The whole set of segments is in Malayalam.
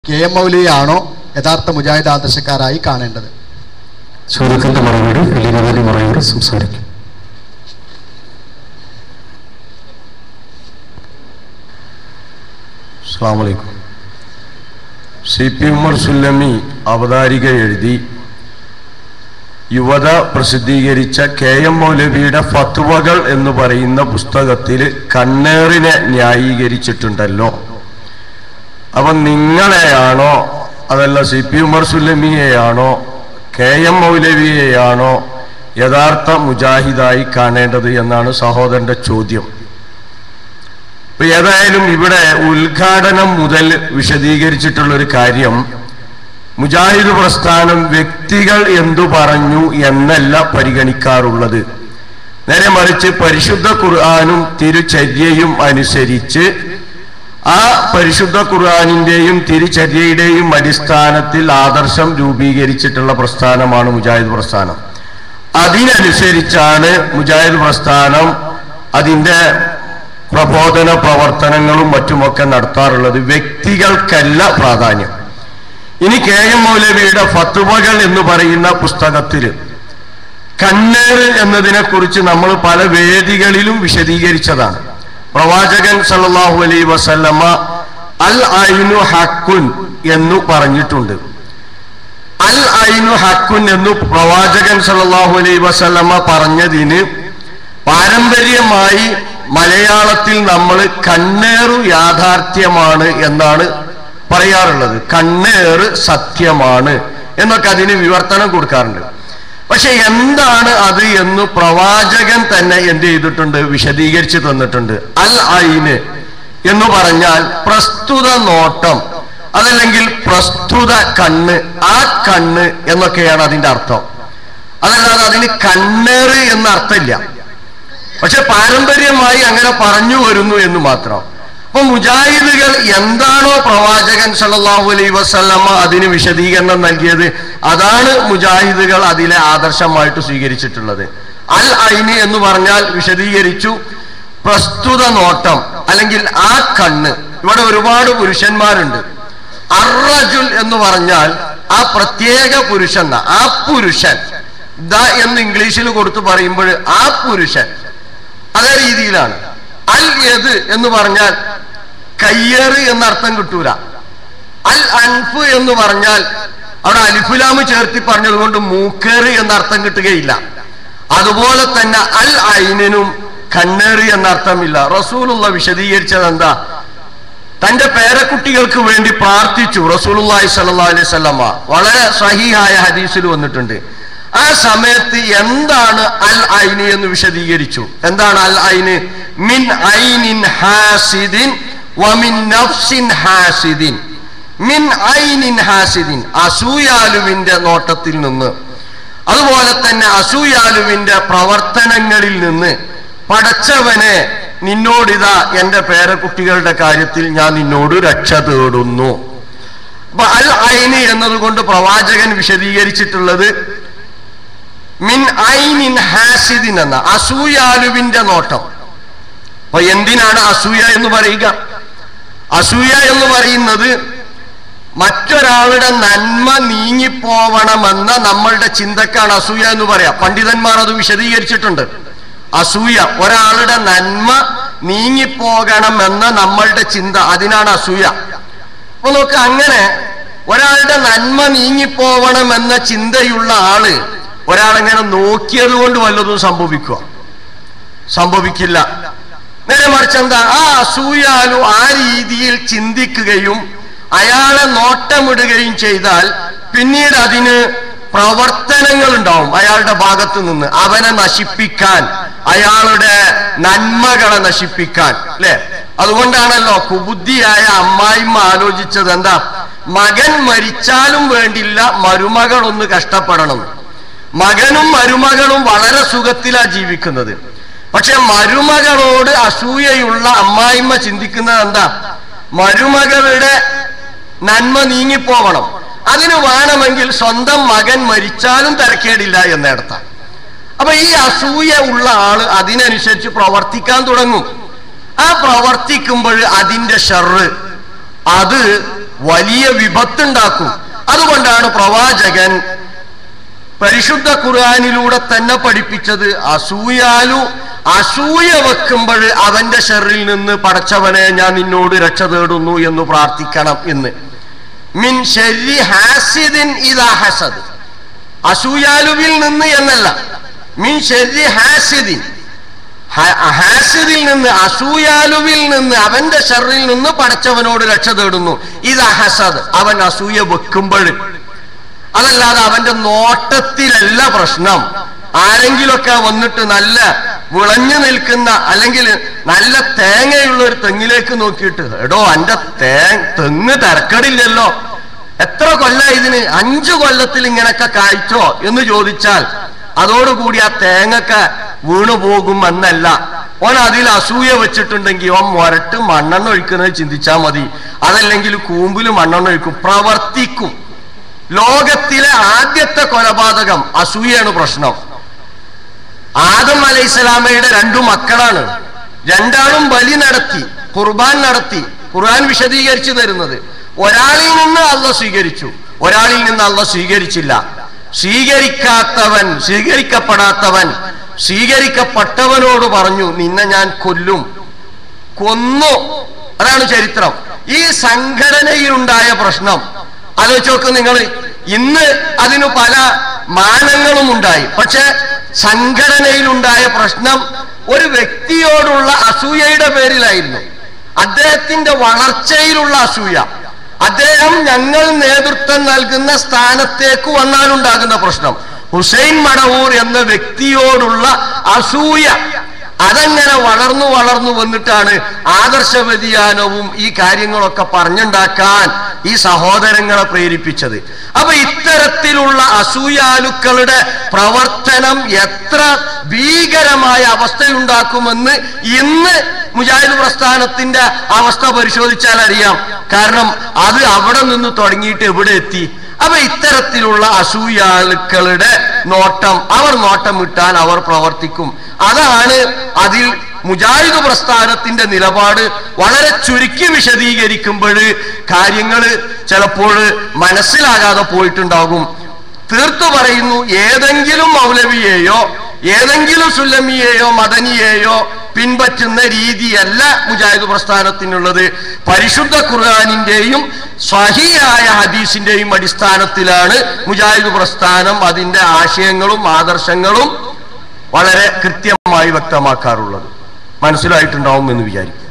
കെ എം മൗലിയാണോ യഥാർത്ഥ മുജാഹിദ് ആദർശക്കാരായി കാണേണ്ടത് ചോദ്യത്തിന്റെ മറുപടി എലിനവലി മറയൂർ സംസാരിക്കും അസ്സാമലൈക്കും സി പി ഉമർ സുല്ലമി അവതാരിക എഴുതി യുവത പ്രസിദ്ധീകരിച്ച കെ എം മൗലവിയുടെ ഫത്വകൾ എന്ന് പറയുന്ന പുസ്തകത്തിൽ കണ്ണേറിനെ ന്യായീകരിച്ചിട്ടുണ്ടല്ലോ അപ്പം നിങ്ങളെയാണോ അതല്ല സി പി ഉമർ സുല്ലമിയെയാണോ കെ എം മൗലവിയെയാണോ യഥാർത്ഥ മുജാഹിദായി കാണേണ്ടത് എന്നാണ് സഹോദരന്റെ ചോദ്യം ഇപ്പൊ ഏതായാലും ഇവിടെ ഉദ്ഘാടനം മുതൽ വിശദീകരിച്ചിട്ടുള്ള ഒരു കാര്യം മുജാഹിദ് പ്രസ്ഥാനം വ്യക്തികൾ എന്തു പറഞ്ഞു എന്നല്ല പരിഗണിക്കാറുള്ളത് നേരെ മറിച്ച് പരിശുദ്ധ ഖുർആാനും തിരുചര്യയും അനുസരിച്ച് ആ പരിശുദ്ധ ഖുർആാനിന്റെയും തിരുചര്യയുടെയും അടിസ്ഥാനത്തിൽ ആദർശം രൂപീകരിച്ചിട്ടുള്ള പ്രസ്ഥാനമാണ് മുജാഹിദ് പ്രസ്ഥാനം അതിനനുസരിച്ചാണ് മുജാഹിദ് പ്രസ്ഥാനം അതിന്റെ പ്രബോധന പ്രവർത്തനങ്ങളും മറ്റുമൊക്കെ നടത്താറുള്ളത് വ്യക്തികൾക്കല്ല പ്രാധാന്യം ഇനി കെ എം മൗലവിയുടെ ഫത്തുവകൾ എന്ന് പറയുന്ന പുസ്തകത്തിൽ കണ്ണേറ് എന്നതിനെ കുറിച്ച് നമ്മൾ പല വേദികളിലും വിശദീകരിച്ചതാണ് പ്രവാചകൻ സല്ലല്ലാഹു അലൈഹി വസല്ലമ അൽ ഐനു ഹക്കുൻ എന്നു പറഞ്ഞിട്ടുണ്ട് അൽ ഐനു ഹക്കുൻ എന്നു പ്രവാചകൻ സല്ലല്ലാഹു അലൈഹി വസല്ലമ പറഞ്ഞതിന് പാരമ്പര്യമായി മലയാളത്തിൽ നമ്മൾ കണ്ണേറു യാഥാർത്ഥ്യമാണ് എന്നാണ് പറയാറുള്ളത് കണ്ണേറ് സത്യമാണ് എന്നൊക്കെ അതിന് വിവർത്തനം കൊടുക്കാറുണ്ട് പക്ഷെ എന്താണ് അത് എന്ന് പ്രവാചകൻ തന്നെ എന്ത് ചെയ്തിട്ടുണ്ട് വിശദീകരിച്ച് തന്നിട്ടുണ്ട് അൽ ഐന് എന്ന് പറഞ്ഞാൽ പ്രസ്തുത നോട്ടം അതല്ലെങ്കിൽ പ്രസ്തുത കണ്ണ് ആ കണ്ണ് എന്നൊക്കെയാണ് അതിന്റെ അർത്ഥം അതല്ലാതെ അതിന് കണ്ണേറ് എന്ന അർത്ഥമില്ല പക്ഷെ പാരമ്പര്യമായി അങ്ങനെ പറഞ്ഞു വരുന്നു എന്ന് മാത്രം അപ്പൊ മുജാഹിദുകൾ എന്താണോ പ്രവാചകൻ സല്ലല്ലാഹു അലൈഹി വസല്ലമ അതിന് വിശദീകരണം നൽകിയത് അതാണ് മുജാഹിദുകൾ അതിലെ ആദർശമായിട്ട് സ്വീകരിച്ചിട്ടുള്ളത് അൽ ഐന് എന്ന് പറഞ്ഞാൽ വിശദീകരിച്ചു പ്രസ്തുത നോട്ടം അല്ലെങ്കിൽ ആ കണ്ണ് ഇവിടെ ഒരുപാട് പുരുഷന്മാരുണ്ട് അറജുൽ എന്ന് പറഞ്ഞാൽ ആ പ്രത്യേക പുരുഷൻ ആ പുരുഷൻ ദ എന്ന് ഇംഗ്ലീഷിൽ കൊടുത്ത് പറയുമ്പോൾ ആ പുരുഷൻ അതേ രീതിയിലാണ് അൽ യദ് എന്ന് പറഞ്ഞാൽ കയ്യേറ് എന്ന അർത്ഥം കിട്ടൂല അൽ അൻഫ് എന്ന് പറഞ്ഞാൽ അവിടെ അലിഫുലാമ് ചേർത്തി പറഞ്ഞതുകൊണ്ട് മൂക്കേറ് എന്ന അർത്ഥം കിട്ടുകയില്ല അതുപോലെ തന്നെ അൽ ഐനിനും കണ്ണേറ് എന്ന അർത്ഥമില്ല റസൂലുള്ള വിശദീകരിച്ചത് എന്താ തന്റെ പേരക്കുട്ടികൾക്ക് വേണ്ടി പ്രാർത്ഥിച്ചു റസൂലുള്ളാഹി സ്വല്ലല്ലാഹു അലൈഹി വസല്ലമ വളരെ സഹിഹായ ഹദീസിൽ വന്നിട്ടുണ്ട് ആ സമയത്ത് എന്താണ് അൽ ഐന് എന്ന് വിശദീകരിച്ചു എന്താണ് അൽ ഐന് മിൻ ഐനിൻ ഹാസിദിൻ വമിൻ നഫ്സിൻ ഹാസിദിൻ മിൻ ഐനിൻ ഹാസിദിൻ അസൂയാലുവിന്റെ നോട്ടത്തിൽ നിന്ന് അതുപോലെ തന്നെ അസൂയാലുവിന്റെ പ്രവർത്തനങ്ങളിൽ നിന്ന് പടച്ചവനെ നിന്നോടിതാ എന്റെ പേരക്കുട്ടികളുടെ കാര്യത്തിൽ ഞാൻ നിന്നോട് രക്ഷ തേടുന്നു അപ്പൊ അൽ ഐന് എന്നതുകൊണ്ട് പ്രവാചകൻ വിശദീകരിച്ചിട്ടുള്ളത് മിൻ ഐനിൻ ഹാസിദിൻ എന്ന അസൂയാലുവിന്റെ നോട്ടം അപ്പൊ എന്തിനാണ് അസൂയ എന്ന് പറയുക അസൂയ എന്ന് പറയുന്നത് മറ്റൊരാളുടെ നന്മ നീങ്ങിപ്പോവണമെന്ന നമ്മളുടെ ചിന്തക്കാണ് അസൂയ എന്ന് പറയാം പണ്ഡിതന്മാർ അത് വിശദീകരിച്ചിട്ടുണ്ട് അസൂയ ഒരാളുടെ നന്മ നീങ്ങിപ്പോകണമെന്ന നമ്മളുടെ ചിന്ത അതിനാണ് അസൂയ അപ്പൊ നോക്ക് അങ്ങനെ ഒരാളുടെ നന്മ നീങ്ങിപ്പോവണമെന്ന ചിന്തയുള്ള ആള് ഒരാളെങ്ങനെ നോക്കിയത് കൊണ്ട് വല്ലതും സംഭവിക്കുക സംഭവിക്കില്ല നേരെ മറിച്ച് എന്താ ആ അസൂയാലു ആ രീതിയിൽ ചിന്തിക്കുകയും അയാളെ നോട്ടമിടുകയും ചെയ്താൽ പിന്നീട് അതിന് പ്രവർത്തനങ്ങൾ ഉണ്ടാവും അയാളുടെ ഭാഗത്ത് നിന്ന് അവനെ നശിപ്പിക്കാൻ അയാളുടെ നന്മകളെ നശിപ്പിക്കാൻ അല്ലെ അതുകൊണ്ടാണല്ലോ കുബുദ്ധിയായ അമ്മായിമ്മ ആലോചിച്ചത് എന്താ മകൻ മരിച്ചാലും വേണ്ടില്ല മരുമകൾ ഒന്ന് കഷ്ടപ്പെടണം മകനും മരുമകളും വളരെ സുഖത്തിലാ ജീവിക്കുന്നത് പക്ഷെ മരുമകളോട് അസൂയയുള്ള അമ്മായിമ്മ ചിന്തിക്കുന്നത് എന്താ മരുമകളുടെ നന്മ നീങ്ങിപ്പോവണം അതിന് വേണമെങ്കിൽ സ്വന്തം മകൻ മരിച്ചാലും തിരക്കേടില്ല എന്നിടത്താണ് അപ്പൊ ഈ അസൂയ ഉള്ള ആള് അതിനനുസരിച്ച് പ്രവർത്തിക്കാൻ തുടങ്ങും ആ പ്രവർത്തിക്കുമ്പോൾ അതിന്റെ ഷെറ് അത് വലിയ വിപത്തുണ്ടാക്കും അതുകൊണ്ടാണ് പ്രവാചകൻ പരിശുദ്ധ ഖുർആാനിലൂടെ തന്നെ പഠിപ്പിച്ചത് അസൂയാലു അസൂയ വെക്കുമ്പോൾ അവന്റെ ഷെറിൽ നിന്ന് പടച്ചവനെ ഞാൻ നിന്നോട് രക്ഷ തേടുന്നു എന്ന് പ്രാർത്ഥിക്കണം എന്ന് മിൻ ഷെരി ഹാസിദിൻ ഇതാ ഹസദ് അസൂയാലുവിൽ നിന്ന് എന്നല്ല മിൻ ഷെരി ഹാസിദിൻ ഹ- ഹാസിദിൽ നിന്ന് അസൂയാലുവിൽ നിന്ന് അവന്റെ ഷെറിൽ നിന്ന് പടച്ചവനോട് രക്ഷ തേടുന്നു ഇത് ഹസദ് അവൻ അസൂയ വെക്കുമ്പോൾ അതല്ലാതെ അവന്റെ നോട്ടത്തിലല്ല പ്രശ്നം ആരെങ്കിലൊക്കെ വന്നിട്ട് നല്ല വിളഞ്ഞു നിൽക്കുന്ന അല്ലെങ്കിൽ നല്ല തേങ്ങയുള്ള ഒരു തെങ്ങിലേക്ക് നോക്കിയിട്ട് എടോ എന്റെ തേ തെങ്ങ് തിരക്കടില്ലല്ലോ എത്ര കൊല്ല ഇതിന് അഞ്ചു കൊല്ലത്തിൽ ഇങ്ങനൊക്കെ കായ്ച്ചോ എന്ന് ചോദിച്ചാൽ അതോടുകൂടി ആ തേങ്ങൊക്കെ വീണു പോകും എന്നല്ല ഓൻ അതിൽ അസൂയ വെച്ചിട്ടുണ്ടെങ്കിൽ ഓൻ മുരട്ട് മണ്ണെണ്ണ ഒഴിക്കുന്നത് ചിന്തിച്ചാൽ മതി അതല്ലെങ്കിൽ കൂമ്പിൽ മണ്ണെണ്ണ ഒഴിക്കും പ്രവർത്തിക്കും ലോകത്തിലെ ആദ്യത്തെ കൊലപാതകം അസൂയാണ് പ്രശ്നം ആദം അലൈഹിസ്സലാമയുടെ രണ്ടു മക്കളാണ് രണ്ടാളും ബലി നടത്തി ഖുർബാൻ നടത്തി ഖുർആൻ വിശദീകരിച്ചു തരുന്നത് ഒരാളിൽ നിന്ന് അല്ല സ്വീകരിച്ചു ഒരാളിൽ നിന്ന് അല്ല സ്വീകരിച്ചില്ല സ്വീകരിക്കാത്തവൻ സ്വീകരിക്കപ്പെടാത്തവൻ സ്വീകരിക്കപ്പെട്ടവനോട് പറഞ്ഞു നിന്നെ ഞാൻ കൊല്ലും കൊന്നു അതാണ് ചരിത്രം ഈ സംഘടനയിലുണ്ടായ പ്രശ്നം ആലോചിച്ച് നോക്ക് നിങ്ങൾ ഇന്ന് അതിന് പല മാനങ്ങളും ഉണ്ടായി പക്ഷെ സംഘടനയിലുണ്ടായ പ്രശ്നം ഒരു വ്യക്തിയോടുള്ള അസൂയയുടെ പേരിലായിരുന്നു അദ്ദേഹത്തിന്റെ വളർച്ചയിലുള്ള അസൂയ അദ്ദേഹം ഞങ്ങൾ നേതൃത്വം നൽകുന്ന സ്ഥാനത്തേക്ക് വന്നാലുണ്ടാകുന്ന പ്രശ്നം ഹുസൈൻ മടവൂർ എന്ന വ്യക്തിയോടുള്ള അസൂയ അതങ്ങനെ വളർന്നു വളർന്നു വന്നിട്ടാണ് ആദർശ വ്യതിയാനവും ഈ കാര്യങ്ങളൊക്കെ പറഞ്ഞുണ്ടാക്കാൻ ഈ സഹോദരങ്ങളെ പ്രേരിപ്പിച്ചത് അപ്പൊ ഇത്തരത്തിലുള്ള അസൂയാലുക്കളുടെ പ്രവർത്തനം എത്ര ഭീകരമായ അവസ്ഥയുണ്ടാക്കുമെന്ന് ഇന്ന് മുജാഹിദ് പ്രസ്ഥാനത്തിന്റെ അവസ്ഥ പരിശോധിച്ചാൽ അറിയാം കാരണം അത് അവിടെ നിന്ന് തുടങ്ങിയിട്ട് എവിടെ എത്തി അപ്പൊ ഇത്തരത്തിലുള്ള അസൂയാളുക്കളുടെ നോട്ടം അവർ നോട്ടം വിട്ടാൽ അവർ പ്രവർത്തിക്കും അതാണ് അതിൽ മുജാഹിദ് പ്രസ്ഥാനത്തിന്റെ നിലപാട് വളരെ ചുരുക്കി വിശദീകരിക്കുമ്പോൾ കാര്യങ്ങൾ ചിലപ്പോൾ മനസ്സിലാകാതെ പോയിട്ടുണ്ടാകും തീർത്തു പറയുന്നു ഏതെങ്കിലും മൗലവിയെയോ ഏതെങ്കിലും സുല്ലമിയെയോ മദനിയെയോ പിൻപറ്റുന്ന രീതിയല്ല മുജാഹിദ് പ്രസ്ഥാനത്തിനുള്ളത് പരിശുദ്ധ ഖുർആാനിന്റെയും സ്വഹിയായ ഹദീസിന്റെയും അടിസ്ഥാനത്തിലാണ് മുജാഹിദ് പ്രസ്ഥാനം അതിന്റെ ആശയങ്ങളും ആദർശങ്ങളും വളരെ കൃത്യമായി വ്യക്തമാക്കാറുള്ളത് മനസ്സിലായിട്ടുണ്ടാവും എന്ന് വിചാരിക്കും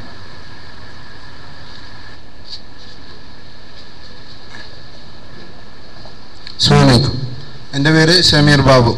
സുഹൃത്തുക്കൾ എൻ്റെ പേര് ഷമീർ ബാബു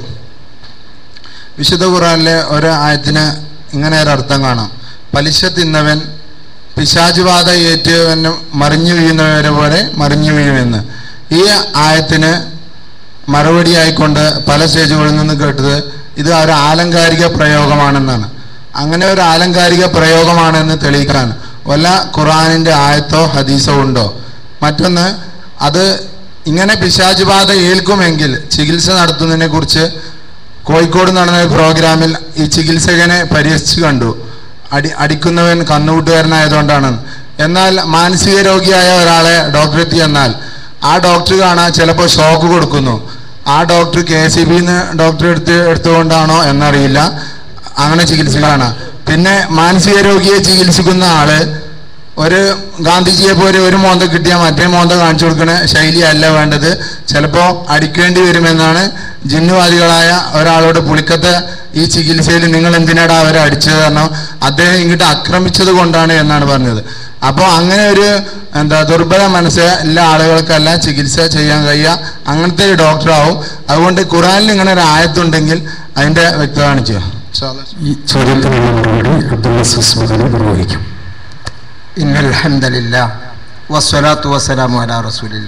വിശുദ്ധ ഖുറാനിലെ ഒരു ആയത്തിന് ഇങ്ങനെ ഒരു അർത്ഥം കാണാം പലിശ തിന്നവൻ പിശാചുബാധ ഏറ്റവന് മറിഞ്ഞു വീഴുന്നവരെ പോലെ മറിഞ്ഞു വീഴുമെന്ന് ഈ ആയത്തിന് മറുപടിയായിക്കൊണ്ട് പല സ്റ്റേജുകളിൽ നിന്ന് കേട്ടത് ഇത് ഒരു ആലങ്കാരിക പ്രയോഗമാണെന്നാണ് അങ്ങനെ ഒരു ആലങ്കാരിക പ്രയോഗമാണെന്ന് തെളിയിക്കാൻ വല്ല ഖുറാനിൻ്റെ ആയത്തോ ഹദീസോ ഉണ്ടോ മറ്റൊന്ന് അത് ഇങ്ങനെ പിശാചുബാധ ഏൽക്കുമെങ്കിൽ ചികിത്സ നടത്തുന്നതിനെ കുറിച്ച് കോഴിക്കോട് നടന്ന ഒരു പ്രോഗ്രാമിൽ ഈ ചികിത്സകനെ പരിഹസിച്ചു കണ്ടു അടി അടിക്കുന്നവൻ കന്നുകൂട്ടുകാരനായതുകൊണ്ടാണ് എന്നാൽ മാനസിക രോഗിയായ ഒരാളെ ഡോക്ടറെ എത്തി എന്നാൽ ആ ഡോക്ടർ കാണാൻ ചിലപ്പോൾ ഷോക്ക് കൊടുക്കുന്നു ആ ഡോക്ടർ കെ സി ബിന്ന് ഡോക്ടറെ എടുത്ത് എടുത്തുകൊണ്ടാണോ എന്നറിയില്ല അങ്ങനെ ചികിത്സകളാണ് പിന്നെ മാനസിക രോഗിയെ ചികിത്സിക്കുന്ന ആള് ഒരു ഗാന്ധിജിയെ പോലെ ഒരു മോന്ത കിട്ടിയാൽ മറ്റേ മോന്ത കാണിച്ചു കൊടുക്കുന്ന ശൈലിയല്ല വേണ്ടത് ചിലപ്പോൾ അടിക്കേണ്ടി വരുമെന്നാണ് ജിന്നുവാദികളായ ഒരാളോട് പുളിക്കത്തെ ഈ ചികിത്സയിൽ നിങ്ങൾ എന്തിനാടാ അവരെ അടിച്ചത് കാരണം അദ്ദേഹം ഇങ്ങോട്ട് ആക്രമിച്ചത് കൊണ്ടാണ് എന്നാണ് പറഞ്ഞത് അപ്പോൾ അങ്ങനെ ഒരു എന്താ ദുർബല മനസ്സ് എല്ലാ ആളുകൾക്കെല്ലാം ചികിത്സ ചെയ്യാൻ കഴിയുക അങ്ങനത്തെ ഒരു ഡോക്ടറാവും അതുകൊണ്ട് ഖുറാനിൽ ഇങ്ങനെ ഒരു ആയത്തുണ്ടെങ്കിൽ അതിന്റെ വ്യക്തത കാണിച്ചു ഈ ചോദ്യത്തിനുള്ള മറുപടി അബ്ദുൽ അസീസ് മദനി നിർവഹിക്കും ഇന്ന അൽഹംദലില്ല വസ്വലാത്തു വസ്സലാമു അലാ റസൂലില്ല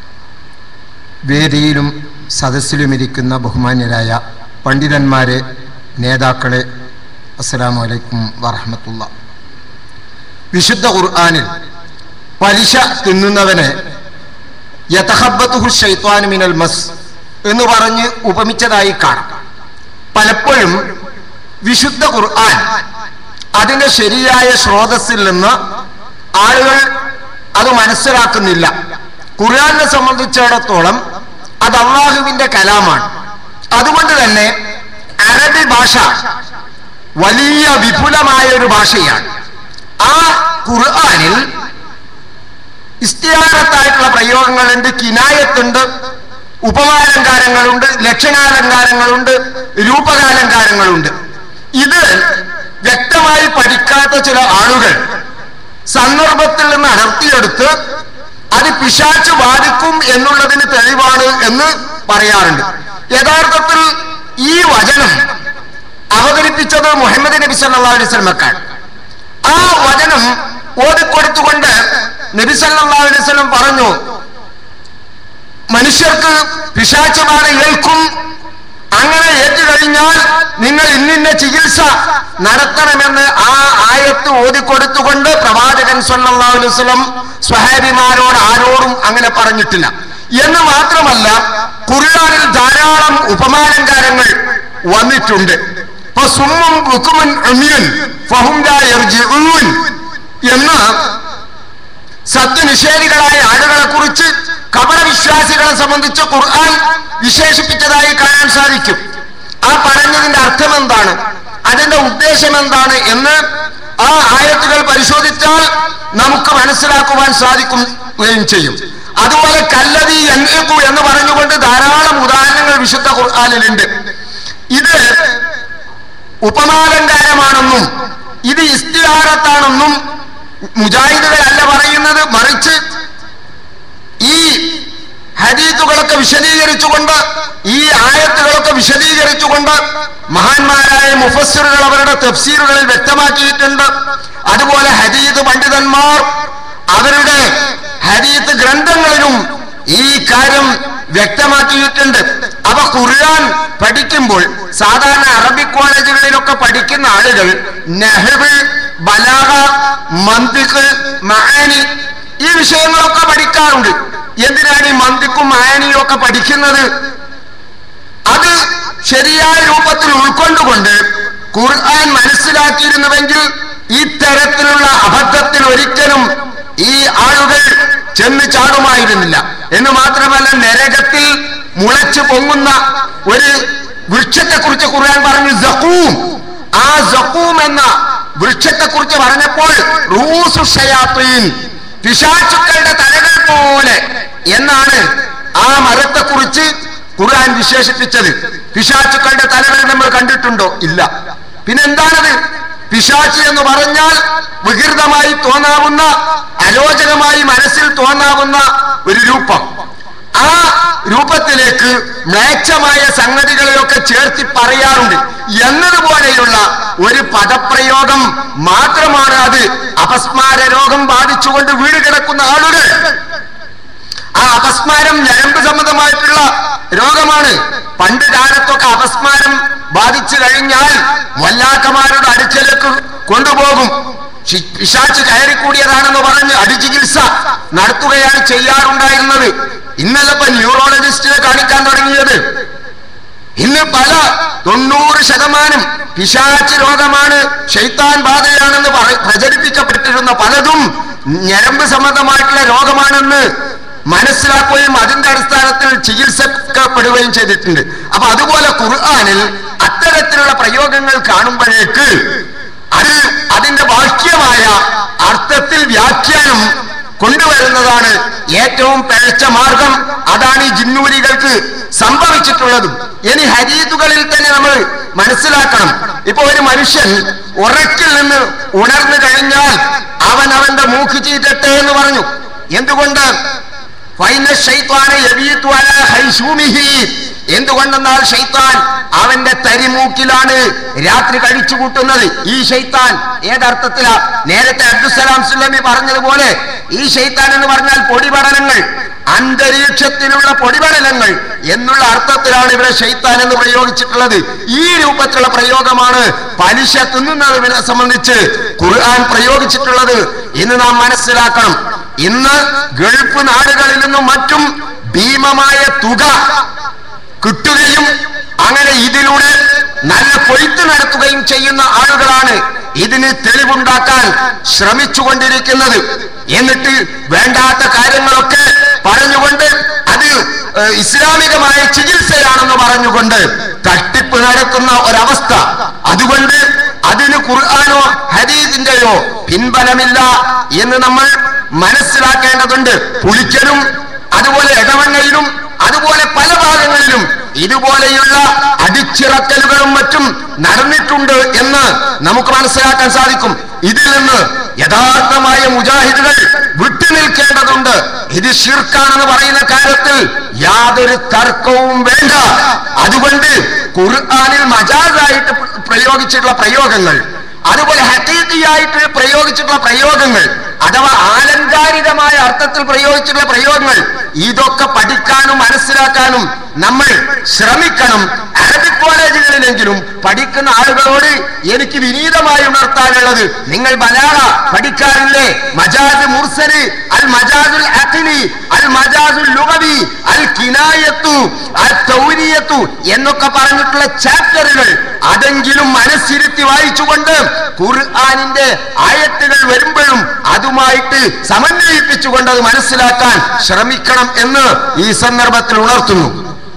വേദിയിലും സദസ്സിലും ഇരിക്കുന്ന ബഹുമാന്യരായ പണ്ഡിതന്മാരെ നേതാക്കളെ അസ്സലാമു അലൈക്കും വറഹമത്തുള്ള വിശുദ്ധ ഖുർആനിൽ പലിശ തിന്നുന്നവനെ യഥഹബത്തുഹു ഷൈത്വാനു മിനൽ മസ് എന്ന് പറഞ്ഞ് ഉപമിച്ചതായി കാണാം പലപ്പോഴും വിശുദ്ധ ഖുർആൻ അതിന്റെ ശരിയായ സ്രോതസ്സിൽ നിന്ന് ആളുകൾ അത് മനസ്സിലാക്കുന്നില്ല ഖുർആനെ സംബന്ധിച്ചിടത്തോളം അത് അള്ളാഹുവിന്റെ കലാമാണ് അതുകൊണ്ട് തന്നെ അറബി ഭാഷ വലിയ വിപുലമായ ഒരു ഭാഷയാണ് ആ ഖുർആനിൽ ഇസ്തിയാറത്തായിട്ടുള്ള പ്രയോഗങ്ങളുണ്ട് കിനായത്തുണ്ട് ഉപമാലങ്കാരങ്ങളുണ്ട് ലക്ഷണാലങ്കാരങ്ങളുണ്ട് രൂപകാലങ്കാരങ്ങളുണ്ട് ഇത് വ്യക്തമായി പഠിക്കാത്ത ചില ആളുകൾ സന്ദർഭത്തിൽ നിന്ന് അടർത്തിയെടുത്ത് അത് പിശാച്ച് ബാധിക്കും എന്നുള്ളതിന് തെളിവാണ് എന്ന് പറയാറുണ്ട് യഥാർത്ഥത്തിൽ ഈ വചനം അവതരിപ്പിച്ചത് മുഹമ്മദ് നബി സല്ലല്ലാഹു അലൈഹി വസല്ലമക്കാണ് ആ വചനം ഓടിക്കൊടുത്തുകൊണ്ട് നബി സല്ലല്ലാഹു അലൈഹി വസല്ലം പറഞ്ഞു മനുഷ്യർക്ക് പിശാചുബാധ ഏൽക്കും അങ്ങനെ ഏറ്റുകഴിഞ്ഞാൽ നിങ്ങൾ ഇന്നിന്ന ചികിത്സ നടത്തണമെന്ന് ആ ആയത്ത് ഓതിക്കൊടുത്തുകൊണ്ട് പ്രവാചകൻ സല്ലല്ലാഹു അലൈഹി വസല്ലം സ്വഹാബിമാരോട് ആരോടും അങ്ങനെ പറഞ്ഞിട്ടില്ല എന്ന് മാത്രമല്ല ഖുർആനിൽ ധാരാളം ഉപമാലങ്കാരങ്ങൾ വന്നിട്ടുണ്ട് ഇപ്പൊ സുമ്മും ബുക്കുമുൻ ഉമിയൻ ഫഹും ലാ യർജിഊൻ എന്ന് സത്യനിഷേധികളായ ആളുകളെ കുറിച്ച് കപടവിശ്വാസികളെ സംബന്ധിച്ച് ഖുർആൻ വിശേഷിപ്പിച്ചതായി കാണാൻ സാധിക്കും ആ പറഞ്ഞതിന്റെ അർത്ഥം എന്താണ് അതിന്റെ ഉദ്ദേശം എന്താണ് എന്ന് ആ ആയത്തുകൾ പരിശോധിച്ചാൽ നമുക്ക് മനസ്സിലാക്കുവാൻ സാധിക്കുകയും ചെയ്യും അതുപോലെ കല്ലതി എൻകു എന്ന് പറഞ്ഞുകൊണ്ട് ധാരാളം ഉദാഹരണങ്ങൾ വിശുദ്ധ ഖുർആാനിലുണ്ട് ഇത് ഉപമാലങ്കാരമാണെന്നും ഇത് ഇസ്തിഹാരത്താണെന്നും മുജാഹിദുകളല്ല പറയുന്നത് മറിച്ച് ഈ ഹദീത്തുകളൊക്കെ വിശദീകരിച്ചുകൊണ്ട് ഈ ആയത്തുകളൊക്കെ വിശദീകരിച്ചുകൊണ്ട് മഹാന്മാരായ മുഫസ്സിറുകൾ അവരുടെ തഫ്സീറുകളിൽ വ്യക്തമാക്കിയിട്ടുണ്ട് അതുപോലെ ഹദീത്ത് പണ്ഡിതന്മാർ അവരുടെ ഹദീത്ത് ഗ്രന്ഥങ്ങളിലും ഈ കാര്യം വ്യക്തമാക്കിയിട്ടുണ്ട് അവ ഖുർആൻ പഠിക്കുമ്പോൾ സാധാരണ അറബിക് കോളേജുകളിലൊക്കെ പഠിക്കുന്ന ആളുകൾ നെഹ്ബ് ബലാഗ മന്തിക്ക് മഹാനി ഈ വിഷയങ്ങളൊക്കെ പഠിക്കാറുണ്ട് എന്തിനാണ് ഈ മന്തിക്കും മഹാനിയും ഒക്കെ പഠിക്കുന്നത് അത് ശരിയായ രൂപത്തിൽ ഉൾക്കൊണ്ടുകൊണ്ട് ഖുർആൻ മനസ്സിലാക്കിയിരുന്നുവെങ്കിൽ ഈ തരത്തിലുള്ള അബദ്ധത്തിൽ ഒരിക്കലും ഈ ആളുകൾ ചെന്ന് ചാടുമായിരുന്നില്ല എന്ന് മാത്രമല്ല നരകത്തിൽ മുളച്ചു പൊങ്ങുന്ന ഒരു വൃക്ഷത്തെ കുറിച്ച് ഖുർആൻ പറഞ്ഞു സഖൂം ആ സഖൂം എന്ന വൃക്ഷത്തെ കുറിച്ച് പറഞ്ഞപ്പോൾ റൂസു ഷയാത്തീൻ പിശാചുക്കളുടെ തലകൾ പോലെ എന്നാണ് ആ മരത്തെ കുറിച്ച് ഖുർആൻ വിശേഷിപ്പിച്ചത് പിശാചുക്കളുടെ തലകൾ നമ്മൾ കണ്ടിട്ടുണ്ടോ ഇല്ല പിന്നെന്താണത് പിശാചി എന്ന് പറഞ്ഞാൽ വികൃതമായി തോന്നാവുന്ന അരോചകമായി മനസ്സിൽ തോന്നാവുന്ന ഒരു രൂപം ആ രൂപത്തിലേക്ക് മ്ലേച്ഛമായ സംഗതികളെയൊക്കെ ചേർത്തി പറയാറുണ്ട് എന്നതുപോലെയുള്ള ഒരു പദപ്രയോഗം മാത്രമാണ് അത് അപസ്മാര രോഗം ബാധിച്ചുകൊണ്ട് വീട് കിടക്കുന്ന ആളുകൾ ആ അപസ്മാരം ഞരമ്പ് സംബന്ധമായിട്ടുള്ള രോഗമാണ് പണ്ട് കാലത്തൊക്കെ അപസ്മാരം ബാധിച്ചു കഴിഞ്ഞാൽ വല്ലാക്കമാരുടെ അടുക്കലേക്ക് കൊണ്ടുപോകും ശി- പിശാച്ച് കയറിക്കൂടിയതാണെന്ന് പറഞ്ഞ് അടിചികിത്സ നടത്തുകയാണ് ചെയ്യാറുണ്ടായിരുന്നത് ഇന്നലെ ഇപ്പൊ ന്യൂറോളജിസ്റ്റിനെ കാണിക്കാൻ തുടങ്ങിയത് ഇന്ന് പല തൊണ്ണൂറ് ശതമാനം പിശാച്ച് രോഗമാണ് ഷെയ്ത്താൻ ബാധയാണെന്ന് പറ- പ്രചരിപ്പിക്കപ്പെട്ടിരുന്ന പലതും ഞരമ്പ് സംബന്ധമായിട്ടുള്ള രോഗമാണെന്ന് മനസ്സിലാക്കുകയും അതിന്റെ അടിസ്ഥാനത്തിൽ ചികിത്സിക്കപ്പെടുകയും ചെയ്തിട്ടുണ്ട് അപ്പൊ അതുപോലെ ഖുർആാനിൽ അത്തരത്തിലുള്ള പ്രയോഗങ്ങൾ കാണുമ്പോഴേക്ക് അത് അതിന്റെ ബാഹ്യമായ അർത്ഥത്തിൽ വ്യാഖ്യാനം കൊണ്ടുവരുന്നതാണ് ഏറ്റവും പിഴച്ച മാർഗം അതാണ് ഈ ജിന്നൂരികൾക്ക് സംഭവിച്ചിട്ടുള്ളതും ഇനി ഹരീതുകളിൽ തന്നെ നമ്മൾ മനസ്സിലാക്കണം ഇപ്പൊ ഒരു മനുഷ്യൻ ഉറക്കിൽ നിന്ന് ഉണർന്നു കഴിഞ്ഞാൽ അവൻ അവന്റെ മൂക്ക് ചീറ്റട്ടെ എന്ന് പറഞ്ഞു എന്തുകൊണ്ട് ഫൈന ശൈത്വാന യബീതു അലാ ഹൈശൂമിഹി. എന്തുകൊണ്ടെന്നാൽ ഷൈത്താൻ അവന്റെ തരിമൂക്കിലാണ് രാത്രി കഴിച്ചു കൂട്ടുന്നത് ഈ ഷൈത്താൻ ഏതർത്ഥത്തിലാ നേരത്തെ അബ്ദുസലാം സുല്ലമി പറഞ്ഞതുപോലെ ഈ ഷൈത്താൻ എന്ന് പറഞ്ഞാൽ പൊടിപടലങ്ങൾ അന്തരീക്ഷത്തിലുള്ള പൊടിപടലങ്ങൾ എന്നുള്ള അർത്ഥത്തിലാണ് ഇവിടെ ഷൈത്താൻ എന്ന് പ്രയോഗിച്ചിട്ടുള്ളത് ഈ രൂപത്തിലുള്ള പ്രയോഗമാണ് പലിശ തിന്നുന്നതിനെ സംബന്ധിച്ച് ഖുർആൻ പ്രയോഗിച്ചിട്ടുള്ളത് എന്ന് നാം മനസ്സിലാക്കണം ഇന്ന് ഗൾഫ് നാടുകളിൽ നിന്നും മറ്റും ഭീമമായ തുക കിട്ടുകയും അങ്ങനെ ഇതിലൂടെ നല്ല കൊയ്ത്ത് നടത്തുകയും ചെയ്യുന്ന ആളുകളാണ് ഇതിന് തെളിവുണ്ടാക്കാൻ ശ്രമിച്ചുകൊണ്ടിരിക്കുന്നത് എന്നിട്ട് വേണ്ടാത്ത കാര്യങ്ങളൊക്കെ പറഞ്ഞുകൊണ്ട് അത് ഏഹ്, ഇസ്ലാമികമായ ചികിത്സയാണെന്ന് പറഞ്ഞുകൊണ്ട് തട്ടിപ്പ് നടക്കുന്ന ഒരവസ്ഥ അതുകൊണ്ട് അതിന് ഖുർആാനോ ഹദീദിന്റെയോ പിൻബലമില്ല എന്ന് നമ്മൾ മനസ്സിലാക്കേണ്ടതുണ്ട് പുളിക്കലും അതുപോലെ ഇടവങ്ങളിലും അതുപോലെ പല ഭാഗങ്ങളിലും ഇതുപോലെയുള്ള അടിച്ചിറക്കലുകളും മറ്റും നടന്നിട്ടുണ്ട് എന്ന് നമുക്ക് മനസ്സിലാക്കാൻ സാധിക്കും ഇതിൽ നിന്ന് യഥാർത്ഥമായ മുജാഹിദുകൾ വിട്ടുനിൽക്കേണ്ടതുണ്ട് ഇത് ഷിർക്കാണെന്ന് പറയുന്ന കാര്യത്തിൽ യാതൊരു തർക്കവും വേണ്ട അതുകൊണ്ട് ഖുർആാനിൽ മജാസായിട്ട് പ്ര- പ്രയോഗിച്ചിട്ടുള്ള പ്രയോഗങ്ങൾ അതുപോലെ ഹക്കീക്കിയായിട്ട് പ്രയോഗിച്ചിട്ടുള്ള പ്രയോഗങ്ങൾ അഥവാ ആലങ്കാരികമായ അർത്ഥത്തിൽ പ്രയോഗിച്ചിട്ടുള്ള പ്രയോഗങ്ങൾ ഇതൊക്കെ പഠിക്കാനും മനസ്സിലാക്കാനും നമ്മൾ ശ്രമിക്കണം അറബിക് കോളേജുകളിലെങ്കിലും പഠിക്കുന്ന ആളുകളോട് എനിക്ക് വിനീതമായി ഉണർത്താനുള്ളത് നിങ്ങൾ ബലാറ പഠിക്കാറില്ലേ മജാസ് മുർസല് അൽ മജാസുൽ അഖിലി അൽ മജാസുൽ ലുഗവി അൽ കിനായത്തു അൽ തൗരിയത്തു എന്നൊക്കെ പറഞ്ഞിട്ടുള്ള ചാപ്റ്ററുകൾ അതെങ്കിലും മനസ്സിരുത്തി വായിച്ചുകൊണ്ട് ഖുർആാനിന്റെ ആയത്തുകൾ വരുമ്പോഴും അതുമായിട്ട് സമന്വയിപ്പിച്ചുകൊണ്ട് അത് മനസ്സിലാക്കാൻ ശ്രമിക്കണം എന്ന് ഈ സന്ദർഭത്തിൽ ഉണർത്തുന്നു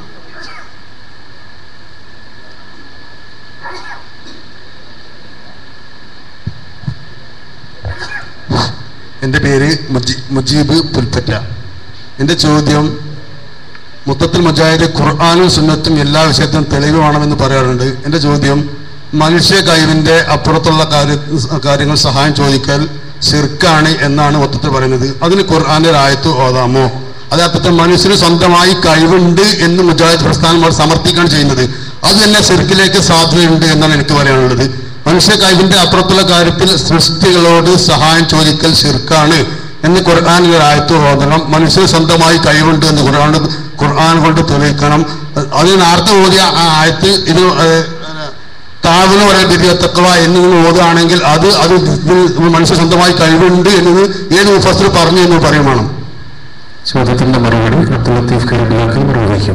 എൻ്റെ പേര് മുജി മുജീബ് പുൽപ്പറ്റ എൻ്റെ ചോദ്യം മൊത്തത്തിൽ മുജാഹിദ് ഖുർആാനും സുന്നത്തും എല്ലാ വിഷയത്തിനും തെളിവ് വേണമെന്ന് പറയാറുണ്ട് എൻ്റെ ചോദ്യം മനുഷ്യ കഴിവിൻ്റെ അപ്പുറത്തുള്ള കാര്യ കാര്യങ്ങൾ സഹായം ചോദിക്കൽ ശിർക്കാണ് എന്നാണ് മൊത്തത്തിൽ പറയുന്നത് അതിന് ഖുർആാന്റെ ഒരു ആയത്ത് ഓതാമോ അതർത്ഥത്തിൽ മനുഷ്യന് സ്വന്തമായി കഴിവുണ്ട് എന്ന് മുജാഹിദ് പ്രസ്ഥാനം അവർ സമർത്ഥിക്കുകയാണ് ചെയ്യുന്നത് അത് തന്നെ ശിർക്കിലേക്ക് സാധ്യതയുണ്ട് എന്നാണ് എനിക്ക് പറയാനുള്ളത് മനുഷ്യ കഴിവിന്റെ അപ്പുറത്തുള്ള കാര്യത്തിൽ സൃഷ്ടികളോട് സഹായം ചോദിക്കൽ ശിർക്കാണ് എന്ന് ഖുർആൻ ഒരു ആയത്ത് ഓതണം മനുഷ്യന് സ്വന്തമായി കഴിവുണ്ട് എന്ന് ഖുർആൻ ഖുർആൻ കൊണ്ട് തെളിയിക്കണം അത് നേരത്തെ ഓതിയ ആ ആയത്ത് ഇത് താവെന്ന് പറയുന്ന തക്കവ എന്നിങ്ങനെ ഓതുകയാണെങ്കിൽ അത് അത് ഇതിൽ മനുഷ്യ സ്വന്തമായി കഴിവുണ്ട് എന്നത് ഏത് മുഫസ്സർ പറഞ്ഞു എന്ന് പറയും വേണം ചോദ്യത്തിന്റെ മറുപടി അബ്ദുൽ ലത്തീഫ് കരടിലാക്കൽ നിർവഹിക്കും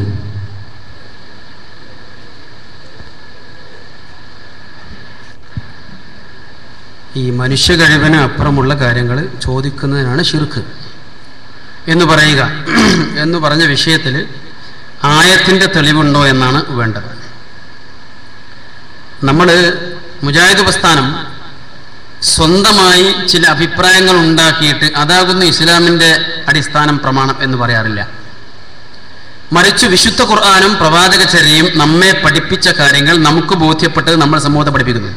ഈ മനുഷ്യ കഴിവിന് അപ്പുറമുള്ള കാര്യങ്ങൾ ചോദിക്കുന്നതിനാണ് ഷിർക്ക് എന്ന് പറയുക എന്ന് പറഞ്ഞ വിഷയത്തിൽ ആയത്തിൻ്റെ തെളിവുണ്ടോ എന്നാണ് വേണ്ടത് നമ്മൾ മുജാഹിദ് പ്രസ്ഥാനം സ്വന്തമായി ചില അഭിപ്രായങ്ങൾ ഉണ്ടാക്കിയിട്ട് അതാകുന്ന ഇസ്ലാമിൻ്റെ അടിസ്ഥാനം പ്രമാണം എന്ന് പറയാറില്ല മറിച്ച് വിശുദ്ധ ഖുർആാനും പ്രവാചകചര്യയും നമ്മെ പഠിപ്പിച്ച കാര്യങ്ങൾ നമുക്ക് ബോധ്യപ്പെട്ടത് നമ്മൾ സമൂഹത്തെ പഠിപ്പിക്കുന്നു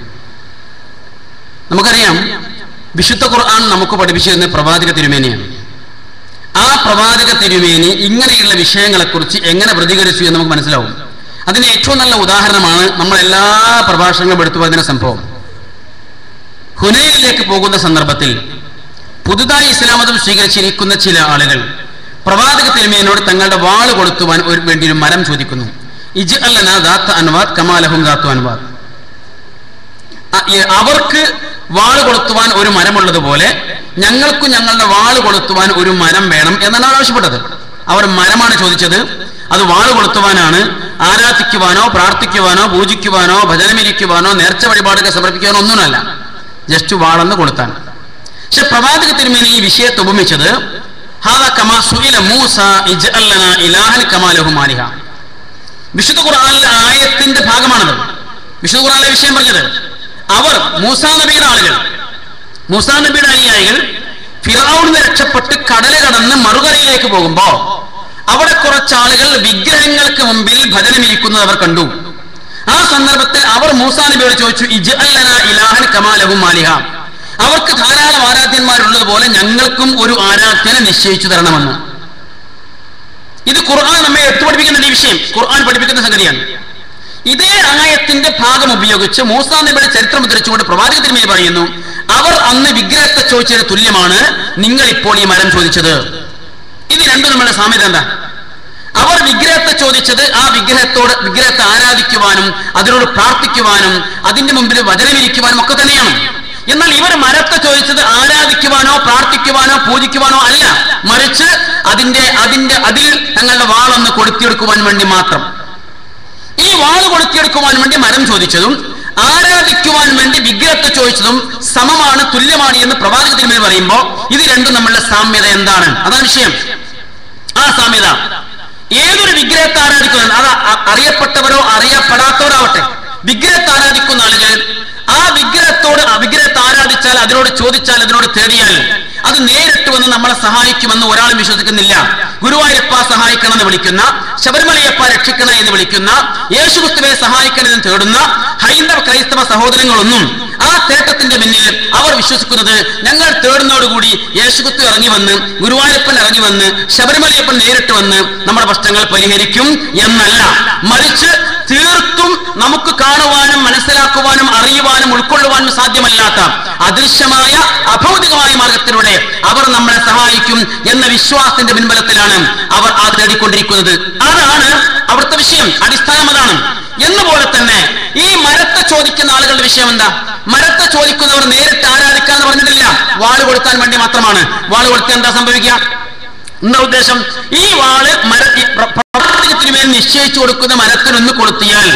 നമുക്കറിയാം വിശുദ്ധ ഖുർആൻ നമുക്ക് പഠിപ്പിച്ചു തന്ന പ്രവാചക തിരുമേനിയാണ് ആ പ്രവാചക തിരുമേനി ഇങ്ങനെയുള്ള വിഷയങ്ങളെക്കുറിച്ച് എങ്ങനെ പ്രതികരിച്ചു എന്ന് നമുക്ക് മനസ്സിലാവും അതിന് ഏറ്റവും നല്ല ഉദാഹരണമാണ് നമ്മൾ എല്ലാ പ്രഭാഷണങ്ങളും എടുത്തു പറഞ്ഞ സംഭവം ഹുനൈനിലേക്ക് പോകുന്ന സന്ദർഭത്തിൽ പുതുതായി ഇസ്ലാം മതം സ്വീകരിച്ചിരിക്കുന്ന ചില ആളുകൾ പ്രവാചക തിരുമേനോട് തങ്ങളുടെ വാള് കൊളുത്തുവാൻ ഒരു വേണ്ടി ഒരു മരം ചോദിക്കുന്നു ഇജ് അല്ലന ദാത്ത അൻവാദ് കമാലഹും ദാത്തു അൻവാദ് അ- ഈ അവർക്ക് വാള് കൊളുത്തുവാൻ ഒരു മരമുള്ളതുപോലെ ഞങ്ങൾക്ക് ഞങ്ങളുടെ വാള് കൊളുത്തുവാൻ ഒരു മരം വേണം എന്നാണ് അവർ ആവശ്യപ്പെട്ടത് അവർ മരമാണ് ചോദിച്ചത് അത് വാള് കൊളുത്തുവാനാണ് ആരാധിക്കുവാനോ പ്രാർത്ഥിക്കുവാനോ പൂജിക്കുവാനോ ഭജനമിരിക്കുവാനോ നേർച്ച വഴിപാടുകൾ സമർപ്പിക്കുവാനോ ഒന്നുമല്ല ജസ്റ്റ് വാളെന്ന് കൊളുത്താൻ പക്ഷെ പ്രവാചക തിരുമേനി ഈ വിഷയത്തെ ഉപമിച്ചത് ഹാദ കമാ സുഇല മൂസ ഇജ്അൽ ലനാ ഇലാഹൻ കമാ ലഹു മാലിഹ വിശുദ്ധ ഖുർആനിലെ ആയത്തിന്റെ ഭാഗമാണത് വിശുദ്ധ ഖുർആനിലെ വിഷയം പറഞ്ഞത് അവർ മൂസാ നബിയുടെ ആളുകൾ മൂസാ നബിയുടെ അനുയായികൾ ഫിറൌനിൽ നിന്ന് രക്ഷപ്പെട്ട് കടല് കടന്ന് മറുകരയിലേക്ക് പോകുമ്പോ അവിടെ കുറച്ച് ആളുകൾ വിഗ്രഹങ്ങൾക്ക് മുമ്പിൽ ഭജനമിരിക്കുന്നത് അവർ കണ്ടു ആ സന്ദർഭത്തിൽ അവർ മൂസാ നബിയോട് ചോദിച്ചു ഇജ് അല്ലന ഇലാഹൻ കമാലഹും മാലിഹ അവർക്ക് ധാരാളം ആരാധ്യന്മാരുള്ളതുപോലെ ഞങ്ങൾക്കും ഒരു ആരാധ്യനെ നിശ്ചയിച്ചു തരണമെന്ന് ഇത് ഖുർആൻ നമ്മെ എടുത്തു പഠിപ്പിക്കുന്ന ഈ വിഷയം ഖുർആൻ പഠിപ്പിക്കുന്ന സംഗതിയാണ് ഇതേ ആയത്തിന്റെ ഭാഗം ഉപയോഗിച്ച് മൂസാ നബിയുടെ ചരിത്രം ഉദ്ധരിച്ചുകൊണ്ട് പ്രവാചക തിരുമേനി പറയുന്നു അവർ അന്ന് വിഗ്രഹത്തെ ചോദിച്ചതിന് തുല്യമാണ് നിങ്ങൾ ഇപ്പോൾ ഈ മരം ചോദിച്ചത് ഇത് രണ്ടും നമ്മുടെ സാമ്യത എന്താ അവർ വിഗ്രഹത്തെ ചോദിച്ചത് ആ വിഗ്രഹത്തോട് വിഗ്രഹത്തെ ആരാധിക്കുവാനും അതിനോട് പ്രാർത്ഥിക്കുവാനും അതിന്റെ മുമ്പിൽ വചനമിരിക്കുവാനും ഒക്കെ തന്നെയാണ് എന്നാൽ ഇവർ മരത്തെ ചോദിച്ചത് ആരാധിക്കുവാനോ പ്രാർത്ഥിക്കുവാനോ പൂജിക്കുവാനോ അല്ല മറിച്ച് അതിന്റെ അതിന്റെ അതിൽ തങ്ങളുടെ വാളൊന്ന് കൊളുത്തിയെടുക്കുവാൻ വേണ്ടി മാത്രം ഈ വാള് കൊളുത്തിയെടുക്കുവാൻ വേണ്ടി മരം ചോദിച്ചതും ആരാധിക്കുവാൻ വേണ്ടി വിഗ്രഹത്തെ ചോദിച്ചതും സമമാണ് തുല്യമാണ് എന്ന് പ്രവാചക തിരുമേനി പറയുമ്പോൾ ഇത് രണ്ടും തമ്മിലുള്ള സാമ്യത എന്താണ് അതാണ് വിഷയം ആ സാമ്യത ഏതൊരു വിഗ്രഹത്തെ ആരാധിക്കുന്നത് അത് അ- അറിയപ്പെട്ടവരോ അറിയപ്പെടാത്തവരോ ആവട്ടെ വിഗ്രഹത്തെ ആരാധിക്കുന്ന ആളുകൾ ആ വിഗ്രഹത്തോട് ആ വിഗ്രഹത്തെ ആരാധിച്ചാൽ അതിനോട് ചോദിച്ചാൽ അതിനോട് തേടിയാൽ അത് നേരിട്ട് വന്ന് നമ്മളെ സഹായിക്കുമെന്ന് ഒരാളും വിശ്വസിക്കുന്നില്ല ഗുരുവായൂരപ്പ സഹായിക്കണമെന്ന് വിളിക്കുന്ന ശബരിമലയപ്പ രക്ഷിക്കണ എന്ന് വിളിക്കുന്ന യേശുക്രിസ്തുവെ സഹായിക്കണമെന്ന് തേടുന്ന ഹൈന്ദവ ക്രൈസ്തവ സഹോദരങ്ങളൊന്നും ആ തേട്ടത്തിന്റെ പിന്നിൽ അവർ വിശ്വസിക്കുന്നത് ഞങ്ങൾ തേടുന്നതോടുകൂടി യേശുക്രിസ്തു ഇറങ്ങി വന്ന് ഗുരുവായൂരപ്പൻ ഇറങ്ങി വന്ന് ശബരിമലയപ്പൻ നേരിട്ട് വന്ന് നമ്മുടെ പ്രശ്നങ്ങൾ പരിഹരിക്കും എന്നല്ല മറിച്ച് തീർത്തും നമുക്ക് കാണുവാനും മനസ്സിലാക്കുവാനും അറിയുവാനും ഉൾക്കൊള്ളുവാനും സാധ്യമല്ലാത്ത അദൃശ്യമായ അഭൗതികമായ മാർഗത്തിലൂടെ അവർ നമ്മളെ സഹായിക്കും എന്ന വിശ്വാസത്തിന്റെ പിൻബലത്തിലാണ് അവർ ആ തേടിക്കൊണ്ടിരിക്കുന്നത് അതാണ് അവിടുത്തെ വിഷയം അടിസ്ഥാനം അതാണ് എന്നപോലെ തന്നെ ഈ മരത്തെ ചോദിക്കുന്ന ആളുകളുടെ വിഷയം എന്താ മരത്തെ ചോദിക്കുന്നവർ നേരിട്ട് ആരാധിക്കാന്ന് പറഞ്ഞിട്ടില്ല വാള് കൊടുക്കാൻ വേണ്ടി മാത്രമാണ് വാള് കൊടുത്താൽ എന്താ സംഭവിക്കുക എന്താ ഉദ്ദേശം ഈ വാള് മര ഈ പ്ര- പ്രവർത്തനത്തിന് മേൽ നിശ്ചയിച്ചു കൊടുക്കുന്ന മരത്തിനൊന്ന് കൊളുത്തിയാൽ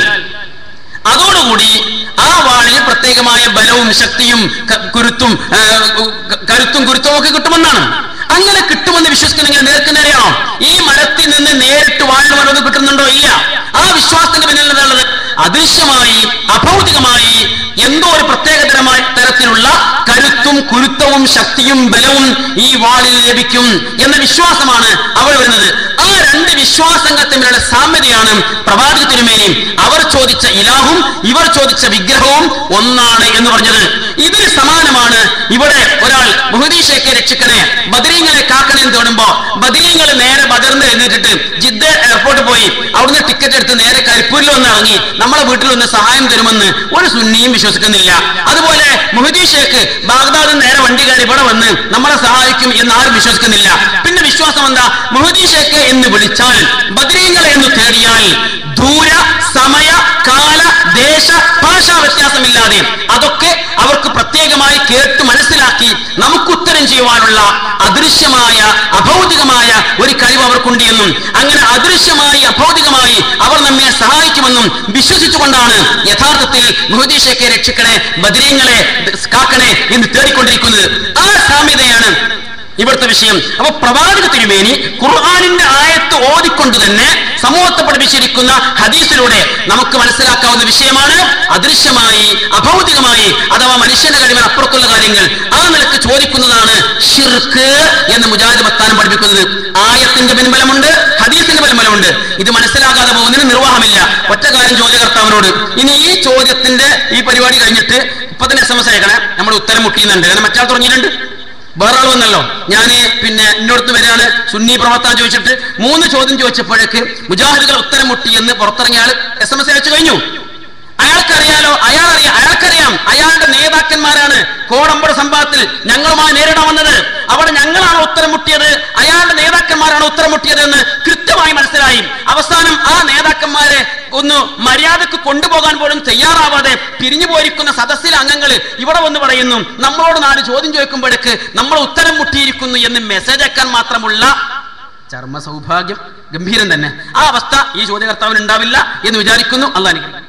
അതോടുകൂടി ആ വാളിന് പ്രത്യേകമായ ബലവും ശക്തിയും ക- കുരുത്തും ആ, ക- കരുത്തും കുരുത്തും ഒക്കെ കിട്ടുമെന്നാണ് അങ്ങനെ കിട്ടുമെന്ന് വിശ്വസിക്കുന്നെങ്കിൽ നേർക്ക് നേരെയാണോ ഈ മരത്തിൽ നിന്ന് നേരിട്ട് വാളിന് മരമൊന്നും കിട്ടുന്നുണ്ടോ ഇല്ല ആ വിശ്വാസത്തിന്റെ പിന്നിൽ എന്താണുള്ളത് അദൃശ്യമായി അഭൗതികമായി എന്തോ ഒരു പ്രത്യേകതരമായ തരത്തിലുള്ള കരുത്തും കുരുത്തവും ശക്തിയും ബലവും ഈ വാളിൽ ലഭിക്കും എന്ന വിശ്വാസമാണ് അവൾ വരുന്നത് ആ രണ്ട് വിശ്വാസങ്ങൾ തമ്മിലുള്ള സാമ്യതയാണ് പ്രവാചക തിരുമേനി അവർ ചോദിച്ച ഇലാഹും ഇവർ ചോദിച്ച വിഗ്രഹവും ഒന്നാണ് എന്ന് പറഞ്ഞത് ഇതിന് സമാനമാണ് ഇവിടെ ഒരാൾ മുഹദീഷേക്കെ രക്ഷിക്കണേ ബദരീങ്ങളെ കാക്കണേ എന്ന് തോന്നുമ്പോ ബദരീങ്ങൾ നേരെ ബദർന്ന് എഴുന്നേറ്റിട്ട് ജിദ്ദ എയർപോർട്ടിൽ പോയി അവിടുന്ന് ടിക്കറ്റ് എടുത്ത് നേരെ കരിപ്പൂരിൽ വന്ന് ഇറങ്ങി നമ്മളെ വീട്ടിൽ വന്ന് സഹായം തരുമെന്ന് ഒരു സുന്നിയും വിശ്വസിക്കുന്നില്ല അതുപോലെ മുഹദീ ഷേഖ് ബാഗ്ദാദിൽ നേരെ വണ്ടി കയറി ഇവിടെ വന്ന് നമ്മളെ സഹായിക്കും എന്ന് ആരും വിശ്വസിക്കുന്നില്ല പിന്നെ വിശ്വാസം എന്താ മുഹദീ ഷേഖ് എന്ന് വിളിച്ചാൽ ബദരീങ്ങളെ എന്ന് തേടിയാൽ ദൂര സമയ കാല ദേശ ഭാഷാ വ്യത്യാസമില്ലാതെ അതൊക്കെ അവർക്ക് പ്രത്യേകമായി കേട്ട് മനസ്സിലാക്കി നമുക്ക് ഉത്തരം ചെയ്യുവാനുള്ള അദൃശ്യമായ അഭൗതികമായ ഒരു കഴിവ് അവർക്കുണ്ട് എന്നും അങ്ങനെ അദൃശ്യമായി അഭൗതികമായി അവർ നമ്മെ സഹായിക്കുമെന്നും വിശ്വസിച്ചുകൊണ്ടാണ് യഥാർത്ഥത്തിൽ മുഹദീഷയ്ക്ക് രക്ഷിക്കണേ ബദിരീങ്ങളെ കാക്കണേ എന്ന് തേടിക്കൊണ്ടിരിക്കുന്നത് ആ സാമ്യതയാണ് ഇവിടുത്തെ വിഷയം അപ്പൊ പ്രവാചക തിരുമേനി ഖുർആാനിന്റെ ആയത്ത് ഓതിക്കൊണ്ട് തന്നെ സമൂഹത്തെ പഠിപ്പിച്ചിരിക്കുന്ന ഹദീസിലൂടെ നമുക്ക് മനസ്സിലാക്കാവുന്ന വിഷയമാണ് അദൃശ്യമായി അഭൗതികമായി അഥവാ മനുഷ്യന്റെ കഴിവിന് അപ്പുറത്തുള്ള കാര്യങ്ങൾ ആ നിലക്ക് ചോദിക്കുന്നതാണ് ഷിർക്ക് എന്ന് മുജാഹിദ് ബത്താനം പഠിപ്പിക്കുന്നത് ആയത്തിന്റെ പിൻബലമുണ്ട് ഹദീസിന്റെ പിൻബലമുണ്ട് ഇത് മനസ്സിലാകാതെ പോകുന്നതിന് നിർവാഹമില്ല ഒറ്റ കാര്യം ചോദ്യകർത്താവിനോട് ഇനി ഈ ചോദ്യത്തിന്റെ ഈ പരിപാടി കഴിഞ്ഞിട്ട് ഇപ്പൊ തന്നെ എസ് എം എസ് അയക്കണേ നമ്മൾ ഉത്തരം മുട്ടിയുന്നുണ്ട് കാരണം മറ്റാൾ തുടങ്ങിയിട്ടുണ്ട് വേറെ ആൾ വന്നല്ലോ ഞാൻ പിന്നെ എന്നോടത്ത് വരികയാണ് സുന്നി പ്രവർത്തനം ചോദിച്ചിട്ട് മൂന്ന് ചോദ്യം ചോദിച്ചപ്പോഴേക്ക് മുജാഹിദുകൾ ഉത്തരം മുട്ടി എന്ന് പുറത്തിറങ്ങിയ ആൾ എസ് എം എസ് അയച്ചു കഴിഞ്ഞു അയാൾക്കറിയാലോ അയാൾ അറിയാം അയാൾക്കറിയാം അയാളുടെ നേതാക്കന്മാരാണ് കോടമ്പട് സംഭവത്തിൽ ഞങ്ങളുമായി നേരിടാൻ വന്നത് അവിടെ ഞങ്ങളാണ് ഉത്തരം മുട്ടിയത് അയാളുടെ നേതാക്കന്മാരാണ് ഉത്തരം മുട്ടിയത് എന്ന് കൃത്യമായി മനസ്സിലായി അവസാനം ആ നേതാക്കന്മാരെ ഒന്ന് മര്യാദക്ക് കൊണ്ടുപോകാൻ പോലും തയ്യാറാവാതെ പിരിഞ്ഞു പോയിരിക്കുന്ന സദസ്സിലെ അംഗങ്ങൾ ഇവിടെ വന്ന് പറയുന്നു നമ്മളോട് നാല് ചോദ്യം ചോദിക്കുമ്പോഴേക്ക് നമ്മൾ ഉത്തരം മുട്ടിയിരിക്കുന്നു എന്ന് മെസ്സേജ് അയക്കാൻ മാത്രമുള്ള ചർമ്മ സൗഭാഗ്യം ഗംഭീരം തന്നെ ആ അവസ്ഥ ഈ ചോദ്യകർത്താവിന് ഉണ്ടാവില്ല എന്ന് വിചാരിക്കുന്നു അള്ളാഹ് അനുഗ്രഹിക്കട്ടെ.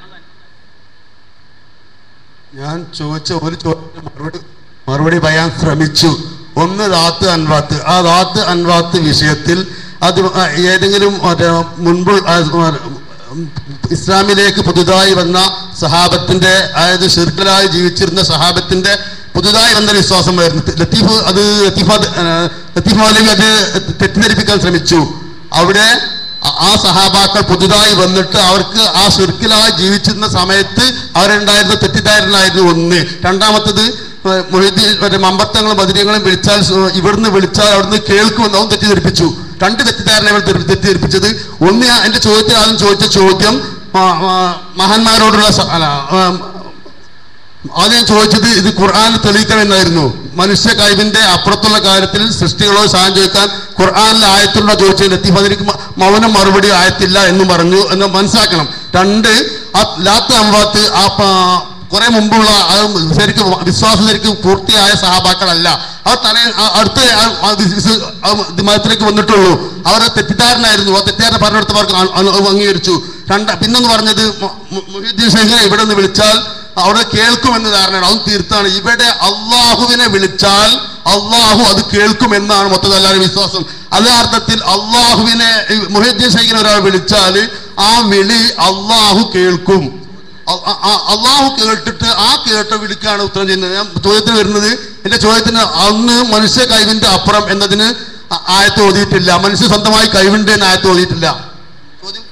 ഞാൻ ചോദിച്ച ഒരു ചോദ്യത്തിന് മറുപടി മറുപടി പറയാൻ ശ്രമിച്ചു ഒന്ന് ദാത്ത് അൻവാത്ത് ആ ദാത്ത് അൻവാത്ത് വിഷയത്തിൽ അത് ഏതെങ്കിലും മറ്റേ മുൻപ് ആ, ഉം, ഇസ്ലാമിലേക്ക് പുതുതായി വന്ന സഹാബത്തിന്റെ അതായത് ഷിർക്കലായി ജീവിച്ചിരുന്ന സഹാബത്തിന്റെ പുതുതായി വന്ന വിശ്വാസമായിരുന്നു ലത്തീഫ് അത് ലത്തീഫ് അത്, ആ, ലത്തീഫ് മൗലവി അത് തെറ്റിദ്ധരിപ്പിക്കാൻ ശ്രമിച്ചു അവിടെ ആ- ആ സഹാബാക്കൾ പുതുതായി വന്നിട്ട് അവർക്ക് ആ ഷിർക്കിലായി ജീവിച്ചിരുന്ന സമയത്ത് അവരുണ്ടായിരുന്ന തെറ്റിദ്ധാരണായിരുന്നു ഒന്ന് രണ്ടാമത്തത് മൊഹീദ്ദീൻ മറ്റേ മമ്പത്തങ്ങളും ബദിര്യങ്ങളും വിളിച്ചാൽ സു- ഇവിടുന്ന് വിളിച്ചാൽ അവിടുന്ന് കേൾക്കുമെന്ന് അവൻ തെറ്റിദ്ധരിപ്പിച്ചു രണ്ട് തെറ്റിദ്ധാരണകൾ തെറ്റി- തെറ്റിദ്ധരിപ്പിച്ചത് ഒന്ന് ഞാൻ എന്റെ ചോദ്യത്തിൽ ആദ്യം ചോദിച്ച ചോദ്യം ആ, ആ, മഹാന്മാരോടുള്ള സ- അല്ല, ആ, ആദ്യം ചോദിച്ചത് ഇത് ഖുർആൻ തെളിയിക്കണമെന്നായിരുന്നു മനുഷ്യ കഴിവിന്റെ അപ്പുറത്തുള്ള കാര്യത്തിൽ സൃഷ്ടികളോ സഹായം ചോദിക്കാൻ ഖുർആനിലെ ആയത്തുള്ള ചോദിച്ചത് ലത്തീഫ് അതിലേക്ക് മ- മൗനം മറുപടി ആയത്തില്ല എന്ന് പറഞ്ഞു എന്ന് മനസ്സിലാക്കണം രണ്ട് ആ ലാത്ത് അമ്പാത്ത് ആ പ- കുറെ മുമ്പുള്ള ആ ശരിക്കും വിശ്വാസം ശരിക്കും പൂർത്തിയായ സഹാബാക്കളല്ല അവർ തല ആ അടുത്ത ആ- ആ വിസ്- ആ ഇത് മതത്തിലേക്ക് വന്നിട്ടുള്ളൂ അവരെ തെറ്റിദ്ധാരണയായിരുന്നു ആ തെറ്റിദ്ധാരണ പറഞ്ഞെടുത്തവർക്ക് അ- അ- അംഗീകരിച്ചു രണ്ട പിന്നൊന്ന് പറഞ്ഞത് മു- മു- മുഹീദ്ദീൻ ഷെയ്ഖിനെ ഇവിടെ നിന്ന് വിളിച്ചാൽ അവിടെ കേൾക്കുമെന്ന് ധാരണയാണ് അതും തീർത്താണ് ഇവിടെ അള്ളാഹുവിനെ വിളിച്ചാൽ അള്ളാഹു അത് കേൾക്കുമെന്നാണ് മൊത്തത്തിൽ എല്ലാവരും വിശ്വാസം അതേ അർത്ഥത്തിൽ അള്ളാഹുവിനെ മുഹദ്ദീൻ ശൈഖിനെ ഒരാൾ വിളിച്ചാൽ ആ വിളി അള്ളാഹു കേൾക്കും അ- അ- അ- അള്ളാഹു കേട്ടിട്ട് ആ കേട്ട വിളിക്കാണ് ഉത്തരം ചെയ്യുന്നത് ഞാൻ ചോദ്യത്തിന് വരുന്നത് എന്റെ ചോദ്യത്തിന് അന്ന് മനുഷ്യ കഴിവിന്റെ അപ്പുറം എന്നതിന് ആ- ആയത്ത് ഓതിയിട്ടില്ല മനുഷ്യ സ്വന്തമായി കഴിവുണ്ട് എന്ന് ആയത്ത് ഓതിയിട്ടില്ല ചോദ്യം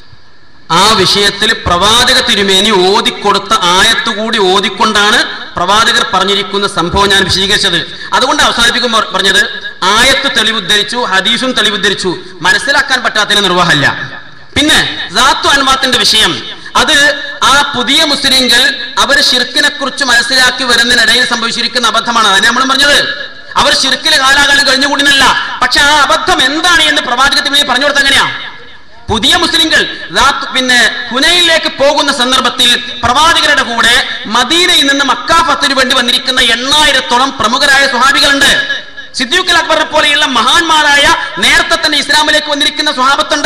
ആ വിഷയത്തിൽ പ്രവാചക തിരുമേനി ഓതിക്കൊടുത്ത ആയത്ത് കൂടി ഓതിക്കൊണ്ടാണ് പ്രവാചകർ പറഞ്ഞിരിക്കുന്ന സംഭവം ഞാൻ വിശദീകരിച്ചത് അതുകൊണ്ട് അവസാനിപ്പിക്കുമ്പോൾ പറഞ്ഞത് ആയത്ത് തെളിവുദ്ധരിച്ചു ഹദീസും തെളിവുദ്ധരിച്ചു മനസ്സിലാക്കാൻ പറ്റാത്തതിന് നിർവാഹമല്ല പിന്നെ സാത്തു അൻവാത്തിന്റെ വിഷയം അത് ആ പുതിയ മുസ്ലിങ്ങൾ അവർ ഷിർക്കിനെ കുറിച്ച് മനസ്സിലാക്കി വരുന്നതിനിടയിൽ സംഭവിച്ചിരിക്കുന്ന അബദ്ധമാണ് അതിനെ നമ്മൾ പറഞ്ഞത് അവർ ഷിർക്കിലെ കാലാകാലം കഴിഞ്ഞുകൂടിനല്ല പക്ഷെ ആ അബദ്ധം എന്താണ് എന്ന് പ്രവാചകത്തിന് പറഞ്ഞു കൊടുത്ത എങ്ങനെയാ പുതിയ മുസ്ലിങ്ങൾ ദാത്ത് പിന്നെ ഹുനയിലേക്ക് പോകുന്ന സന്ദർഭത്തിൽ പ്രവാചകരുടെ കൂടെ മദീനയിൽ നിന്ന് മക്കാ ഫത്തിന് വേണ്ടി വന്നിരിക്കുന്ന എണ്ണായിരത്തോളം പ്രമുഖരായ സ്വഹാബികളുണ്ട് സിദ്ദീഖുൽ അക്ബറിനെ പോലെയുള്ള മഹാന്മാരായ നേരത്തെ തന്നെ ഇസ്ലാമിലേക്ക് വന്നിരിക്കുന്ന സ്വഹാബത്തുണ്ട്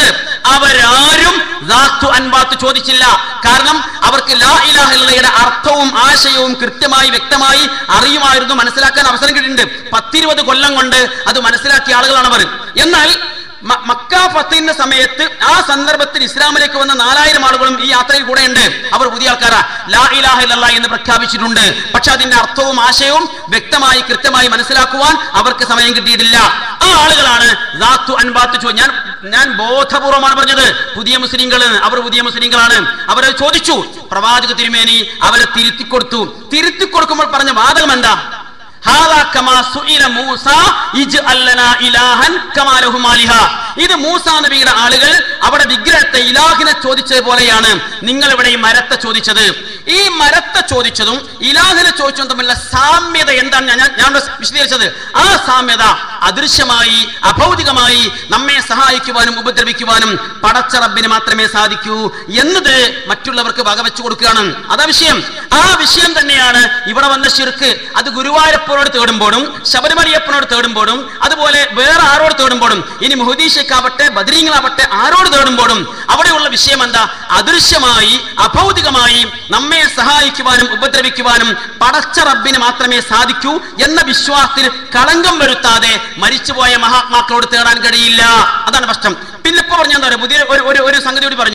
അവരാരും ദാത്തു അൻവാത്ത് ചോദിച്ചില്ല കാരണം അവർക്ക് ലാ ഇലാഹ ഇല്ലയുടെ അർത്ഥവും ആശയവും കൃത്യമായി വ്യക്തമായി അറിയുമായിരുന്നു മനസ്സിലാക്കാൻ അവസരം കിട്ടിയിട്ടുണ്ട് പത്തിരുപത് കൊല്ലം കൊണ്ട് അത് മനസ്സിലാക്കിയ ആളുകളാണ് അവർ എന്നാൽ മ- മക്ക ഫത്തിന്റെ സമയത്ത് ആ സന്ദർഭത്തിൽ ഇസ്ലാമിലേക്ക് വന്ന നാലായിരം ആളുകളും ഈ യാത്രയിൽ കൂടെ ഉണ്ട് അവർ പുതിയ ആൾക്കാരാ ലാ ഇലാഹ ഇല്ലല്ലാ എന്ന് പ്രഖ്യാപിച്ചിട്ടുണ്ട് പക്ഷെ അതിന്റെ അർത്ഥവും ആശയവും വ്യക്തമായി കൃത്യമായി മനസ്സിലാക്കുവാൻ അവർക്ക് സമയം കിട്ടിയിട്ടില്ല ആ ആളുകളാണ് ദാത്തു അൻബാത്ത് ചോ ഞാൻ ഞാൻ ബോധപൂർവമാണ് പറഞ്ഞത് പുതിയ മുസ്ലിങ്ങൾ അവർ പുതിയ മുസ്ലിങ്ങളാണ് അവരെ ചോദിച്ചു പ്രവാചക തിരുമേനി അവരെ തിരുത്തി കൊടുത്തു തിരുത്തി കൊടുക്കുമ്പോൾ പറഞ്ഞ വാദകം എന്താ ഹാദാ കമാ സുഇല മൂസ ഇജ്അൽ ലനാ ഇലാഹൻ കമാ ലഹും ആലിഹ. ഇത് മൂസ നബിയുടെ ആളുകൾ അവിടെ വിഗ്രഹത്തെ ഇലാഹിനെ ചോദിച്ചത് പോലെയാണ് നിങ്ങൾ ഇവിടെ ഈ മരത്തെ ചോദിച്ചത് ഈ മരത്തെ ചോദിച്ചതും ഇലാഹിനെ ചോദിച്ചതും തമ്മിലുള്ള സാമ്യത എന്താണ് ഞാൻ ഞാൻ ഇവിടെ വിശദീകരിച്ചത് ആ സാമ്യത അദൃശ്യമായി അഭൗതികമായി നമ്മെ സഹായിക്കുവാനും ഉപദ്രവിക്കുവാനും പടച്ച റബ്ബിന് മാത്രമേ സാധിക്കൂ എന്നത് മറ്റുള്ളവർക്ക് വകവെച്ചു കൊടുക്കുകയാണ് അതാ വിഷയം ആ വിഷയം തന്നെയാണ് ഇവിടെ വന്ന ശിർക്ക് അത് ഗുരുവായൂരപ്പനോട് തേടുമ്പോഴും ശബരിമലയപ്പനോട് തേടുമ്പോഴും അതുപോലെ വേറെ ആരോട് തേടുമ്പോഴും ഇനി മുഹദീഷക്കാവട്ടെ ബദരീങ്ങളാവട്ടെ ആരോട് തേടുമ്പോഴും അവിടെയുള്ള വിഷയം എന്താ അദൃശ്യമായി അഭൗതികമായി നമ്മെ സഹായിക്കുവാനും ഉപദ്രവിക്കുവാനും പടച്ച റബ്ബിന് മാത്രമേ സാധിക്കൂ എന്ന വിശ്വാസത്തിൽ കളങ്കം വരുത്താതെ മരിച്ചുപോയ മഹാത്മാക്കളോട് തേടാൻ കഴിയില്ല അതാണ് പ്രശ്നം പിന്നെ ഇപ്പൊ പറഞ്ഞ എന്താ പറയുക പുതിയ ഒരു ഒരു ഒരു സംഗതി കൂടി പറഞ്ഞു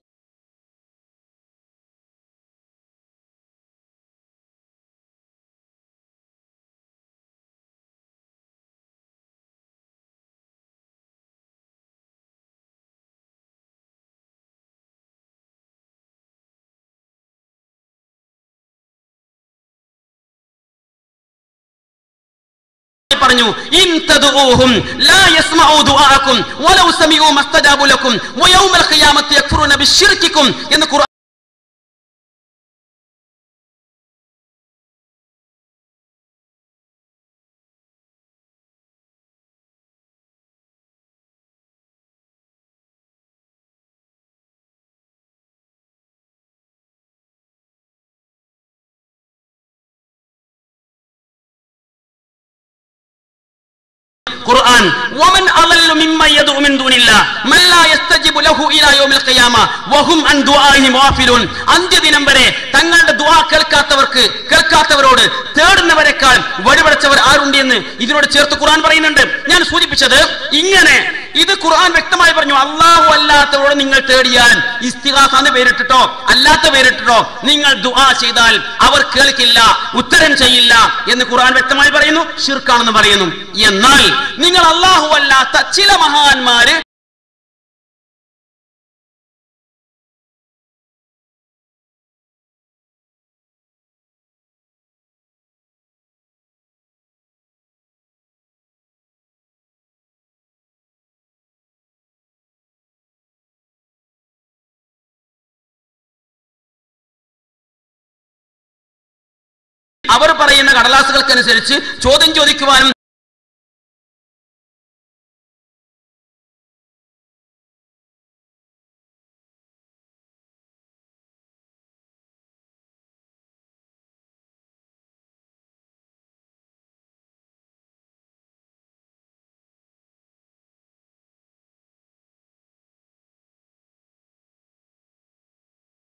പറഞ്ഞു ഇൻ തദ്ഊഹും ലാ യസ്മഉ ദുആഅക്കും വലൗ സമിഉ മസ്തജാബു ലക്കും വയൗമൽ ഖിയാമത്തി യക്ഫുറൂന ബിശ്ശിർക്കിക്കും എന്ന് ഖുർആൻ ഖുർആൻ വമൻ അളല്ലു മിമ്മ യദഉ മിൻ ദൂനില്ലാ മൻ ലാ യസ്തജിബു ലഹു ഇലാ യൗമിൽ ഖിയാമ വഹും അൻ ദുആഇഹിം ഗാഫിലൂൻ അന്ത്യദിനം വരെ തങ്ങളുടെ ദുആ കേൾക്കാത്തവർക്ക് കേൾക്കാത്തവരോട് തേടുന്നവരെക്കാൾ വഴിപടച്ചവർ ആരുണ്ട് എന്ന് ഇതിനോട് ചേർത്ത് ഖുർആൻ പറയുന്നുണ്ട് ഞാൻ സൂചിപ്പിച്ചത് ഇങ്ങനെ ഇത് ഖുർആൻ വ്യക്തമായി പറഞ്ഞു അള്ളാഹു അല്ലാത്തവരോട് നിങ്ങൾ തേടിയാൽ ഇസ്തിഹാസ എന്ന് പേരിട്ടിട്ടോ അല്ലാത്ത പേരിട്ടിട്ടോ നിങ്ങൾ ദുആ ചെയ്താൽ അവർ കേൾക്കില്ല ഉത്തരം ചെയ്യില്ല എന്ന് ഖുർആൻ വ്യക്തമായി പറയുന്നു ഷിർക്കാണെന്ന് പറയുന്നു എന്നാൽ നിങ്ങൾ അള്ളാഹു അല്ലാത്ത ചില മഹാന്മാര് അവർ പറയുന്ന കടലാസുകൾക്കനുസരിച്ച് ചോദ്യം ചോദിക്കുവാനും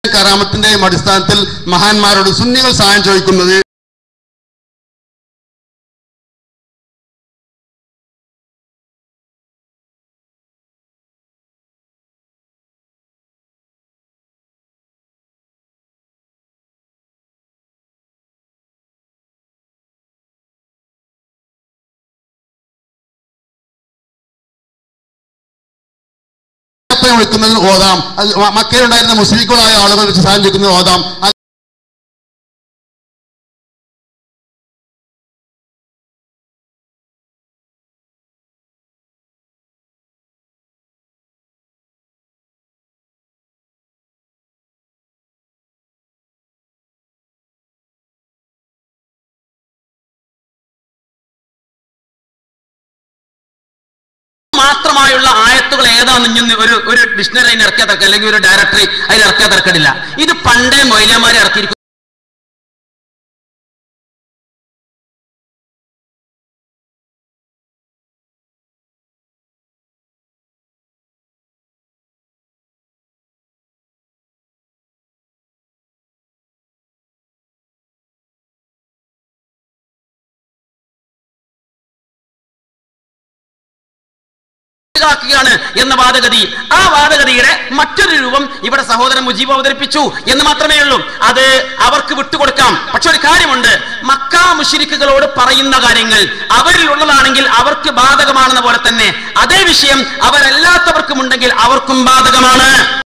കറാമത്തിന്റെയും അടിസ്ഥാനത്തിൽ മഹാന്മാരോട് സുന്നികൾ സഹായം ചോദിക്കുന്നത് ത്തെ വിളിക്കുന്നത് ഓതാം അത് മ- മക്കയിലുണ്ടായിരുന്ന മുസ്ലിങ്ങളായ ആളുകൾ വെച്ച് സഹായം ചോദിക്കുന്നത് ഓതാം അത് മാത്രമായുള്ള ആയത്തുകൾ ഏതാണെന്ന് ഇനി ഒരു ഒരു ഡിക്ഷണറി അതിന് ഇറക്കിയ തർക്കം അല്ലെങ്കിൽ ഒരു ഡയറക്ടറി അതിന് ഇറക്കിയ തർക്കമില്ല ഇത് പണ്ടേ മൊയിലമാരെ ഇറക്കിയിരിക്കും ാക്കുകയാണ് എന്ന വാദഗതി ആ വാദഗതിയുടെ മറ്റൊരു രൂപം ഇവിടെ സഹോദരൻ മുജീബ് അവതരിപ്പിച്ചു എന്ന് മാത്രമേ ഉള്ളൂ അത് അവർക്ക് വിട്ടുകൊടുക്കാം പക്ഷെ ഒരു കാര്യമുണ്ട് മക്ക മുഷിരിക്കുകളോട് പറയുന്ന കാര്യങ്ങൾ അവരിൽ ഉള്ളതാണെങ്കിൽ അവർക്ക് ബാധകമാണെന്ന പോലെ തന്നെ അതേ വിഷയം അവരല്ലാത്തവർക്കും ഉണ്ടെങ്കിൽ അവർക്കും ബാധകമാണ്